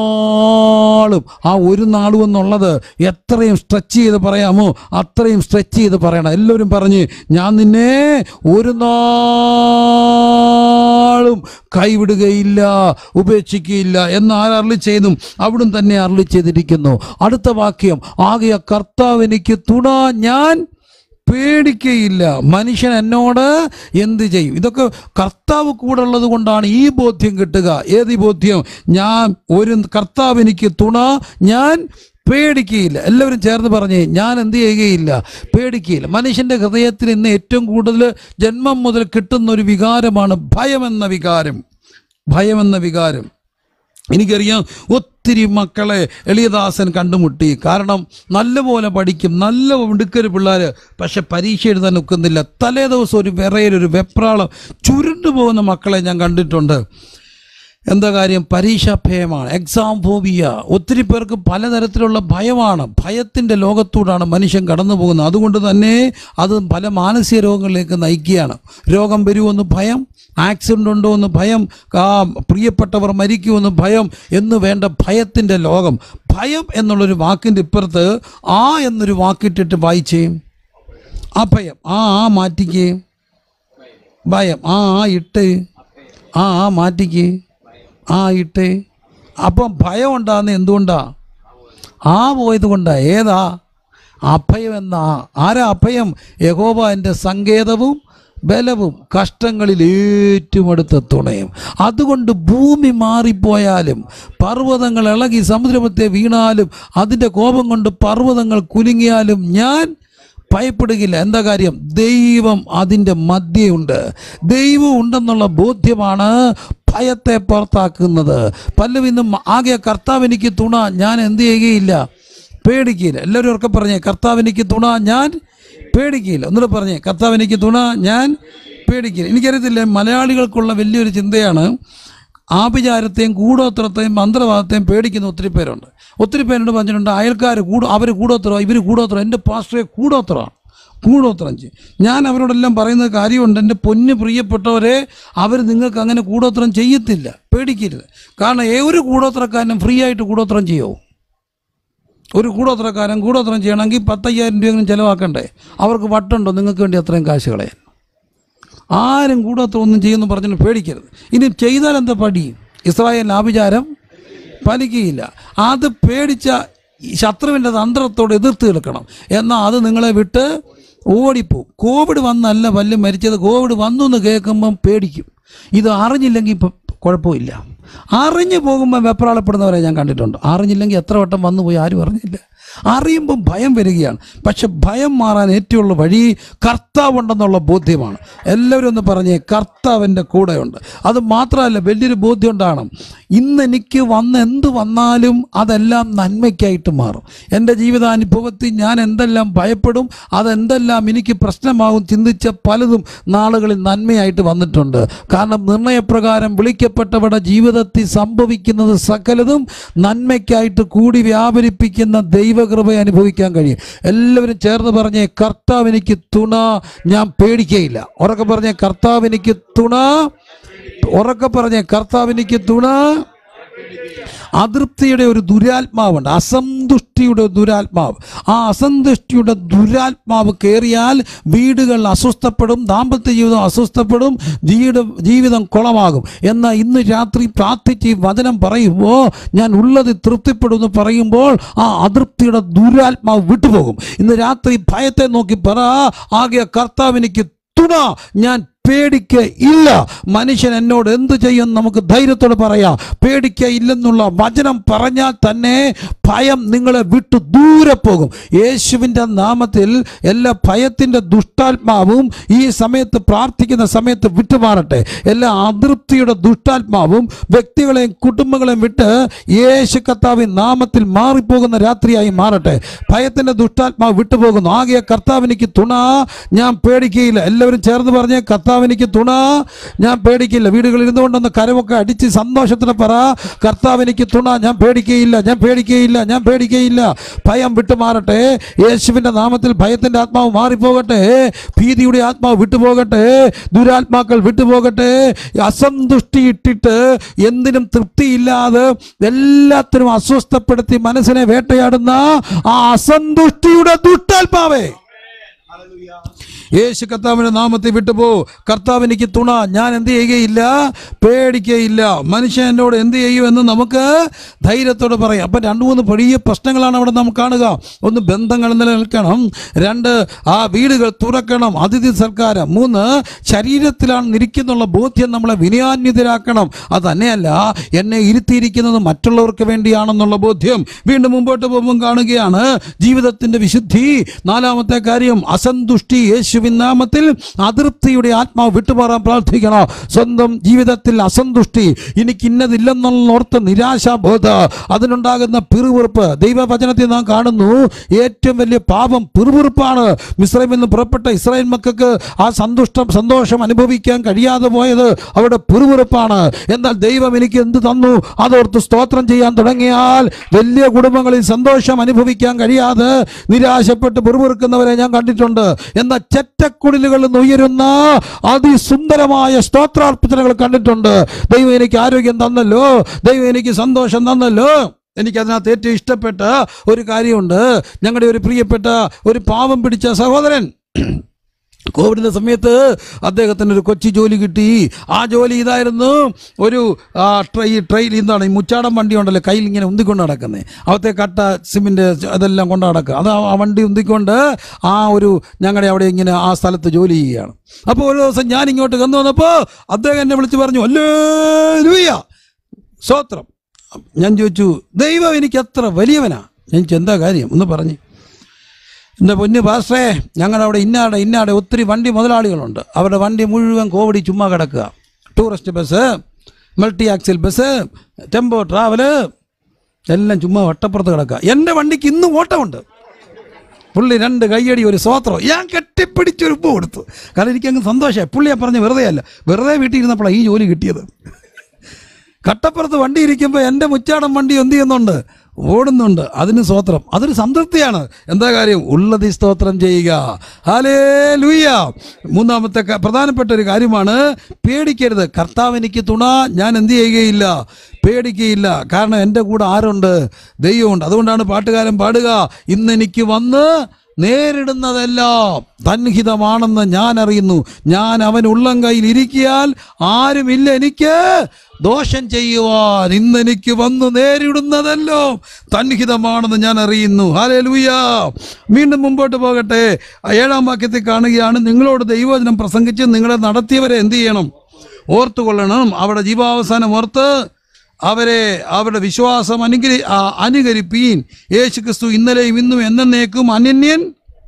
Speaker 1: നാളും ആ ഒരു നാളും എന്നുള്ളത് എത്രയും സ്ട്രെച്ച് ചെയ്ത് പറയാമോ അത്രയും സ്ട്രെച്ച് ചെയ്ത് പറയണം എല്ലാവരും പറഞ്ഞ് ഞാൻ നിന്നെ ഒരു നാളും കൈവിടുകയില്ല ഉപേക്ഷിക്കുകയില്ല എന്ന് ആരർളി ചെയ്തും അവിടും തന്നെ അർളി ചെയ്തിരിക്കുന്നു അടുത്ത വാക്യം ആകെ കർത്താവ് എനിക്ക് തുണ ഞാൻ പേടിക്കയില്ല മനുഷ്യൻ എന്നോട് എന്ത് ചെയ്യും ഇതൊക്കെ കർത്താവ് കൂടെ ഉള്ളത് കൊണ്ടാണ് ഈ ബോധ്യം കിട്ടുക ഏത് ഈ ബോധ്യം ഞാൻ ഒരു കർത്താവ് എനിക്ക് തുണ ഞാൻ പേടിക്കുകയില്ല എല്ലാവരും ചേർന്ന് പറഞ്ഞേ ഞാൻ എന്ത് ചെയ്യുകയില്ല പേടിക്കുകയില്ല മനുഷ്യൻ്റെ ഹൃദയത്തിൽ ഇന്ന് ഏറ്റവും കൂടുതൽ ജന്മം മുതൽ കിട്ടുന്ന ഒരു വികാരമാണ് ഭയമെന്ന വികാരം ഭയമെന്ന വികാരം എനിക്കറിയാം ഒത്തിരി മക്കളെ എളിയദാസൻ കണ്ടുമുട്ടി കാരണം നല്ലപോലെ പഠിക്കും നല്ല മിടുക്കൊരു പിള്ളേർ പക്ഷെ പരീക്ഷ എഴുതാൻ ഒക്കുന്നില്ല തലേ ദിവസം ഒരു വിറയലൊരു വെപ്രാളം ചുരുണ്ടു പോകുന്ന മക്കളെ ഞാൻ കണ്ടിട്ടുണ്ട് എന്താ കാര്യം പരീക്ഷാ ഭയമാണ് എക്സാം ഫോബിയ ഒത്തിരി പേർക്ക് പലതരത്തിലുള്ള ഭയമാണ് ഭയത്തിൻ്റെ ലോകത്തൂടാണ് മനുഷ്യൻ കടന്നു പോകുന്നത് അതുകൊണ്ട് തന്നെ അത് പല മാനസിക രോഗങ്ങളിലേക്ക് നയിക്കുകയാണ് രോഗം വരുമെന്ന് ഭയം ആക്സിഡൻ്റ് ഉണ്ടോ എന്ന് ഭയം ആ പ്രിയപ്പെട്ടവർ മരിക്കുമെന്ന് ഭയം എന്ന് വേണ്ട ഭയത്തിൻ്റെ ലോകം ഭയം എന്നുള്ളൊരു വാക്കിൻ്റെ ഇപ്പുറത്ത് ആ എന്നൊരു വാക്കിട്ടിട്ട് വായിച്ചേ അഭയം ആ ആ മാറ്റിക്ക് ഭയം ആ ആ ഇട്ട് ആ ആ മാറ്റിക്ക് ആ ഇട്ട് അപ്പം ഭയം ഉണ്ടാകുന്ന എന്തുകൊണ്ടാ ആ പോയത് കൊണ്ടാ ഏതാ അഭയം എന്നാ ആരാ അഭയം യഹോവ എൻ്റെ സങ്കേതവും ബലവും കഷ്ടങ്ങളിൽ ഏറ്റവും അടുത്ത തുണയും അതുകൊണ്ട് ഭൂമി മാറിപ്പോയാലും പർവ്വതങ്ങൾ ഇളകി സമുദ്രമത്തെ വീണാലും അതിൻ്റെ കോപം കൊണ്ട് പർവ്വതങ്ങൾ കുലുങ്ങിയാലും ഞാൻ ഭയപ്പെടുകയില്ല എന്താ കാര്യം ദൈവം അതിൻ്റെ മധ്യയുണ്ട് ദൈവം ഉണ്ടെന്നുള്ള ബോധ്യമാണ് ഭയത്തെ പുറത്താക്കുന്നത് പലരും ഇന്നും ആകെ കർത്താവ് എനിക്ക് തുണ ഞാൻ എന്ത് ചെയ്യുകയില്ല പേടിക്കുകയില്ല എല്ലാവരും ഉറക്കെ പറഞ്ഞേ കർത്താവ് എനിക്ക് തുണ ഞാൻ പേടിക്കുകയില്ല ഒന്നുകൂടെ പറഞ്ഞേ കർത്താവ് എനിക്ക് തുണ ഞാൻ പേടിക്കുകയില്ല എനിക്കറിയത്തില്ല മലയാളികൾക്കുള്ള വലിയൊരു ചിന്തയാണ് ആഭിചാരത്തെയും കൂടോത്രത്തെയും മന്ത്രവാദത്തെയും പേടിക്കുന്ന ഒത്തിരി പേരുണ്ട് ഒത്തിരി പേരോട് പറഞ്ഞിട്ടുണ്ട് അയൽക്കാർ കൂടോ അവർ കൂടോത്രം ഇവർ കൂടോത്രം എൻ്റെ പാസ്റ്ററെ കൂടോത്രമാണ് കൂടോത്രം ചെയ്യും ഞാൻ അവരോടെല്ലാം പറയുന്ന കാര്യമുണ്ട് എൻ്റെ പൊന്ന് പ്രിയപ്പെട്ടവരെ അവർ നിങ്ങൾക്ക് അങ്ങനെ കൂടോത്രം ചെയ്യത്തില്ല പേടിക്കരുത് കാരണം ഏ ഒരു കൂടോത്രക്കാരനും ഫ്രീ ആയിട്ട് കൂടോത്രം ചെയ്യുമോ ഒരു കൂടോത്രക്കാരൻ കൂടോത്രം ചെയ്യണമെങ്കിൽ പത്തയ്യായിരം രൂപയെങ്കിലും ചിലവാക്കണ്ടേ അവർക്ക് വട്ടുണ്ടോ നിങ്ങൾക്ക് വേണ്ടി അത്രയും കാശ് കളയാൻ ആരും കൂടോത്രം ഒന്നും ചെയ്യുമെന്ന് പറഞ്ഞു പേടിക്കരുത് ഇനി ചെയ്താൽ എന്താ പടി ഇസ്രായേൽ ആഭിചാരം ഫലിക്കുകയില്ല അത് പേടിച്ച ഈ ശത്രുവിൻ്റെ തന്ത്രത്തോട് എതിർത്ത് നിൽക്കണം എന്നാൽ അത് നിങ്ങളെ വിട്ട് ഓടിപ്പോവും കോവിഡ് വന്നല്ല പല്ല് മരിച്ചത് കോവിഡ് വന്നു എന്ന് കേൾക്കുമ്പം പേടിക്കും ഇത് അറിഞ്ഞില്ലെങ്കിൽ ഇപ്പം കുഴപ്പമില്ല അറിഞ്ഞു പോകുമ്പോൾ വെപ്രാളപ്പെടുന്നവരെ ഞാൻ കണ്ടിട്ടുണ്ട് അറിഞ്ഞില്ലെങ്കിൽ എത്ര വട്ടം വന്നു പോയി ആരും അറിഞ്ഞില്ല അറിയുമ്പം ഭയം വരികയാണ് പക്ഷെ ഭയം മാറാൻ ഏറ്റവുമുള്ള വഴി കർത്താവുണ്ടെന്നുള്ള ബോധ്യമാണ് എല്ലാവരും ഒന്ന് പറഞ്ഞേ കർത്താവിൻ്റെ കൂടെയുണ്ട് അത് മാത്രമല്ല വലിയൊരു ബോധ്യം ഉണ്ടാകണം ഇന്ന് എനിക്ക് വന്ന് എന്ത് വന്നാലും അതെല്ലാം നന്മയ്ക്കായിട്ട് മാറും എൻ്റെ ജീവിതാനുഭവത്തിൽ ഞാൻ എന്തെല്ലാം ഭയപ്പെടും അതെന്തെല്ലാം എനിക്ക് പ്രശ്നമാകും ചിന്തിച്ച പലതും നാളുകളിൽ നന്മയായിട്ട് വന്നിട്ടുണ്ട് കാരണം നിർണയപ്രകാരം വിളിക്കപ്പെട്ടവരുടെ ജീവിതത്തിൽ സംഭവിക്കുന്നത് സകലതും നന്മയ്ക്കായിട്ട് കൂടി വ്യാപരിപ്പിക്കുന്ന ദൈവകൃപ അനുഭവിക്കാൻ കഴിയും എല്ലാവരും ചേർന്ന് പറഞ്ഞേ കർത്താവ് എനിക്ക് തുണ ഞാൻ പേടിക്കയില്ല ഉറക്കെ പറഞ്ഞേ കർത്താവ് എനിക്ക് തുണ ഉറക്കെ പറഞ്ഞേ കർത്താവ് എനിക്ക് തുണ അതൃപ്തിയുടെ ഒരു ദുരാത്മാവുണ്ട് അസന്തുഷ്ടിയുടെ ദുരാത്മാവ് ആ അസന്തുഷ്ടിയുടെ ദുരാത്മാവ് കയറിയാൽ വീടുകൾ അസ്വസ്ഥപ്പെടും ദാമ്പത്യ ജീവിതം അസ്വസ്ഥപ്പെടും ജീവിതം ജീവിതം കുളമാകും എന്നാൽ ഇന്ന് രാത്രി പ്രാർത്ഥിച്ച് ഈ വചനം പറയുമ്പോൾ ഞാൻ ഉള്ളത് തൃപ്തിപ്പെടുമെന്ന് പറയുമ്പോൾ ആ അതൃപ്തിയുടെ ദുരാത്മാവ് വിട്ടുപോകും ഇന്ന് രാത്രി ഭയത്തെ നോക്കി പറ ആകെ കർത്താവ് എനിക്ക് തുണ ഞാൻ പേടിക്ക ഇല്ല മനുഷ്യൻ എന്നോട് എന്ത് ചെയ്യും നമുക്ക് ധൈര്യത്തോടെ പറയാം പേടിക്ക ഇല്ലെന്നുള്ള വചനം പറഞ്ഞാൽ തന്നെ ഭയം നിങ്ങളെ വിട്ടു ദൂരെ പോകും യേശുവിൻ്റെ നാമത്തിൽ എല്ലാ ഭയത്തിൻ്റെ ദുഷ്ടാത്മാവും ഈ സമയത്ത് പ്രാർത്ഥിക്കുന്ന സമയത്ത് വിട്ടുമാറട്ടെ എല്ലാ അതൃപ്തിയുടെ ദുഷ്ടാത്മാവും വ്യക്തികളെയും കുടുംബങ്ങളെയും വിട്ട് യേശു കർത്താവിൻ നാമത്തിൽ മാറിപ്പോകുന്ന രാത്രിയായി മാറട്ടെ ഭയത്തിൻ്റെ ദുഷ്ടാത്മാവ് വിട്ടുപോകുന്നു ആകെ കർത്താവിനിക്ക് തുണ ഞാൻ പേടിക്കുകയില്ല എല്ലാവരും ചേർന്ന് പറഞ്ഞേ കർത്താവിനിക്ക് തുണ ഞാൻ പേടിക്കില്ല വീടുകളിൽ ഇരുന്നുകൊണ്ടൊന്ന് കരമൊക്കെ അടിച്ച് സന്തോഷത്തിന് പറ കർത്താവിനിക്ക് തുണ ഞാൻ പേടിക്കുകയില്ല ഞാൻ പേടിക്കുകയില്ല ഞാൻ പേടിക്കുകയില്ല ഭയം വിട്ടുമാറട്ടെ യേശുവിൻ്റെ നാമത്തിൽ ഭയത്തിൻ്റെ ആത്മാവ് മാറിപ്പോകട്ടെ ഭീതിയുടെ ആത്മാവ് വിട്ടുപോകട്ടെ ദുരാത്മാക്കൾ വിട്ടുപോകട്ടെ അസന്തുഷ്ടി ഇട്ടിട്ട് എന്തിനും തൃപ്തിയില്ലാതെ എല്ലാത്തിനും അസ്വസ്ഥപ്പെടുത്തി മനസ്സിനെ വേട്ടയാടുന്ന ആ അസന്തുഷ്ടിയുടെ ദുഷ്ടാത്മാവേ യേശു കർത്താവിൻ്റെ നാമത്തിൽ വിട്ടുപോ കർത്താവ് എനിക്ക് തുണ ഞാൻ എന്ത് ചെയ്യുകയില്ല പേടിക്കുകയില്ല മനുഷ്യൻ എന്നോട് എന്ത് ചെയ്യുമെന്ന് നമുക്ക് ധൈര്യത്തോടെ പറയാം അപ്പം രണ്ട് മൂന്ന് വലിയ പ്രശ്നങ്ങളാണ് അവിടെ നമുക്ക് കാണുക ഒന്ന് ബന്ധങ്ങൾ നിലനിൽക്കണം രണ്ട് ആ വീടുകൾ തുറക്കണം അതിഥി സൽക്കാരം മൂന്ന് ശരീരത്തിലാണ് ഇരിക്കുന്നുള്ള ബോധ്യം നമ്മളെ വിനയാന്യതരാക്കണം അത് തന്നെയല്ല എന്നെ ഇരുത്തിയിരിക്കുന്നത് മറ്റുള്ളവർക്ക് വേണ്ടിയാണെന്നുള്ള ബോധ്യം വീണ്ടും മുമ്പോട്ട് പോകുമ്പോൾ കാണുകയാണ് ജീവിതത്തിൻ്റെ വിശുദ്ധി നാലാമത്തെ കാര്യം അസന്തുഷ്ടി യേശു യേശുവിൻ നാമത്തിൽ അതൃപ്തിയുടെ ആത്മാവ് വിട്ടുമാറാൻ പ്രാർത്ഥിക്കണം സ്വന്തം ജീവിതത്തിൽ അസന്തുഷ്ടി എനിക്ക് ഇന്നതില്ലെന്നോർത്ത് നിരാശാബോധ അതിനുണ്ടാകുന്ന പിറുവിറുപ്പ് ദൈവവചനത്തിൽ നാം കാണുന്നു ഏറ്റവും വലിയ പാപം പിറുവിറുപ്പാണ് മിശ്രമിൽ നിന്ന് പുറപ്പെട്ട ഇസ്രായേൽ മക്കൾക്ക് ആ സന്തുഷ്ടം സന്തോഷം അനുഭവിക്കാൻ കഴിയാതെ പോയത് അവരുടെ പിറുവിറുപ്പാണ് എന്നാൽ ദൈവം എനിക്ക് എന്ത് തന്നു അതോർത്ത് സ്തോത്രം ചെയ്യാൻ തുടങ്ങിയാൽ വലിയ കുടുംബങ്ങളിൽ സന്തോഷം അനുഭവിക്കാൻ കഴിയാതെ നിരാശപ്പെട്ട് പിറുവിറുക്കുന്നവരെ ഞാൻ കണ്ടിട്ടുണ്ട് എന്നാൽ ചെറ്റക്കുടിലുകളിൽ നിന്ന് ഉയരുന്ന അതിസുന്ദരമായ സ്തോത്രാർപ്പണകൾ കണ്ടിട്ടുണ്ട് ദൈവം എനിക്ക് ആരോഗ്യം തന്നല്ലോ ദൈവം എനിക്ക് സന്തോഷം തന്നല്ലോ എനിക്ക് അതിനകത്ത് ഏറ്റവും ഇഷ്ടപ്പെട്ട ഒരു കാര്യമുണ്ട് ഞങ്ങളുടെ ഒരു പ്രിയപ്പെട്ട ഒരു പാവം പിടിച്ച സഹോദരൻ കോവിഡിൻ്റെ സമയത്ത് അദ്ദേഹത്തിന് ഒരു കൊച്ചി ജോലി കിട്ടി ആ ജോലി ഇതായിരുന്നു ഒരു ആ, ട്രൈ ട്രെയിൻ എന്താണ് ഈ മുച്ചാടൻ വണ്ടി ഉണ്ടല്ലോ കയ്യിൽ ഇങ്ങനെ ഉന്തിക്കൊണ്ട് നടക്കുന്നത് അവത്തെ കട്ട സിമെൻ്റ് അതെല്ലാം കൊണ്ട് നടക്കുക അത് ആ വണ്ടി ഉന്തിക്കൊണ്ട് ആ ഒരു ഞങ്ങളുടെ അവിടെ ഇങ്ങനെ ആ സ്ഥലത്ത് ജോലി ചെയ്യുകയാണ് അപ്പോൾ ഒരു ദിവസം ഞാൻ ഇങ്ങോട്ട് കന്നു വന്നപ്പോൾ അദ്ദേഹം എന്നെ വിളിച്ച് പറഞ്ഞു അല്ലേ ലൂയ സ്തോത്രം ഞാൻ ചോദിച്ചു ദൈവം എനിക്ക് അത്ര വലിയവനാ ഞാൻ ചോദിച്ചു, എന്താ കാര്യം ഒന്ന് പറഞ്ഞു എൻ്റെ പൊന്ന് പാസ്റ്റേ ഞങ്ങളുടെ അവിടെ ഇന്നാടെ ഇന്നാടെ ഒത്തിരി വണ്ടി മുതലാളികളുണ്ട് അവരുടെ വണ്ടി മുഴുവൻ കോവിഡ് ചുമ്മാ കിടക്കുക tourist bus multi axle bus tempo travel എല്ലാം ചുമ്മാ വട്ടപ്പുറത്ത് കിടക്കുക എൻ്റെ വണ്ടിക്ക് ഇന്നും ഓട്ടമുണ്ട് പുള്ളി രണ്ട് കയ്യടി ഒരു സ്വോത്രം ഞാൻ കെട്ടിപ്പിടിച്ചൊരു ഉപ്പ് കൊടുത്തു കാരണം എനിക്കങ്ങ് സന്തോഷമായി പുള്ളിയെ പറഞ്ഞ് വെറുതെ അല്ല വെറുതെ വീട്ടിൽ ഇരുന്നപ്പോഴാണ് ഈ ജോലി കിട്ടിയത് കട്ടപ്പുറത്ത് വണ്ടി ഇരിക്കുമ്പോൾ എൻ്റെ മുച്ചാടൻ വണ്ടി എന്ത് ചെയ്യുന്നുണ്ട് ഓടുന്നുണ്ട് അതിന് സ്തോത്രം അതൊരു സംതൃപ്തിയാണ് എന്താ കാര്യം ഉള്ളതി സ്തോത്രം ചെയ്യുക ഹാലേ ലൂയ മൂന്നാമത്തെ ക- പ്രധാനപ്പെട്ട ഒരു കാര്യമാണ് പേടിക്കരുത് കർത്താവ് എനിക്ക് തുണ ഞാൻ എന്ത് ചെയ്യുകയില്ല പേടിക്കുകയില്ല കാരണം എൻ്റെ കൂടെ ആരുണ്ട് ദൈവമുണ്ട് അതുകൊണ്ടാണ് പാട്ടുകാരൻ പാടുക ഇന്ന് എനിക്ക് വന്ന് നേരിടുന്നതെല്ലാം തൻഹിതമാണെന്ന് ഞാൻ അറിയുന്നു ഞാൻ അവൻ ഉള്ളം കയ്യിൽ ഇരിക്കിയാൽ ആരുമില്ല എനിക്ക് ദോഷം ചെയ്യുവാൻ ഇന്ന് എനിക്ക് വന്ന് നേരിടുന്നതെല്ലാം തൻഹിതമാണെന്ന് ഞാൻ അറിയുന്നു ഹാലേലൂയ വീണ്ടും മുമ്പോട്ട് പോകട്ടെ ആ ഏഴാം വാക്യത്തിൽ കാണുകയാണ് നിങ്ങളോട് ദൈവവചനം പ്രസംഗിച്ച് നിങ്ങളെ നടത്തിയവരെ എന്ത് ചെയ്യണം ഓർത്തുകൊള്ളണം അവിടെ ജീവാവസാനം ഓർത്ത് അവരെ അവരുടെ വിശ്വാസം അനുകരി ആ, അനുകരിപ്പീൻ യേശു ക്രിസ്തു ഇന്നലെയും ഇന്നും എന്നേക്കും അനന്യൻ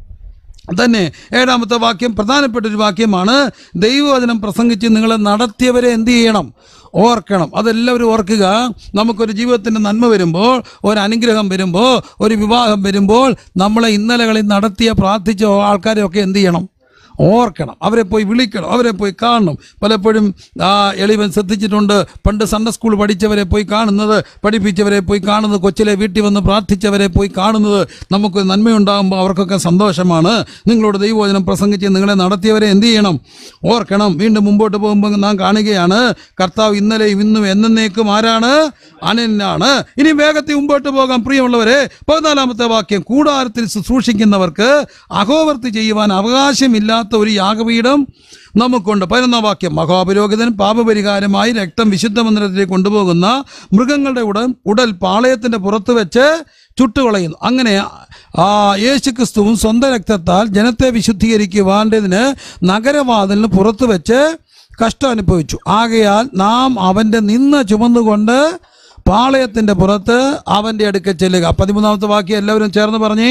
Speaker 1: തന്നെ ഏഴാമത്തെ വാക്യം പ്രധാനപ്പെട്ട ഒരു വാക്യമാണ് ദൈവവചനം പ്രസംഗിച്ച് നിങ്ങളെ നടത്തിയവരെ എന്ത് ചെയ്യണം ഓർക്കണം അതെല്ലാവരും ഓർക്കുക നമുക്കൊരു ജീവിതത്തിൻ്റെ നന്മ വരുമ്പോൾ ഒരു അനുഗ്രഹം വരുമ്പോൾ ഒരു വിവാഹം വരുമ്പോൾ നമ്മളെ ഇന്നലകളിൽ നടത്തിയ പ്രാർത്ഥിച്ച ആൾക്കാരെയൊക്കെ എന്ത് ചെയ്യണം ഓർക്കണം അവരെ പോയി വിളിക്കണം അവരെ പോയി കാണണം പലപ്പോഴും ആ എളിവൻ ശ്രദ്ധിച്ചിട്ടുണ്ട് പണ്ട് സൺഡേ സ്കൂൾ പഠിച്ചവരെ പോയി കാണുന്നത് പഠിപ്പിച്ചവരെ പോയി കാണുന്നത് കൊച്ചിലെ വീട്ടിൽ വന്ന് പ്രാർത്ഥിച്ചവരെ പോയി കാണുന്നത് നമുക്ക് നന്മയുണ്ടാകുമ്പോൾ അവർക്കൊക്കെ സന്തോഷമാണ് നിങ്ങളോട് ദൈവവചനം പ്രസംഗിച്ച് നിങ്ങളെ നടത്തിയവരെ എന്ത് ചെയ്യണം ഓർക്കണം വീണ്ടും മുമ്പോട്ട് പോകുമ്പോൾ നാം കാണുകയാണ് കർത്താവ് ഇന്നലെയും ഇന്നും എന്നേക്കും ആരാണ് അനന്യാണ് ഇനി വേഗത്തിൽ മുമ്പോട്ട് പോകാം പ്രിയമുള്ളവരെ പതിനാലാമത്തെ വാക്യം കൂടാരത്തിൽ ശുശ്രൂഷിക്കുന്നവർക്ക് അഹോവർത്തി ചെയ്യുവാൻ അവകാശമില്ലാത്ത ഒരു യാഗപീഠം നമുക്കുണ്ട് പതിനൊന്നാം വാക്യം മഹാപുരോഹിതൻ പാപപരിഹാരമായി രക്തം വിശുദ്ധ മന്ദിരത്തിലേക്ക് കൊണ്ടുപോകുന്ന മൃഗങ്ങളുടെ ഉടൻ ഉടൽ പാളയത്തിന്റെ പുറത്ത് വെച്ച് ചുട്ടുകളയുന്നു അങ്ങനെ ആ യേശുക്രിസ്തുവും സ്വന്തം രക്തത്താൽ ജനത്തെ വിശുദ്ധീകരിക്കുവാണ്ടതിന് നഗരവാതിലിന് പുറത്ത് വെച്ച് കഷ്ടം അനുഭവിച്ചു ആകയാൽ നാം അവൻ്റെ നിന്ന ചുമന്നുകൊണ്ട് പാളയത്തിൻ്റെ പുറത്ത് അവൻ്റെ അടുക്കൽ ചെല്ലുക പതിമൂന്നാമത്തെ വാക്യം എല്ലാവരും ചേർന്ന് പറഞ്ഞേ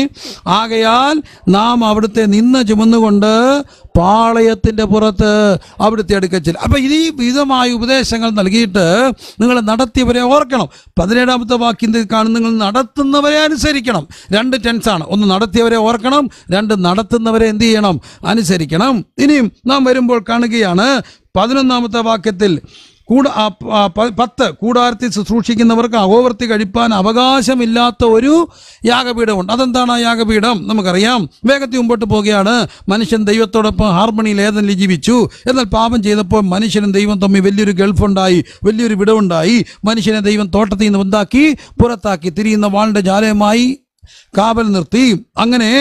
Speaker 1: ആകയാൽ നാം അവിടുത്തെ നിന്ന ചുമന്നുകൊണ്ട് പാളയത്തിൻ്റെ പുറത്ത് അവിടുത്തെ അടുക്കൽ ചെല്ലുക അപ്പം ഈ വിധമായ ഉപദേശങ്ങൾ നൽകിയിട്ട് നിങ്ങൾ നടത്തിയവരെ ഓർക്കണം പതിനേഴാമത്തെ വാക്യത്തിൽ കാണുന്ന നിങ്ങൾ നടത്തുന്നവരെ അനുസരിക്കണം രണ്ട് ടെൻസാണ് ഒന്ന് നടത്തിയവരെ ഓർക്കണം രണ്ട് നടത്തുന്നവരെ എന്ത് ചെയ്യണം അനുസരിക്കണം ഇനിയും നാം വരുമ്പോൾ കാണുകയാണ് പതിനൊന്നാമത്തെ വാക്യത്തിൽ കൂട ആ, ആ, പ- പത്ത് കൂടാരത്തിൽ ശുശ്രൂഷിക്കുന്നവർക്ക് അഹോവർത്തി കഴിപ്പാൻ അവകാശമില്ലാത്ത ഒരു യാഗപീഠമുണ്ട് അതെന്താണ് ആ യാഗപീഠം നമുക്കറിയാം വേഗത്തിൽ മുമ്പോട്ട് പോവുകയാണ് മനുഷ്യൻ ദൈവത്തോടൊപ്പം ഹാർമണിയിൽ ഏതെങ്കിലും ജീവിച്ചു എന്നാൽ പാപം ചെയ്തപ്പോൾ മനുഷ്യനും ദൈവം തമ്മിൽ വലിയൊരു ഗൾഫുണ്ടായി വലിയൊരു വിടവുണ്ടായി മനുഷ്യനെ ദൈവം തോട്ടത്തിൽ നിന്ന് ഉണ്ടാക്കി പുറത്താക്കി തിരിയുന്ന വാളിൻ്റെ ജാലയമായി കാവൽ നിർത്തി അങ്ങനെ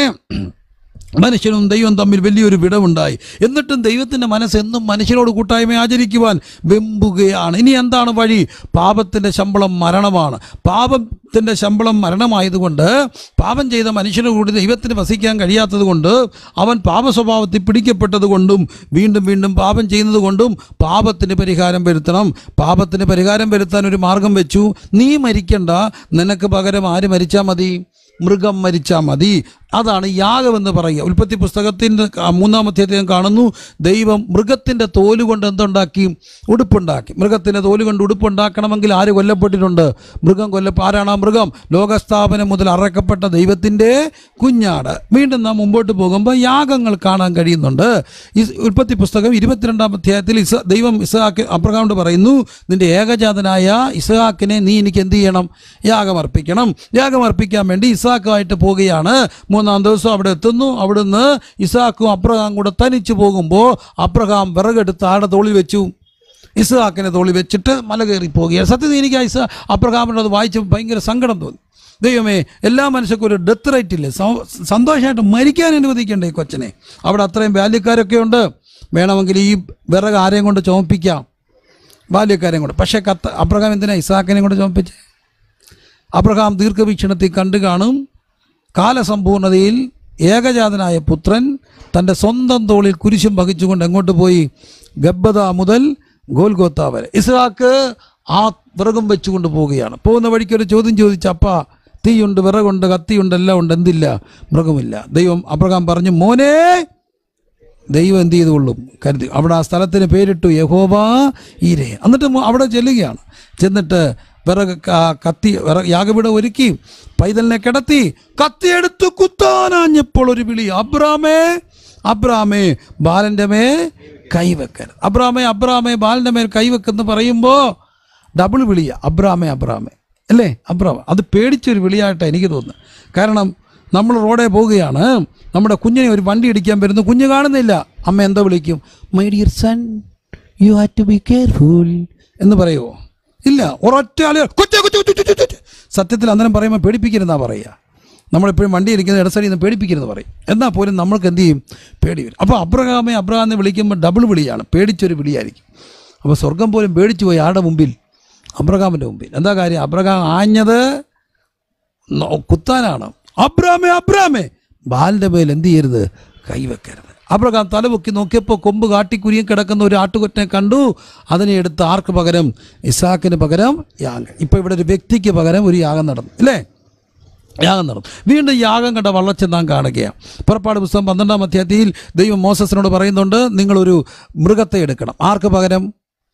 Speaker 1: മനുഷ്യനും ദൈവം തമ്മിൽ വലിയൊരു വിടവുണ്ടായി എന്നിട്ടും ദൈവത്തിൻ്റെ മനസ്സ് എന്നും മനുഷ്യരോട് കൂട്ടായ്മ ആചരിക്കുവാൻ വെമ്പുകയാണ് ഇനി എന്താണ് വഴി പാപത്തിൻ്റെ ശമ്പളം മരണമാണ് പാപത്തിൻ്റെ ശമ്പളം മരണമായതുകൊണ്ട് പാപം ചെയ്ത മനുഷ്യന് കൂടി ദൈവത്തിന് വസിക്കാൻ കഴിയാത്തത് കൊണ്ട് അവൻ പാപ സ്വഭാവത്തിൽ പിടിക്കപ്പെട്ടത് കൊണ്ടും വീണ്ടും വീണ്ടും പാപം ചെയ്യുന്നത് കൊണ്ടും പാപത്തിന് പരിഹാരം വരുത്തണം പാപത്തിന് പരിഹാരം വരുത്താൻ ഒരു മാർഗം വെച്ചു നീ മരിക്കണ്ട നിനക്ക് പകരം ആര് മരിച്ചാൽ മതി മൃഗം മരിച്ചാൽ മതി അതാണ് യാഗമെന്ന് പറയുക ഉൽപ്പത്തി പുസ്തകത്തിൻ്റെ മൂന്നാം അധ്യായം കാണുന്നു ദൈവം മൃഗത്തിൻ്റെ തോല് കൊണ്ട് എന്തുണ്ടാക്കി ഉടുപ്പുണ്ടാക്കി മൃഗത്തിൻ്റെ തോല് കൊണ്ട് ഉടുപ്പുണ്ടാക്കണമെങ്കിൽ ആര് കൊല്ലപ്പെട്ടിട്ടുണ്ട് മൃഗം കൊല്ലപ്പ ആരാണ് ആ മൃഗം ലോകസ്ഥാപനം മുതൽ അറക്കപ്പെട്ട ദൈവത്തിൻ്റെ കുഞ്ഞാട് വീണ്ടും നാം മുമ്പോട്ട് പോകുമ്പോൾ യാഗങ്ങൾ കാണാൻ കഴിയുന്നുണ്ട് ഈ ഉൽപ്പത്തി പുസ്തകം ഇരുപത്തിരണ്ടാം അധ്യായത്തിൽ ഇസ ദൈവം ഇസഹാക്ക് അബ്രഹാമിനോട് പറയുന്നു നിന്റെ ഏകജാതനായ ഇസഹാക്കിനെ നീ എനിക്ക് എന്ത് ചെയ്യണം യാഗമർപ്പിക്കണം യാഗമർപ്പിക്കാൻ വേണ്ടി ഇസാക്കുമായിട്ട് പോവുകയാണ് മൂന്നാം ദിവസം അവിടെ എത്തുന്നു അവിടുന്ന് ഇസാക്കും അബ്രഹാം കൂടെ തനിച്ചു പോകുമ്പോൾ അബ്രഹാം വിറകെടുത്ത് ആടെ തോളിൽ വെച്ചു ഇസ്ഹാക്കിനെ തോളി വെച്ചിട്ട് മല കയറി പോവുകയാണ് സത്യത്തിൽ എനിക്ക് ആ ഇസ അബ്രഹാമിനത് വായിച്ച് ഭയങ്കര സങ്കടം തോന്നി ദൈവമേ എല്ലാ മനുഷ്യർക്കും ഒരു ഡെത്ത് റേറ്റ് ഇല്ലേ സൗ- സന്തോഷമായിട്ട് മരിക്കാൻ അനുവദിക്കണ്ടേ ഈ കൊച്ചനെ അവിടെ അത്രയും ബാല്യക്കാരൊക്കെ ഉണ്ട് വേണമെങ്കിൽ ഈ വിറക് ആരെയും കൊണ്ട് ചുമപ്പിക്കാം ബാല്യക്കാരെയും കൊണ്ട് പക്ഷേ കത്ത് അബ്രഹാം എന്തിനാ ഇസാക്കിനെ കൊണ്ട് ചുമപ്പിച്ചേ അബ്രഹാം ദീർഘവീക്ഷണത്തിൽ കണ്ടു കാണും കാലസമ്പൂർണതയിൽ ഏകജാതനായ പുത്രൻ തൻ്റെ സ്വന്തം തോളിൽ കുരിശും വഹിച്ചുകൊണ്ട് എങ്ങോട്ട് പോയി ഗബ്ബത മുതൽ ഗോൽഗോത്ത വരെ ഇസ്ഹാക്ക് ആ വിറകും വെച്ചുകൊണ്ട് പോവുകയാണ് പോകുന്ന വഴിക്ക് ഒരു ചോദ്യം ചോദിച്ച അപ്പ തീയുണ്ട് വിറകുണ്ട് കത്തിയുണ്ട് എല്ലാം ഉണ്ട് എന്തില്ല മൃഗമില്ല ദൈവം അബ്രഹാം പറഞ്ഞു മോനെ ദൈവം എന്ത് ചെയ്തുകൊള്ളും കരുതി അവിടെ ആ സ്ഥലത്തിന് പേരിട്ടു യഹോവ ഈരെ എന്നിട്ട് മു- അവിടെ ചെല്ലുകയാണ് ചെന്നിട്ട് വിറക് ക- കത്തി വിറക് യാഗപീഠം ഒരുക്കി പൈതലിനെ കിടത്തി കത്തിയെടുത്ത് കുത്താനാഞ്ഞപ്പോൾ ഒരു വിളി അബ്രാമേ അബ്രാമേ ബാലൻ്റെ മേ കൈവെക്കരുത് അബ്രാമേ അബ്രാമേ ബാലൻ്റെ മേൽ കൈവെക്കെന്ന് പറയുമ്പോൾ ഡബിൾ വിളിയ അബ്രാമേ അബ്രാമേ അല്ലേ അബ്രാം അത് പേടിച്ചൊരു വിളിയായിട്ടാണ് എനിക്ക് തോന്നുന്നത് കാരണം നമ്മൾ റോഡേ പോവുകയാണ് നമ്മുടെ കുഞ്ഞിനെ ഒരു വണ്ടി ഇടിക്കാൻ വരുന്നു കുഞ്ഞ് കാണുന്നില്ല അമ്മ എന്താ വിളിക്കും my dear son you have to be careful എന്ന് പറയുമോ ഇല്ല ഒരൊറ്റ ആള് കൊച്ചു കൊച്ചു കൊച്ചു കൊച്ചു കൊച്ചു സത്യത്തിൽ അന്നേരം പറയുമ്പോൾ പേടിപ്പിക്കരുതെന്നാ പറയുക നമ്മളെപ്പോഴും വണ്ടി ഇരിക്കുന്ന ഇടസടി നിന്ന് പേടിപ്പിക്കരുത് പറയും എന്നാൽ പോലും നമ്മൾക്ക് എന്ത് ചെയ്യും പേടി വരും അപ്പോൾ അബ്രഹാമെ അബ്രഹാം എന്ന് വിളിക്കുമ്പോൾ ഡബിൾ വിളിയാണ് പേടിച്ചൊരു വിളിയായിരിക്കും അപ്പോൾ സ്വർഗം പോലും പേടിച്ചു പോയി ആരുടെ മുമ്പിൽ അബ്രഹാമിൻ്റെ മുമ്പിൽ എന്താ കാര്യം അബ്രഹാം ആഞ്ഞത് നോ- കുത്താനാണ് അബ്രാമേ അബ്രാമേ ബാലിൻ്റെ മേൽ എന്ത് ചെയ്യരുത് കൈവെക്കരുത് അബ്രഹാം തലപൊക്കി നോക്കിയപ്പോൾ കൊമ്പ് കാട്ടിക്കുരിയും കിടക്കുന്ന ഒരു ആട്ടുകൊറ്റനെ കണ്ടു അതിനെ എടുത്ത് ആർക്ക് പകരം ഇസാക്കിന് പകരം യാഗം ഇപ്പോൾ ഇവിടെ ഒരു വ്യക്തിക്ക് പകരം ഒരു യാഗം നടന്നു അല്ലേ യാഗം നടന്നു വീണ്ടും യാഗം കണ്ട വളർച്ച നാം കാണുകയാണ് പുറപ്പാട് പുസ്തകം പന്ത്രണ്ടാം അധ്യായത്തിൽ ദൈവം മോസസിനോട് പറയുന്നുണ്ട് നിങ്ങളൊരു മൃഗത്തെ എടുക്കണം ആർക്ക് പകരം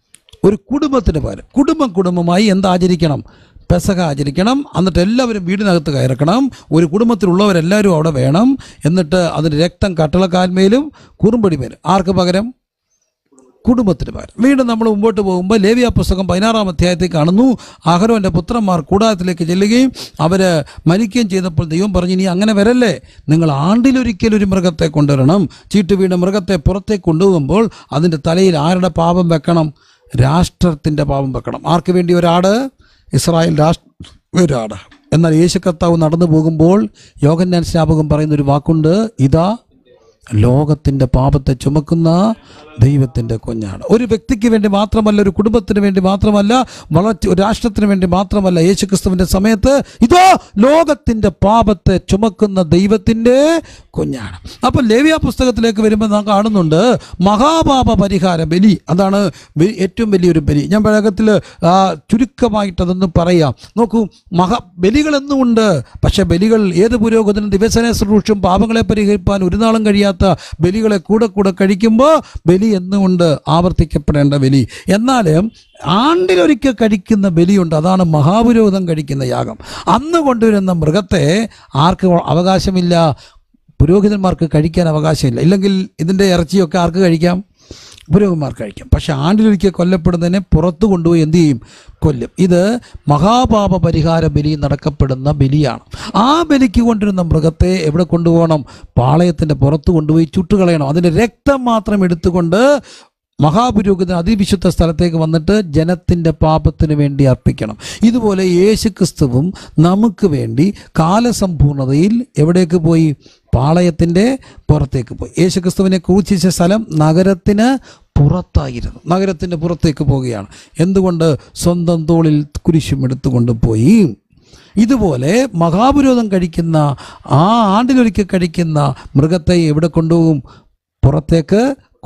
Speaker 1: ഒരു കുടുംബത്തിന് പകരം കുടുംബം കുടുംബമായി എന്താചരിക്കണം പെസക ആചരിക്കണം എന്നിട്ട് എല്ലാവരും വീടിനകത്ത് കയറക്കണം ഒരു കുടുംബത്തിലുള്ളവരെല്ലാവരും അവിടെ വേണം എന്നിട്ട് അതിന് രക്തം കട്ടളക്കാൽമേലും കുറുമ്പടി മേലും ആർക്ക് പകരം കുടുംബത്തിന് പകരം വീണ്ടും നമ്മൾ മുമ്പോട്ട് പോകുമ്പോൾ ലേവിയ പുസ്തകം പതിനാറാം അധ്യായത്തിൽ കാണുന്നു അഹരോൻ്റെ പുത്രന്മാർ കൂടാരത്തിലേക്ക് ചെല്ലുകയും അവർ മരിക്കുകയും ചെയ്തപ്പോൾ ദൈവം പറഞ്ഞു ഇനി അങ്ങനെ വരല്ലേ നിങ്ങൾ ആണ്ടിലൊരിക്കൽ ഒരു മൃഗത്തെ കൊണ്ടുവരണം ചീട്ട് വീണ മൃഗത്തെ പുറത്തേക്ക് കൊണ്ടുപോകുമ്പോൾ അതിൻ്റെ തലയിൽ ആരുടെ പാപം വെക്കണം രാഷ്ട്രത്തിൻ്റെ പാപം വെക്കണം ആർക്ക് വേണ്ടി ഒരാട് ഇസ്രായേൽ രാഷ്ട്ര ഒരാട് എന്നാൽ യേശു കർത്താവ് നടന്നു പോകുമ്പോൾ യോഗന്നാൻ സ്നാപകം പറയുന്ന ഒരു വാക്കുണ്ട് ഇതാ ലോകത്തിൻ്റെ പാപത്തെ ചുമക്കുന്ന ദൈവത്തിൻ്റെ കുഞ്ഞാണ് ഒരു വ്യക്തിക്ക് വേണ്ടി മാത്രമല്ല ഒരു കുടുംബത്തിന് വേണ്ടി മാത്രമല്ല വളർച്ച ഒരു രാഷ്ട്രത്തിന് വേണ്ടി മാത്രമല്ല യേശുക്രിസ്തുവിൻ്റെ സമയത്ത് ഇതോ ലോകത്തിൻ്റെ പാപത്തെ ചുമക്കുന്ന ദൈവത്തിൻ്റെ കുഞ്ഞാണ് അപ്പോൾ ലേവിയ പുസ്തകത്തിലേക്ക് വരുമ്പോൾ നാം കാണുന്നുണ്ട് മഹാപാപ പരിഹാര ബലി അതാണ് വെ- ഏറ്റവും വലിയൊരു ബലി ഞാൻ വേഗത്തിൽ ചുരുക്കമായിട്ട് അതൊന്ന് പറയാം നോക്കൂ മഹാ ബലികളെന്നും ഉണ്ട് പക്ഷേ ബലികൾ ഏത് പുരോഗതിനും ദിവസനെ ശുശ്രൂഷും പാപങ്ങളെ പരിഹരിപ്പാൻ ഒരു നാളും കഴിയാത്ത ബലികളെ കൂടെ കൂടെ കഴിക്കുമ്പോൾ ബലി എന്നുമുണ്ട് ആവർത്തിക്കപ്പെടേണ്ട ബലി എന്നാലും ആണ്ടിലൊരിക്കൽ കഴിക്കുന്ന ബലിയുണ്ട് അതാണ് മഹാപുരോഹിതം കഴിക്കുന്ന യാഗം അന്ന് കൊണ്ടുവരുന്ന മൃഗത്തെ ആർക്ക് അവകാശമില്ല പുരോഹിതന്മാർക്ക് കഴിക്കാൻ അവകാശമില്ല ഇല്ലെങ്കിൽ ഇതിൻ്റെ ഇറച്ചിയൊക്കെ ആർക്ക് കഴിക്കാം പുരോഹിതന്മാർക്ക് കഴിക്കാം പക്ഷെ ആണ്ടിലൊരിക്കൽ കൊല്ലപ്പെടുന്നതിനെ പുറത്തു കൊണ്ടുപോയി എന്ത് ചെയ്യും കൊല്ലും ഇത് മഹാപാപ പരിഹാര ബലി നടക്കപ്പെടുന്ന ബലിയാണ് ആ ബലിക്ക് കൊണ്ടിരുന്ന മൃഗത്തെ എവിടെ കൊണ്ടുപോകണം പാളയത്തിൻ്റെ പുറത്ത് കൊണ്ടുപോയി ചുട്ടുകളയണം അതിൻ്റെ രക്തം മാത്രം എടുത്തുകൊണ്ട് മഹാപുരോഹിതൻ അതിവിശുദ്ധ സ്ഥലത്തേക്ക് വന്നിട്ട് ജനത്തിൻ്റെ പാപത്തിന് വേണ്ടി അർപ്പിക്കണം ഇതുപോലെ യേശു ക്രിസ്തുവും നമുക്ക് വേണ്ടി കാലസമ്പൂർണതയിൽ എവിടേക്ക് പോയി പാളയത്തിൻ്റെ പുറത്തേക്ക് പോയി യേശു ക്രിസ്തുവിനെ ക്രൂശിച്ച സ്ഥലം നഗരത്തിന് പുറത്തായിരുന്നു നഗരത്തിൻ്റെ പുറത്തേക്ക് പോവുകയാണ് എന്തുകൊണ്ട് സ്വന്തം തോളിൽ കുരിശും എടുത്തുകൊണ്ട് പോയി ഇതുപോലെ മഹാപുരോധം കഴിക്കുന്ന ആ ആണ്ടിലൊരിക്കൽ കഴിക്കുന്ന മൃഗത്തെ എവിടെ കൊണ്ടുപോകും പുറത്തേക്ക്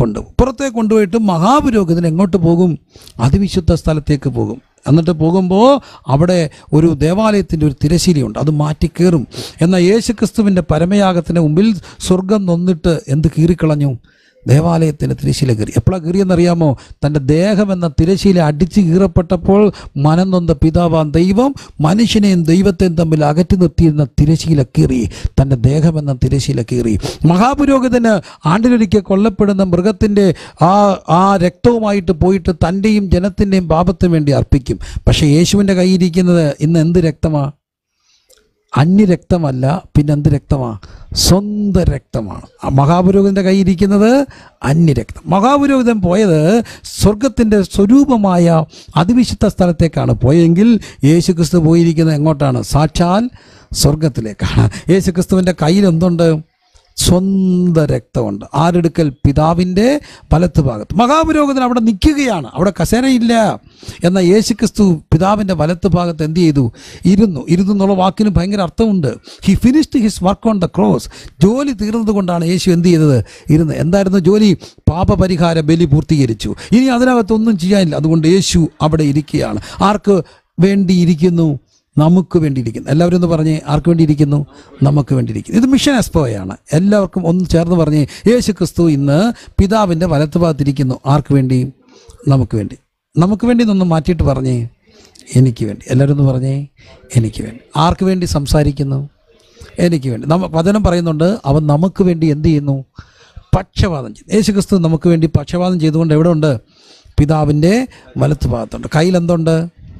Speaker 1: കൊണ്ടുപോകും പുറത്തേക്ക് കൊണ്ടുപോയിട്ട് മഹാപുരോഹിതൻ എങ്ങോട്ട് പോകും അതിവിശുദ്ധ സ്ഥലത്തേക്ക് പോകും എന്നിട്ട് പോകുമ്പോൾ അവിടെ ഒരു ദേവാലയത്തിൻ്റെ ഒരു തിരശീലയുണ്ട് അത് മാറ്റി കയറും എന്നാൽ യേശുക്രിസ്തുവിൻ്റെ പരമയാഗത്തിന് മുമ്പിൽ സ്വർഗം നൊന്നിട്ട് എന്ത് കീറിക്കളഞ്ഞു ദേവാലയത്തിന് തിരശീല കീറി എപ്പോഴാണ് കീറിയെന്നറിയാമോ തൻ്റെ ദേഹം എന്ന തിരശീല അടിച്ച് കീറപ്പെട്ടപ്പോൾ മനം നൊന്ത പിതാവാൻ ദൈവം മനുഷ്യനെയും ദൈവത്തെയും തമ്മിൽ അകറ്റി നിർത്തിയിരുന്ന തിരശീല കീറി തൻ്റെ ദേഹം എന്ന തിരശീല കീറി മഹാപുരോഹിതന് ആണ്ടിലൊരിക്കൽ കൊല്ലപ്പെടുന്ന മൃഗത്തിൻ്റെ ആ ആ രക്തവുമായിട്ട് പോയിട്ട് തൻ്റെയും ജനത്തിൻ്റെയും പാപത്തിന് വേണ്ടി അർപ്പിക്കും പക്ഷേ യേശുവിൻ്റെ കയ്യിരിക്കുന്നത് ഇന്ന് എന്ത് രക്തമാണ് അന്യരക്തമല്ല പിന്നെ എന്ത് രക്തമാണ് സ്വന്തം രക്തമാണ് ആ മഹാപുരോഹിതൻ്റെ കയ്യിരിക്കുന്നത് അന്യരക്തം മഹാപുരോഹിതൻ പോയത് സ്വർഗത്തിൻ്റെ സ്വരൂപമായ അതിവിശുദ്ധ സ്ഥലത്തേക്കാണ് പോയെങ്കിൽ യേശുക്രിസ്തു പോയിരിക്കുന്നത് എങ്ങോട്ടാണ് സാക്ഷാൽ സ്വർഗത്തിലേക്കാണ് യേശുക്രിസ്തുവിൻ്റെ കയ്യിൽ എന്തുണ്ട് സ്വന്തം രക്തമുണ്ട് ആരെടുക്കൽ പിതാവിൻ്റെ വലത്ത് ഭാഗത്ത് മഹാപുരോഹിതൻ അവിടെ നിൽക്കുകയാണ് അവിടെ കസേരയില്ല എന്നാൽ യേശുക്രിസ്തു പിതാവിൻ്റെ വലത്ത് ഭാഗത്ത് എന്ത് ചെയ്തു ഇരുന്നു ഇരുന്നു എന്നുള്ള വാക്കിന് ഭയങ്കര അർത്ഥമുണ്ട് he finished his work on the cross ജോലി തീർന്നത് കൊണ്ടാണ് യേശു എന്ത് ചെയ്തത് ഇരുന്ന് എന്തായിരുന്നു ജോലി പാപപരിഹാര ബലി പൂർത്തീകരിച്ചു ഇനി അതിനകത്തൊന്നും ചെയ്യാനില്ല അതുകൊണ്ട് യേശു അവിടെ ഇരിക്കുകയാണ് ആർക്ക് വേണ്ടി ഇരിക്കുന്നു നമുക്ക് വേണ്ടിയിരിക്കുന്നു എല്ലാവരും ഒന്ന് പറഞ്ഞേ ആർക്ക് വേണ്ടിയിരിക്കുന്നു നമുക്ക് വേണ്ടിയിരിക്കുന്നു ഇത് മിഷൻ എസ്പോയാണ് എല്ലാവർക്കും ഒന്ന് ചേർന്ന് പറഞ്ഞേ യേശു ക്രിസ്തു ഇന്ന് പിതാവിൻ്റെ വലത്ത് ഭാഗത്തിരിക്കുന്നു ആർക്ക് വേണ്ടി നമുക്ക് വേണ്ടി നമുക്ക് വേണ്ടി എന്നൊന്ന് മാറ്റിയിട്ട് പറഞ്ഞേ എനിക്ക് വേണ്ടി എല്ലാവരും ഒന്ന് പറഞ്ഞേ എനിക്ക് വേണ്ടി ആർക്ക് വേണ്ടി സംസാരിക്കുന്നു എനിക്ക് വേണ്ടി നമ്മ വചനം പറയുന്നുണ്ട് അവൻ നമുക്ക് വേണ്ടി എന്ത് ചെയ്യുന്നു പക്ഷപാതം ചെയ്തു യേശു ക്രിസ്തു നമുക്ക് വേണ്ടി പക്ഷപാതം ചെയ്തുകൊണ്ട് എവിടെ ഉണ്ട് പിതാവിൻ്റെ വലത്ത് ഭാഗത്തുണ്ട് കയ്യിൽ എന്തുണ്ട്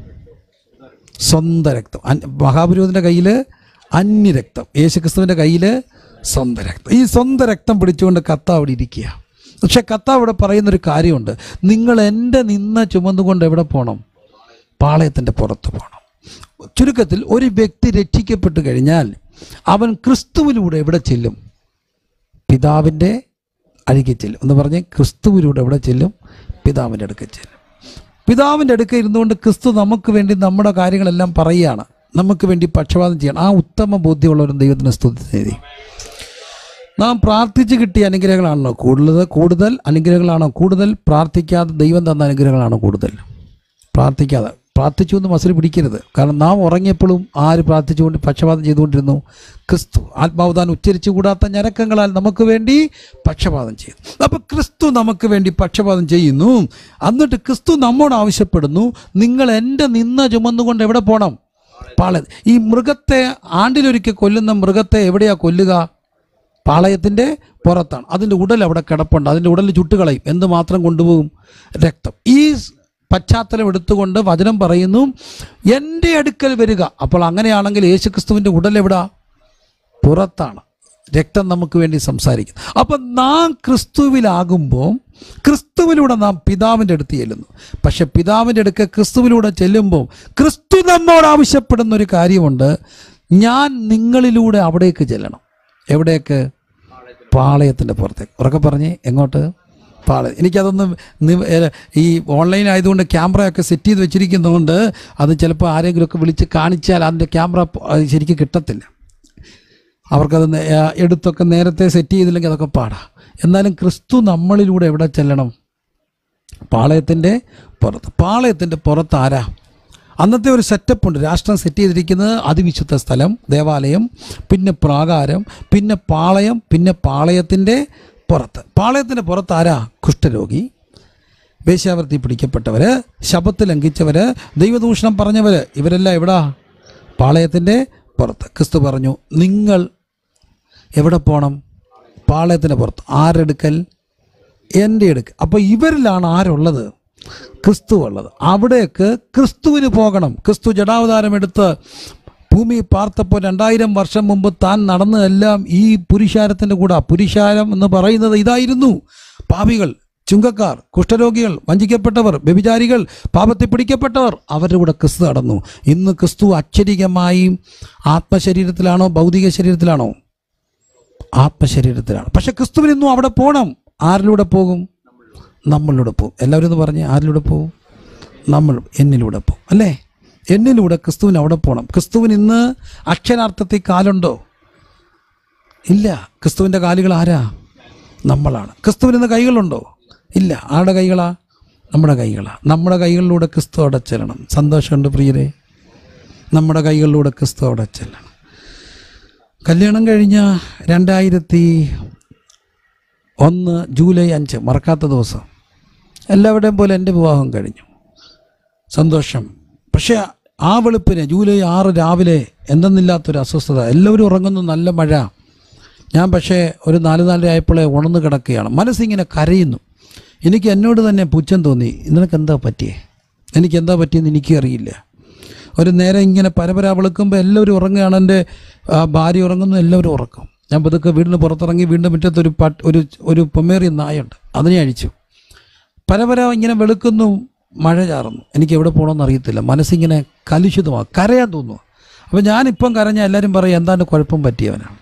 Speaker 1: സ്വന്തം രക്തം അൻ- മഹാപുരോഹിതൻ്റെ കയ്യിൽ അന്യരക്തം യേശുക്രിസ്തുവിൻ്റെ കയ്യിൽ സ്വന്തം രക്തം ഈ സ്വന്തം രക്തം പിടിച്ചുകൊണ്ട് കത്ത അവിടെ ഇരിക്കുക പക്ഷെ കത്ത അവിടെ പറയുന്നൊരു കാര്യമുണ്ട് നിങ്ങൾ എൻ്റെ നിന്ന ചുമന്നുകൊണ്ട് എവിടെ പോകണം പാളയത്തിൻ്റെ പുറത്ത് പോകണം ചുരുക്കത്തിൽ ഒരു വ്യക്തി രക്ഷിക്കപ്പെട്ട് കഴിഞ്ഞാൽ അവൻ ക്രിസ്തുവിലൂടെ എവിടെ ചെല്ലും പിതാവിൻ്റെ അഴുകി ചെല്ലും എന്ന് പറഞ്ഞ് ക്രിസ്തുവിലൂടെ എവിടെ ചെല്ലും പിതാവിൻ്റെ അടുക്കൽ ചെല്ലും പിതാവിൻ്റെ അടുക്ക ഇരുന്നുകൊണ്ട് ക്രിസ്തു നമുക്ക് വേണ്ടി നമ്മുടെ കാര്യങ്ങളെല്ലാം പറയുകയാണ് നമുക്ക് വേണ്ടി പക്ഷപാതം ചെയ്യണം ആ ഉത്തമ ബോധ്യമുള്ളവരും ദൈവത്തിന് സ്തുതി നേടി നാം പ്രാർത്ഥിച്ച് കിട്ടിയ അനുഗ്രഹങ്ങളാണോ കൂടുതൽ കൂടുതൽ അനുഗ്രഹങ്ങളാണോ കൂടുതൽ പ്രാർത്ഥിക്കാതെ ദൈവം തന്ന അനുഗ്രഹങ്ങളാണോ കൂടുതൽ പ്രാർത്ഥിക്കാതെ പ്രാർത്ഥിച്ചു എന്ന് മസിൽ പിടിക്കരുത് കാരണം നാം ഉറങ്ങിയപ്പോഴും ആര് പ്രാർത്ഥിച്ചുകൊണ്ട് പക്ഷപാതം ചെയ്തുകൊണ്ടിരുന്നു ക്രിസ്തു ആത്മാവതാൻ ഉച്ചരിച്ചു കൂടാത്ത ഞരക്കങ്ങളാൽ നമുക്ക് വേണ്ടി പക്ഷപാതം ചെയ്തു അപ്പോൾ ക്രിസ്തു നമുക്ക് വേണ്ടി പക്ഷപാതം ചെയ്യുന്നു എന്നിട്ട് ക്രിസ്തു നമ്മോട് ആവശ്യപ്പെടുന്നു നിങ്ങൾ എൻ്റെ നിന്ന ചുമന്നുകൊണ്ട് എവിടെ പോകണം പാളയ ഈ മൃഗത്തെ ആണ്ടിലൊരിക്കൽ കൊല്ലുന്ന മൃഗത്തെ എവിടെയാ കൊല്ലുക പാളയത്തിൻ്റെ പുറത്താണ് അതിൻ്റെ ഉടൽ അവിടെ കിടപ്പുണ്ട് അതിൻ്റെ ഉടൽ ചുട്ടുകളയും എന്ത് മാത്രം കൊണ്ടുപോകും രക്തം ഈ പശ്ചാത്തലം എടുത്തുകൊണ്ട് വചനം പറയുന്നു എൻ്റെ അടുക്കൽ വരിക അപ്പോൾ അങ്ങനെയാണെങ്കിൽ യേശുക്രിസ്തുവിൻ്റെ ഉടൽ എവിടാ പുറത്താണ് രക്തം നമുക്ക് വേണ്ടി സംസാരിക്കും അപ്പം നാം ക്രിസ്തുവിലാകുമ്പോൾ ക്രിസ്തുവിലൂടെ നാം പിതാവിൻ്റെ അടുത്ത് ചെല്ലുന്നു പക്ഷെ പിതാവിൻ്റെ അടുക്ക ക്രിസ്തുവിലൂടെ ചെല്ലുമ്പോൾ ക്രിസ്തു നമ്മോട് ആവശ്യപ്പെടുന്ന ഒരു കാര്യമുണ്ട് ഞാൻ നിങ്ങളിലൂടെ അവിടേക്ക് ചെല്ലണം എവിടേക്ക് പാളയത്തിൻ്റെ പുറത്തേക്ക് ഉറക്കെ പറഞ്ഞേ എങ്ങോട്ട് പാളയം എനിക്കതൊന്നും നി- ഏ, ഈ ഓൺലൈൻ ആയതുകൊണ്ട് ക്യാമറയൊക്കെ സെറ്റ് ചെയ്ത് വെച്ചിരിക്കുന്നതുകൊണ്ട് അത് ചിലപ്പോൾ ആരെങ്കിലുമൊക്കെ വിളിച്ച് കാണിച്ചാൽ അതിൻ്റെ ക്യാമറ പ- അത് ശരിക്കും കിട്ടത്തില്ല അവർക്കത് നേ- ആ, എടുത്തൊക്കെ നേരത്തെ സെറ്റ് ചെയ്തില്ലെങ്കിൽ അതൊക്കെ പാടാം എന്നാലും ക്രിസ്തു നമ്മളിലൂടെ എവിടെ ചെല്ലണം പാളയത്തിൻ്റെ പുറത്ത് പാളയത്തിൻ്റെ പുറത്ത് ആരാ അന്നത്തെ ഒരു സെറ്റപ്പ് ഉണ്ട് രാഷ്ട്രം സെറ്റ് ചെയ്തിരിക്കുന്നത് അതിവിശുദ്ധ സ്ഥലം ദേവാലയം പിന്നെ പ്രാകാരം പിന്നെ പാളയം പിന്നെ പാളയത്തിൻ്റെ പുറത്ത് പാളയത്തിൻ്റെ പുറത്ത് ആരാ കുഷ്ഠരോഗി വേശ്യാവൃത്തി പിടിക്കപ്പെട്ടവർ ശബത്ത് ലംഘിച്ചവർ ദൈവദൂഷണം പറഞ്ഞവർ ഇവരെല്ലാം എവിടാ പാളയത്തിൻ്റെ പുറത്ത് ക്രിസ്തു പറഞ്ഞു നിങ്ങൾ എവിടെ പോകണം പാളയത്തിൻ്റെ പുറത്ത് ആരെടുക്കൽ എൻ്റെ എടുക്കൽ അപ്പോൾ ഇവരിലാണ് ആരുള്ളത് ക്രിസ്തു ഉള്ളത് അവിടേക്ക് ക്രിസ്തുവിന് പോകണം ക്രിസ്തു ജഡാവതാരം എടുത്ത് ഭൂമി പാർത്തപ്പോൾ രണ്ടായിരം വർഷം മുമ്പ് താൻ നടന്നതെല്ലാം ഈ പുരുഷാരത്തിൻ്റെ കൂടെ പുരുഷാരം എന്ന് പറയുന്നത് ഇതായിരുന്നു പാപികൾ ചുങ്കക്കാർ കുഷ്ഠരോഗികൾ വഞ്ചിക്കപ്പെട്ടവർ വ്യഭിചാരികൾ പാപത്തിൽ പിടിക്കപ്പെട്ടവർ അവരുടെ കൂടെ ക്രിസ്തു നടന്നു ഇന്ന് ക്രിസ്തു അക്ഷരികമായി ആത്മശരീരത്തിലാണോ ഭൗതിക ശരീരത്തിലാണോ ആത്മശരീരത്തിലാണ് പക്ഷെ ക്രിസ്തുവിന് ഇന്നും അവിടെ പോകണം ആരിലൂടെ പോകും നമ്മളിലൂടെ പോകും എല്ലാവരും ഒന്ന് പറഞ്ഞ് ആരിലൂടെ പോകും നമ്മൾ എന്നിലൂടെ പോകും അല്ലേ എന്നിലൂടെ ക്രിസ്തുവിന് അവിടെ പോകണം ക്രിസ്തുവിന് ഇന്ന് അക്ഷരാർത്ഥത്തിൽ കാലുണ്ടോ ഇല്ല ക്രിസ്തുവിൻ്റെ കാലുകൾ ആരാ നമ്മളാണ് ക്രിസ്തുവിന് കൈകളുണ്ടോ ഇല്ല ആരുടെ കൈകളാ നമ്മുടെ കൈകളാ നമ്മുടെ കൈകളിലൂടെ ക്രിസ്തു അവിടെ ചെല്ലണം സന്തോഷമുണ്ട് പ്രിയരെ നമ്മുടെ കൈകളിലൂടെ ക്രിസ്തു അവിടെ ചെല്ലണം കല്യാണം കഴിഞ്ഞ രണ്ടായിരത്തി ഒന്ന് ജൂലൈ അഞ്ച് മറക്കാത്ത ദിവസം എല്ലാവരുടെയും പോലെ എൻ്റെ വിവാഹം കഴിഞ്ഞു സന്തോഷം പക്ഷേ ആ വെളുപ്പിന് ജൂലൈ ആറ് രാവിലെ എന്തെന്നില്ലാത്തൊരു അസ്വസ്ഥത എല്ലാവരും ഉറങ്ങുന്നു നല്ല മഴ ഞാൻ പക്ഷേ ഒരു നാല് നാലര ആയപ്പോഴേ ഉണർന്ന് കിടക്കുകയാണ് മനസ്സിങ്ങനെ കരയുന്നു എനിക്ക് എന്നോട് തന്നെ പുച്ഛം തോന്നി നിനക്ക് എന്താ പറ്റിയേ എനിക്ക് എന്താ പറ്റിയെന്ന് എനിക്കറിയില്ല ഒരു നേരം ഇങ്ങനെ പരപര വിളിക്കുമ്പോൾ എല്ലാവരും ഉറങ്ങുകയാണ് എൻ്റെ ആ, ഭാര്യ ഉറങ്ങുന്നു എല്ലാവരും ഉറക്കും ഞാൻ പതുക്കെ വീടിന് പുറത്തിറങ്ങി വീടിൻ്റെ മുറ്റത്ത് ഒരു പട്ട് ഒരു ഒരു പൊമ്മേറിയ നായുണ്ട് അതിനെ അഴിച്ചു പരപര ഇങ്ങനെ വെളുക്കുന്നു മഴ ചാറുന്നു എനിക്ക് എവിടെ പോകണമെന്ന് അറിയത്തില്ല മനസ്സിങ്ങനെ കലുഷിതമാണ് കരയാൻ തോന്നുന്നു അപ്പോൾ ഞാനിപ്പം കരഞ്ഞാൽ എല്ലാവരും പറയും എന്താണ്ട് കുഴപ്പം പറ്റിയവനാണ്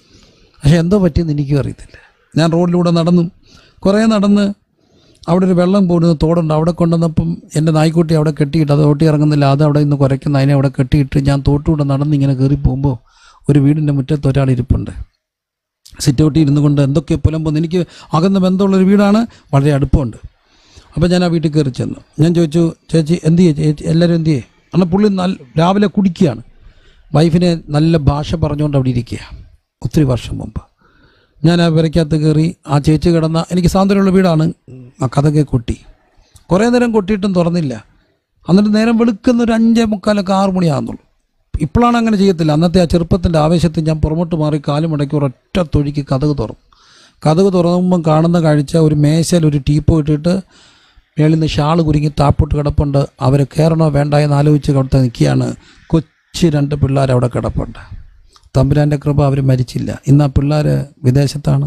Speaker 1: പക്ഷേ എന്തോ പറ്റിയെന്ന് എനിക്കും അറിയത്തില്ല ഞാൻ റോഡിലൂടെ നടന്നു കുറേ നടന്ന് അവിടെ ഒരു വെള്ളം പോകുന്ന തോടുണ്ട് അവിടെ കൊണ്ടുവന്നപ്പം എൻ്റെ നായ്ക്കുട്ടി അവിടെ കെട്ടിയിട്ട് അത് ഓട്ടി ഇറങ്ങുന്നില്ല അത് അവിടെ നിന്ന് കുരയ്ക്കുന്ന അതിനെ അവിടെ കെട്ടിയിട്ട് ഞാൻ തോട്ടിലൂടെ നടന്ന് ഇങ്ങനെ കയറി പോകുമ്പോൾ ഒരു വീടിൻ്റെ മുറ്റത്ത് ഒരാൾ ഇരിപ്പുണ്ട് സിറ്റൗട്ടിൽ ഇരുന്നു കൊണ്ട് എന്തൊക്കെ പുലമ്പുന്നു എനിക്ക് അകന്ന് ബന്ധമുള്ളൊരു വീടാണ് വളരെ അടുപ്പമുണ്ട് അപ്പോൾ ഞാൻ ആ വീട്ടിൽ കയറി ചെന്നു ഞാൻ ചോദിച്ചു ചേച്ചി എന്ത് ചെയ്യേ ചേച്ചി എല്ലാവരും എന്ത് ചെയ്യേ എന്നാൽ പുള്ളി നല്ല രാവിലെ കുടിക്കുകയാണ് വൈഫിനെ നല്ല ഭാഷ പറഞ്ഞുകൊണ്ട് അവിടെ ഇരിക്കുക ഒത്തിരി വർഷം മുമ്പ് ഞാൻ ആ വിരയ്ക്കകത്ത് കയറി ആ ചേച്ചി കിടന്ന എനിക്ക് സ്വാതന്ത്ര്യമുള്ള വീടാണ് ആ കഥകെ കൊട്ടി കുറേ നേരം കൊട്ടിയിട്ടും തുറന്നില്ല എന്നിട്ട് നേരം വെളുക്കുന്ന ഒരു അഞ്ചേ മുക്കാലൊക്കെ ആറ് മണിയാകുന്നുള്ളൂ ഇപ്പോഴാണ് അങ്ങനെ ചെയ്യത്തില്ല അന്നത്തെ ആ ചെറുപ്പത്തിൻ്റെ ആവേശത്തിൽ ഞാൻ പുറമോട്ട് മാറി കാലും മുടക്കി ഒരൊറ്റ തൊഴിക്ക് കഥക് തുറന്നു കഥക് തുറന്നുമ്പം കാണുന്ന കാഴ്ച ഒരു മേശയിൽ ഒരു ടീപ്പ് ഇട്ടിട്ട് മേളിൽ നിന്ന് ഷാൾ കുരുങ്ങി താപ്പോട്ട് കിടപ്പുണ്ട് അവർ കയറണോ വേണ്ട എന്ന് ആലോചിച്ച് അവിടുത്തെ നിൽക്കുകയാണ് കൊച്ചു രണ്ട് പിള്ളേർ അവിടെ കിടപ്പുണ്ട് തമ്പുരാൻ്റെ കൃപ അവർ മരിച്ചില്ല ഇന്ന് ആ പിള്ളേർ വിദേശത്താണ്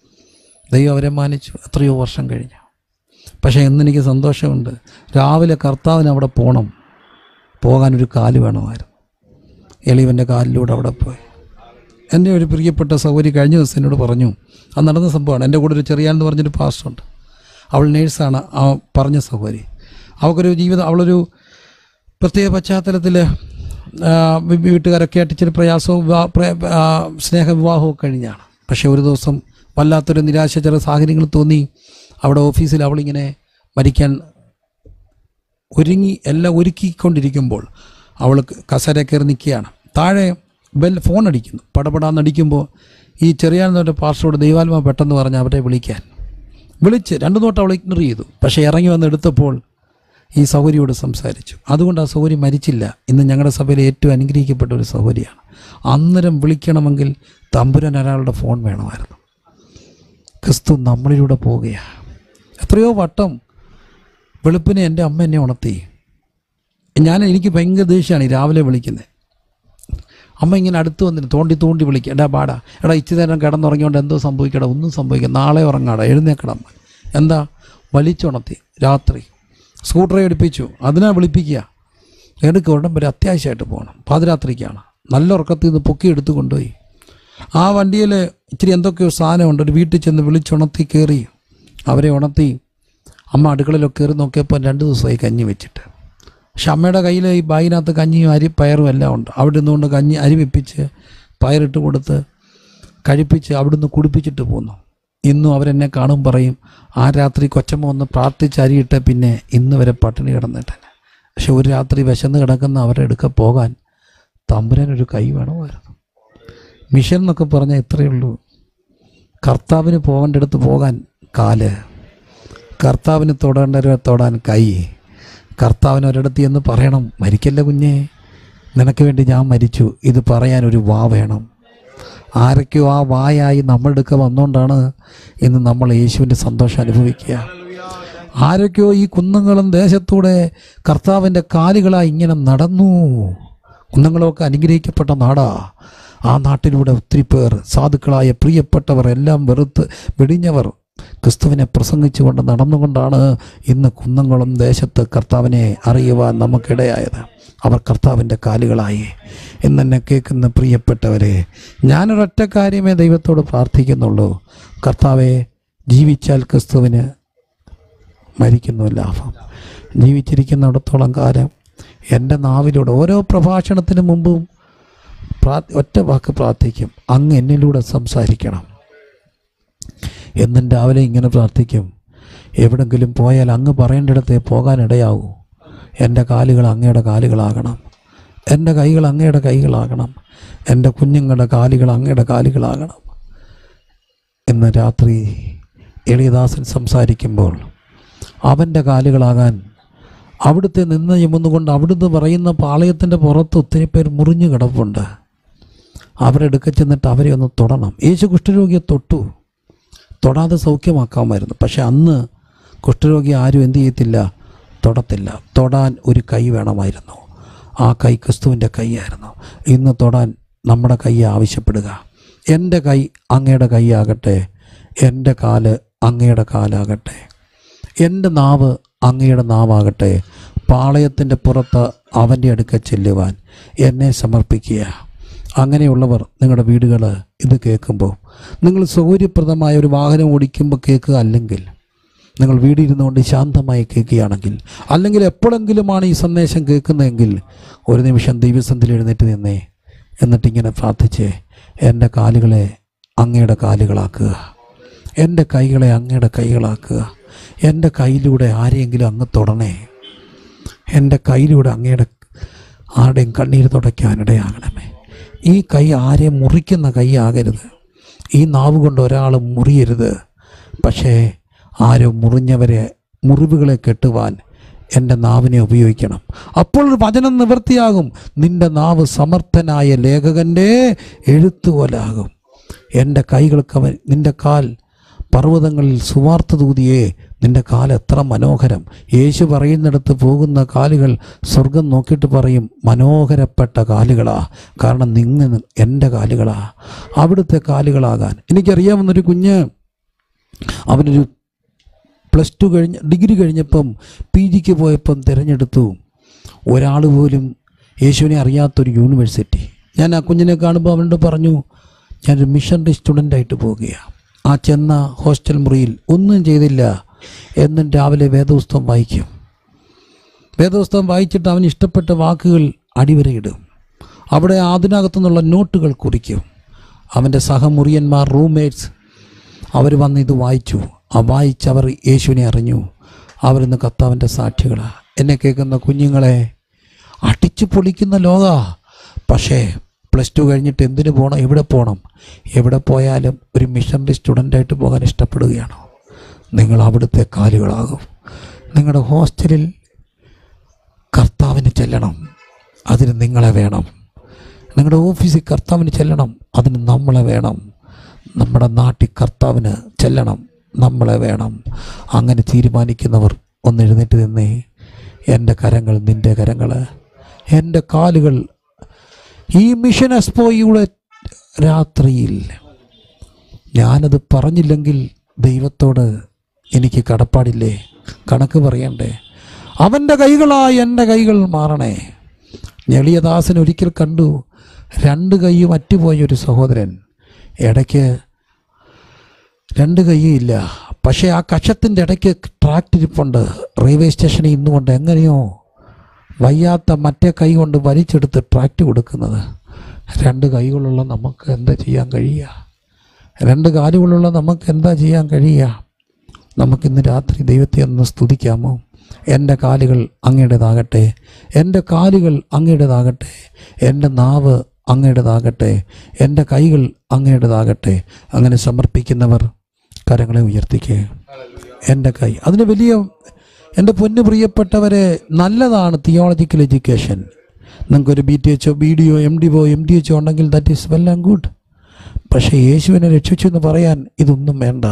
Speaker 1: ദൈവം അവരെ മാനിച്ചു എത്രയോ വർഷം കഴിഞ്ഞു പക്ഷേ ഇന്നെനിക്ക് സന്തോഷമുണ്ട് രാവിലെ കർത്താവിന് അവിടെ പോകണം പോകാനൊരു കാല് വേണമായിരുന്നു എളിവൻ്റെ കാലിലൂടെ അവിടെ പോയി എൻ്റെ ഒരു പ്രിയപ്പെട്ട സൗകര്യം കഴിഞ്ഞ ദിവസം എന്നോട് പറഞ്ഞു അത് നടന്ന സംഭവമാണ് എൻ്റെ കൂടെ ഒരു ചെറിയാന്ന് പറഞ്ഞൊരു പാസ്റ്റുണ്ട് അവൾ നേഴ്സാണ് ആ പറഞ്ഞ സൗകര്യം അവൾക്കൊരു ജീവിതം അവളൊരു പ്രത്യേക പശ്ചാത്തലത്തിൽ വീട്ടുകാരൊക്കെ ആയിട്ട് ഇച്ചിരി പ്രയാസവും വിവാ- പ്ര- ആ, സ്നേഹവിവാഹവും കഴിഞ്ഞാണ് പക്ഷേ ഒരു ദിവസം വല്ലാത്തൊരു നിരാശ ചില സാഹചര്യങ്ങൾ തോന്നി അവിടെ ഓഫീസിൽ അവളിങ്ങനെ മരിക്കാൻ ഒരുങ്ങി എല്ലാം ഒരുക്കിക്കൊണ്ടിരിക്കുമ്പോൾ അവൾ കസേര കയറി നിൽക്കുകയാണ് താഴെ ബെൽ ഫോൺ അടിക്കുന്നു പടപടാന്ന് അടിക്കുമ്പോൾ ഈ ചെറിയാന്നവരുടെ പാർസോട് ദൈവാത്മ പെട്ടെന്ന് പറഞ്ഞ് അവരെ വിളിക്കാൻ വിളിച്ച് രണ്ടു നോട്ട് അവൾ ഇഗ്നോർ ചെയ്തു പക്ഷേ ഇറങ്ങി വന്ന് എടുത്തപ്പോൾ ഈ സൗകര്യോട് സംസാരിച്ചു അതുകൊണ്ട് ആ സൗകര്യം മരിച്ചില്ല ഇന്ന് ഞങ്ങളുടെ സഭയിലെ ഏറ്റവും അനുഗ്രഹിക്കപ്പെട്ട ഒരു സൗകര്യമാണ് അന്നേരം വിളിക്കണമെങ്കിൽ തമ്പുരാൻ ഒരാളുടെ ഫോൺ വേണമായിരുന്നു ക്രിസ്തു നമ്മളിലൂടെ പോവുകയാണ് എത്രയോ വട്ടം വെളുപ്പിനെ എൻ്റെ അമ്മ എന്നെ ഉണർത്തി ഞാൻ എനിക്ക് ഭയങ്കര ദേഷ്യമാണ് ഈ രാവിലെ വിളിക്കുന്നത് അമ്മ ഇങ്ങനെ അടുത്ത് വന്നിട്ട് തോണ്ടി തോണ്ടി വിളിക്കുക എടാ പാടാ എടാ ഇച്ചിരി നേരം കിടന്നുറങ്ങിയോണ്ട് എന്തോ സംഭവിക്കടാ ഒന്നും സംഭവിക്കുക നാളെ ഉറങ്ങാടാ എഴുന്നേക്കടാ അമ്മ എന്താ വലിച്ചുണർത്തി രാത്രി സ്കൂട്ടറെ എടുപ്പിച്ചു അതിനാ വിളിപ്പിക്കുക എടുക്കുക ഉടൻ വരെ അത്യാവശ്യമായിട്ട് പോകണം പാതിരാത്രിക്കാണ് നല്ല ഉറക്കത്തിൽ നിന്ന് പൊക്കി എടുത്ത് കൊണ്ടുപോയി ആ വണ്ടിയിൽ ഇച്ചിരി എന്തൊക്കെയോ സാധനമുണ്ട് ഒരു വീട്ടിൽ ചെന്ന് വിളിച്ചുണർത്തി കയറി അവരെ ഉണർത്തി അമ്മ അടുക്കളയിലൊക്കെ കയറി നോക്കിയപ്പോൾ രണ്ട് ദിവസമായി കഞ്ഞി വെച്ചിട്ട് പക്ഷെ അമ്മയുടെ കയ്യിൽ ഈ ബാഗിനകത്ത് കഞ്ഞിയും അരി പയറും എല്ലാം ഉണ്ട് അവിടെ നിന്നുകൊണ്ട് കഞ്ഞി അരി വെപ്പിച്ച് പയറിട്ട് കൊടുത്ത് കഴിപ്പിച്ച് അവിടുന്ന് കുടിപ്പിച്ചിട്ട് പോന്നു ഇന്നും അവരെന്നെ കാണും പറയും ആ രാത്രി കൊച്ചമ്മ ഒന്ന് പ്രാർത്ഥിച്ച് അരിയിട്ട പിന്നെ ഇന്ന് വരെ പട്ടിണി കിടന്നിട്ട് പക്ഷെ ഒരു രാത്രി വിശന്ന് കിടക്കുന്ന അവരുടെ അടുക്ക പോകാൻ തമ്പുരാൻ ഒരു കൈ വേണമായിരുന്നു മിഷൻ എന്നൊക്കെ പറഞ്ഞാൽ ഇത്രയേ ഉള്ളൂ കർത്താവിന് പോകേണ്ടടുത്ത് പോകാൻ കാല് കർത്താവിന് തൊടേണ്ടവരെ തൊടാൻ കൈ കർത്താവിന് ഒരിടത്ത് എന്ന് പറയണം മരിക്കല്ല കുഞ്ഞേ നിനക്ക് വേണ്ടി ഞാൻ മരിച്ചു ഇത് പറയാൻ ഒരു വാ വേണം ആരൊക്കെയോ ആ വായായി നമ്മളുടെ അടുക്ക വന്നുകൊണ്ടാണ് ഇന്ന് നമ്മൾ യേശുവിൻ്റെ സന്തോഷം അനുഭവിക്കുക ആരൊക്കെയോ ഈ കുന്നങ്ങളും ദേശത്തൂടെ കർത്താവിൻ്റെ കാലുകളായി ഇങ്ങനെ നടന്നു കുന്നങ്ങളൊക്കെ അനുഗ്രഹിക്കപ്പെട്ട നാടാ ആ നാട്ടിലൂടെ ഒത്തിരി പേർ സാധുക്കളായ പ്രിയപ്പെട്ടവർ എല്ലാം വെറുത്ത് വെടിഞ്ഞവർ ക്രിസ്തുവിനെ പ്രസംഗിച്ചുകൊണ്ട് നടന്നുകൊണ്ടാണ് ഇന്ന് കുന്നംകുളം ദേശത്ത് കർത്താവിനെ അറിയുവാൻ നമുക്കിടയായത് അവർ കർത്താവിൻ്റെ കാലുകളായി എന്നെ കേൾക്കുന്ന പ്രിയപ്പെട്ടവരെ ഞാനൊരൊറ്റ കാര്യമേ ദൈവത്തോട് പ്രാർത്ഥിക്കുന്നുള്ളൂ കർത്താവെ ജീവിച്ചാൽ ക്രിസ്തുവിന് മരിക്കുന്നു ലാഭം ജീവിച്ചിരിക്കുന്നിടത്തോളം കാലം എൻ്റെ നാവിലൂടെ ഓരോ പ്രഭാഷണത്തിന് മുമ്പും പ്രാ ഒറ്റ വാക്ക് പ്രാർത്ഥിക്കും അങ്ങ് എന്നിലൂടെ സംസാരിക്കണം എന്നും രാവിലെ ഇങ്ങനെ പ്രാർത്ഥിക്കും എവിടെങ്കിലും പോയാൽ അങ്ങ് പറയേണ്ടിടത്തേ പോകാനിടയാവൂ എൻ്റെ കാലുകൾ അങ്ങയുടെ കാലുകളാകണം എൻ്റെ കൈകൾ അങ്ങയുടെ കൈകളാകണം എൻ്റെ കുഞ്ഞുങ്ങളുടെ കാലുകൾ അങ്ങയുടെ കാലുകളാകണം ഇന്ന് രാത്രി എളിയദാസൻ സംസാരിക്കുമ്പോൾ അവൻ്റെ കാലുകളാകാൻ അവിടുത്തെ നിന്ന് ചുമന്നുകൊണ്ട് അവിടുന്ന് പറയുന്ന പാളയത്തിൻ്റെ പുറത്ത് ഒത്തിരി പേർ മുറിഞ്ഞു കിടപ്പുണ്ട് അവരെടുക്ക ചെന്നിട്ട് അവരെ ഒന്ന് തൊടണം യേശു കുഷ്ഠരോഗിയെ തൊട്ടു തൊടാതെ സൗഖ്യമാക്കാമായിരുന്നു പക്ഷെ അന്ന് കുഷ്ഠരോഗി ആരും എന്ത് ചെയ്യത്തില്ല തൊടത്തില്ല തൊടാൻ ഒരു കൈ വേണമായിരുന്നു ആ കൈ ക്രിസ്തുവിൻ്റെ കൈയായിരുന്നു ഇന്ന് തൊടാൻ നമ്മുടെ കൈ ആവശ്യപ്പെടുക എൻ്റെ കൈ അങ്ങയുടെ കൈയാകട്ടെ എൻ്റെ കാല് അങ്ങയുടെ കാലാകട്ടെ എൻ്റെ നാവ് അങ്ങയുടെ നാവാകട്ടെ പാളയത്തിൻ്റെ പുറത്ത് അവൻ്റെ അടുക്ക ചെല്ലുവാൻ എന്നെ സമർപ്പിക്കുക അങ്ങനെയുള്ളവർ നിങ്ങളുടെ വീടുകൾ ഇത് കേൾക്കുമ്പോൾ നിങ്ങൾ സൗകര്യപ്രദമായ ഒരു വാഹനം ഓടിക്കുമ്പോൾ കേൾക്കുക അല്ലെങ്കിൽ നിങ്ങൾ വീടിരുന്നുകൊണ്ട് ശാന്തമായി കേൾക്കുകയാണെങ്കിൽ അല്ലെങ്കിൽ എപ്പോഴെങ്കിലുമാണ് ഈ സന്ദേശം കേൾക്കുന്നതെങ്കിൽ ഒരു നിമിഷം ദൈവസന്ധിൽ എഴുന്നേറ്റ് നിന്നേ എന്നിട്ടിങ്ങനെ പ്രാർത്ഥിച്ച് എൻ്റെ കാലുകളെ അങ്ങയുടെ കാലുകളാക്കുക എൻ്റെ കൈകളെ അങ്ങയുടെ കൈകളാക്കുക എൻ്റെ കയ്യിലൂടെ ആരെയെങ്കിലും അങ്ങ് തൊടണേ എൻ്റെ കയ്യിലൂടെ അങ്ങയുടെ ആരുടെയും കണ്ണീര് തുടയ്ക്കാനിടയാകണമേ ഈ കൈ ആരെയും മുറിക്കുന്ന കൈ ആകരുത് ഈ നാവ് കൊണ്ട് ഒരാൾ മുറിയരുത് പക്ഷേ ആരോ മുറിഞ്ഞവരെ മുറിവുകളെ കെട്ടുവാൻ എൻ്റെ നാവിനെ ഉപയോഗിക്കണം അപ്പോൾ ഒരു വചനം നിവൃത്തിയാകും നിന്റെ നാവ് സമർത്ഥനായ ലേഖകൻ്റെ എഴുത്തുപോലാകും എൻ്റെ കൈകൾക്ക് അവൻ നിന്റെ കാൽ പർവ്വതങ്ങളിൽ സുവാർത്ത തൂതിയേ നിന്റെ കാൽ എത്ര മനോഹരം യേശു പറയുന്നിടത്ത് പോകുന്ന കാലുകൾ സ്വർഗം നോക്കിയിട്ട് പറയും മനോഹരപ്പെട്ട കാലുകളാ കാരണം നിങ്ങൾ എൻ്റെ കാലുകളാ അവിടുത്തെ കാലുകളാകാൻ എനിക്കറിയാവുന്നൊരു കുഞ്ഞ് അവനൊരു പ്ലസ് ടു കഴിഞ്ഞ് ഡിഗ്രി കഴിഞ്ഞപ്പം പി ജിക്ക് പോയപ്പം തിരഞ്ഞെടുത്തു ഒരാൾ പോലും യേശുവിനെ അറിയാത്തൊരു യൂണിവേഴ്സിറ്റി ഞാൻ ആ കുഞ്ഞിനെ കാണുമ്പോൾ അവനോട് പറഞ്ഞു ഞാനൊരു മിഷണറി സ്റ്റുഡൻ്റായിട്ട് പോവുകയാണ് ആ ചെന്ന ഹോസ്റ്റൽ മുറിയിൽ ഒന്നും ചെയ്തില്ല എന്നും രാവിലെ വേദപുസ്തകം വായിക്കും വേദപുസ്തകം വായിച്ചിട്ട് അവന് ഇഷ്ടപ്പെട്ട വാക്കുകൾ അടിവരയിടും അവിടെ അതിനകത്തു നിന്നുള്ള നോട്ടുകൾ കുറിക്കും അവൻ്റെ സഹമുറിയന്മാർ റൂംമേറ്റ്സ് അവർ വന്ന് ഇത് വായിച്ചു ആ വായിച്ചവർ യേശുവിനെ അറിഞ്ഞു അവരിന്ന് കർത്താവിൻ്റെ സാക്ഷികളാണ് എന്നെ കേൾക്കുന്ന കുഞ്ഞുങ്ങളെ അടിച്ചു പൊളിക്കുന്ന ലോക പക്ഷേ പ്ലസ് ടു കഴിഞ്ഞിട്ട് എന്തിനു പോകണം എവിടെ പോകണം എവിടെ പോയാലും ഒരു മിഷണറി സ്റ്റുഡൻ്റായിട്ട് പോകാൻ ഇഷ്ടപ്പെടുകയാണോ നിങ്ങൾ അവിടുത്തെ കാലുകളാകും നിങ്ങളുടെ ഹോസ്റ്റലിൽ കർത്താവിന് ചെല്ലണം അതിന് നിങ്ങളെ വേണം നിങ്ങളുടെ ഓഫീസിൽ കർത്താവിന് ചെല്ലണം അതിന് നമ്മളെ വേണം നമ്മുടെ നാട്ടിൽ കർത്താവിന് ചെല്ലണം നമ്മളെ വേണം അങ്ങനെ തീരുമാനിക്കുന്നവർ ഒന്ന് എഴുന്നേറ്റ് നിന്നേ എൻ്റെ കരങ്ങൾ നിൻ്റെ കരങ്ങൾ എൻ്റെ കാലുകൾ ഈ മിഷൻ എക്സ്പോയുടെ രാത്രിയിൽ ഞാനത് പറഞ്ഞില്ലെങ്കിൽ ദൈവത്തോട് എനിക്ക് കടപ്പാടില്ലേ കണക്ക് പറയണ്ടേ അവൻ്റെ കൈകളായി എൻ്റെ കൈകൾ മാറണേ ഞെളിയദാസൻ ഒരിക്കൽ കണ്ടു രണ്ട് കൈയും അറ്റുപോയ ഒരു സഹോദരൻ ഇടയ്ക്ക് രണ്ട് കൈയും ഇല്ല പക്ഷേ ആ കഷത്തിൻ്റെ ഇടയ്ക്ക് ട്രാക്ട് ഇരിപ്പുണ്ട് റെയിൽവേ സ്റ്റേഷനിൽ ഇന്നുകൊണ്ട് എങ്ങനെയോ വയ്യാത്ത മറ്റേ കൈ കൊണ്ട് വലിച്ചെടുത്ത് ട്രാക്ട് കൊടുക്കുന്നത് രണ്ട് കൈകളുള്ള നമുക്ക് എന്താ ചെയ്യാൻ കഴിയുക രണ്ട് കാലുകളുള്ള നമുക്ക് എന്താ ചെയ്യാൻ കഴിയുക നമുക്കിന്ന് രാത്രി ദൈവത്തെ ഒന്ന് സ്തുതിക്കാമോ എൻ്റെ കാലുകൾ അങ്ങയുടേതാകട്ടെ എൻ്റെ കാലുകൾ അങ്ങയുടേതാകട്ടെ എൻ്റെ നാവ് അങ്ങയുടേതാകട്ടെ എൻ്റെ കൈകൾ അങ്ങയുടേതാകട്ടെ അങ്ങനെ സമർപ്പിക്കുന്നവർ കരങ്ങളെ ഉയർത്തിക്കുക എൻ്റെ കൈ അതിന് വലിയ എൻ്റെ പൊന്നു പ്രിയപ്പെട്ടവരെ നല്ലതാണ് തിയോളജിക്കൽ എഡ്യൂക്കേഷൻ നിങ്ങൾക്കൊരു ബി ടി എച്ചോ ബി ഡിയോ എം ഡിയോ എം ഡി എച്ചോ ഉണ്ടെങ്കിൽ that is well and good പക്ഷേ യേശുവിനെ രക്ഷിച്ചു എന്ന് പറയാൻ ഇതൊന്നും വേണ്ട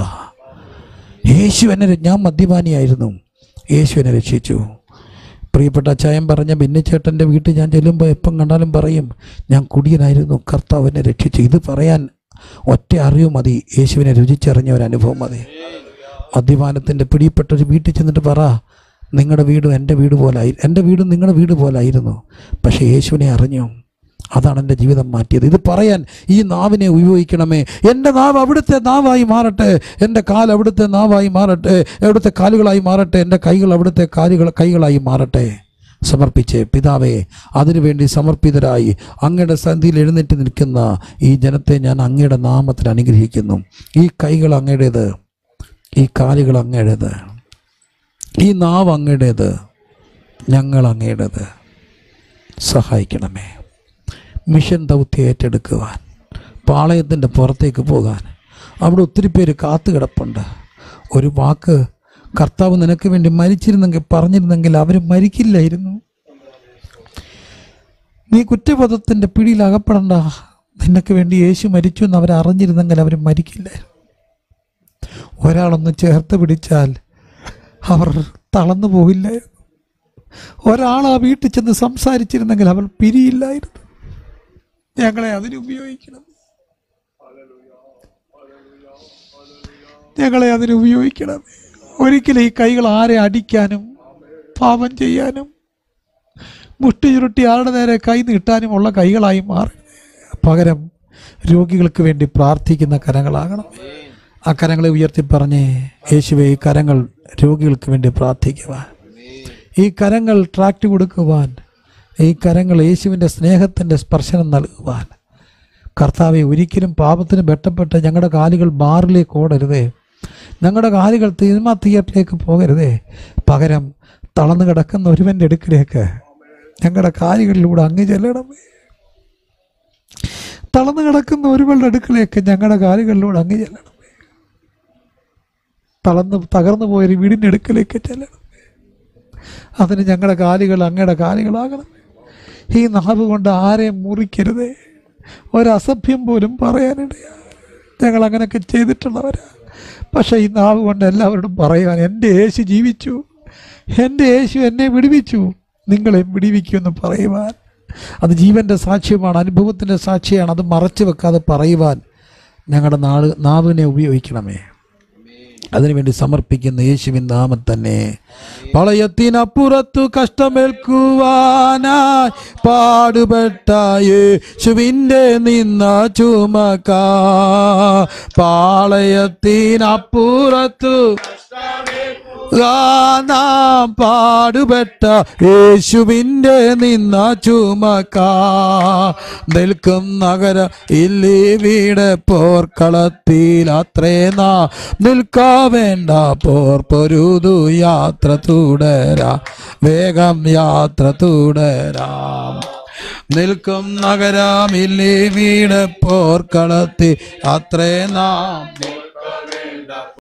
Speaker 1: യേശു എന്നെ ര- ഞാൻ മദ്യപാനിയായിരുന്നു യേശു എന്നെ രക്ഷിച്ചു പ്രിയപ്പെട്ട അച്ചായൻ പറഞ്ഞ ബിന്നിച്ചേട്ടൻ്റെ വീട്ടിൽ ഞാൻ ചെല്ലുമ്പോൾ എപ്പം കണ്ടാലും പറയും ഞാൻ കുടിയനായിരുന്നു കർത്താവ് എന്നെ രക്ഷിച്ചു ഇത് പറയാൻ ഒറ്റ അറിവ് മതി യേശുവിനെ രുചിച്ചറിഞ്ഞ ഒരു അനുഭവം മതി മദ്യപാനത്തിൻ്റെ പിടിപ്പെട്ട ഒരു വീട്ടിൽ ചെന്നിട്ട് പറ നിങ്ങളുടെ വീടും എൻ്റെ വീട് പോലായി എൻ്റെ വീടും നിങ്ങളുടെ വീട് പോലായിരുന്നു പക്ഷേ യേശുവിനെ അറിഞ്ഞു അതാണ് എൻ്റെ ജീവിതം മാറ്റിയത് ഇത് പറയാൻ ഈ നാവിനെ ഉപയോഗിക്കണമേ എൻ്റെ നാവ് അവിടുത്തെ നാവായി മാറട്ടെ എൻ്റെ കാൽ അവിടുത്തെ നാവായി മാറട്ടെ അവിടുത്തെ കാലുകളായി മാറട്ടെ എൻ്റെ കൈകൾ അവിടുത്തെ കാലുകൾ കൈകളായി മാറട്ടെ സമർപ്പിച്ച് പിതാവേ അതിനുവേണ്ടി സമർപ്പിതരായി അങ്ങയുടെ സന്ധിയിൽ എഴുന്നേറ്റ് നിൽക്കുന്ന ഈ ജനത്തെ ഞാൻ അങ്ങയുടെ നാമത്തിൽ അനുഗ്രഹിക്കുന്നു ഈ കൈകൾ അങ്ങയുടേത് ഈ കാലുകൾ അങ്ങയുടേത് ഈ നാവ് അങ്ങയുടേത് ഞങ്ങൾ അങ്ങയുടേത് സഹായിക്കണമേ മിഷൻ ദൗത്യം ഏറ്റെടുക്കുവാൻ പാളയത്തിൻ്റെ പുറത്തേക്ക് പോകാൻ അവിടെ ഒത്തിരി പേര് കാത്തു കിടപ്പുണ്ട് ഒരു വാക്ക് കർത്താവ് നിനക്ക് വേണ്ടി മരിച്ചിരുന്നെങ്കിൽ പറഞ്ഞിരുന്നെങ്കിൽ അവർ മരിക്കില്ലായിരുന്നു നീ കുറ്റബോധത്തിൻ്റെ പിടിയിൽ അകപ്പെടണ്ട നിനക്ക് വേണ്ടി യേശു മരിച്ചു എന്ന് അവർ അറിഞ്ഞിരുന്നെങ്കിൽ അവർ മരിക്കില്ലായിരുന്നു ഒരാളൊന്ന് ചേർത്ത് പിടിച്ചാൽ അവർ തളർന്നു പോകില്ലായിരുന്നു ഒരാൾ ആ വീട്ടിൽ ചെന്ന് സംസാരിച്ചിരുന്നെങ്കിൽ അവൾ പിരിയില്ലായിരുന്നു ഞങ്ങളെ അതിന് ഉപയോഗിക്കണം ഞങ്ങളെ അതിന് ഉപയോഗിക്കണം ഒരിക്കലും ഈ കൈകൾ ആരെ അടിക്കാനും പാപം ചെയ്യാനും മുഷ്ടി ചുരുട്ടി ആരുടെ നേരെ കൈ നീട്ടാനും ഉള്ള കൈകളായി മാറി പകരം രോഗികൾക്ക് വേണ്ടി പ്രാർത്ഥിക്കുന്ന കരങ്ങളാകണം ആ കരങ്ങളെ ഉയർത്തി പറഞ്ഞേ യേശുവെ ഈ കരങ്ങൾ രോഗികൾക്ക് വേണ്ടി പ്രാർത്ഥിക്കുവാൻ ഈ കരങ്ങൾ ട്രാക്ട് കൊടുക്കുവാൻ ഈ കരങ്ങൾ യേശുവിൻ്റെ സ്നേഹത്തിൻ്റെ സ്പർശനം നൽകുവാൻ കർത്താവെ ഒരിക്കലും പാപത്തിന് വെട്ടപ്പെട്ട് ഞങ്ങളുടെ കാലുകൾ ബാറിലേക്ക് ഓടരുതേ ഞങ്ങളുടെ കാലുകൾ സിനിമ തിയേറ്ററിലേക്ക് പോകരുതേ പകരം തളർന്നു കിടക്കുന്ന ഒരുവൻ്റെ അടുക്കിലേക്ക് ഞങ്ങളുടെ കാലുകളിലൂടെ അങ്ങ് ചെല്ലണമേ തളർന്നു കിടക്കുന്ന ഒരുവളുടെ അടുക്കിലേക്ക് ഞങ്ങളുടെ കാലുകളിലൂടെ അങ്ങ് ചെല്ലണമേ തളർന്ന് തകർന്നു പോയൊരു വീടിൻ്റെ അടുക്കിലേക്ക് ചെല്ലണം അതിന് ഞങ്ങളുടെ കാലുകൾ അങ്ങയുടെ കാലുകളാകണം ഈ നാവ് കൊണ്ട് ആരെയും മുറിക്കരുതേ ഒരസഭ്യം പോലും പറയാനിടയാ ഞങ്ങൾ അങ്ങനെയൊക്കെ ചെയ്തിട്ടുള്ളവരാ പക്ഷേ ഈ നാവ് കൊണ്ട് എല്ലാവരോടും പറയുവാൻ എൻ്റെ യേശു ജീവിച്ചു എൻ്റെ യേശു എന്നെ വിടുവിച്ചു നിങ്ങളെ വിടുവിക്കുമെന്ന് പറയുവാൻ അത് ജീവൻ്റെ സാക്ഷ്യമാണ് അനുഭവത്തിൻ്റെ സാക്ഷിയാണ് അത് മറച്ചു വെക്കാതെ പറയുവാൻ ഞങ്ങളുടെ നാട് നാവിനെ ഉപയോഗിക്കണമേ അതിനുവേണ്ടി സമർപ്പിക്കുന്ന യേശുവിൻ നാമം തന്നെ പളയത്തിനപ്പുറത്തു കഷ്ടമേൽക്കുവാനായി പാടുപെട്ട യേശുവിൻ്റെ നിന്ന ചുമക്ക പാളയത്തിനപ്പുറത്തു നാം പാടുപെട്ട യേശുവിൻ്റെ നിന്ന ചുമക്ക നിൽക്കും നഗര ഇല്ലി വീട് പോർക്കളത്തിൽ അത്രേ നാ നിൽക്കാ വേണ്ട പോർ പൊരുതു യാത്ര തുടരാ വേഗം യാത്ര തുടരാം നിൽക്കും നഗരമില്ലി വീട് പോർക്കളത്തിൽ അത്രേ നാം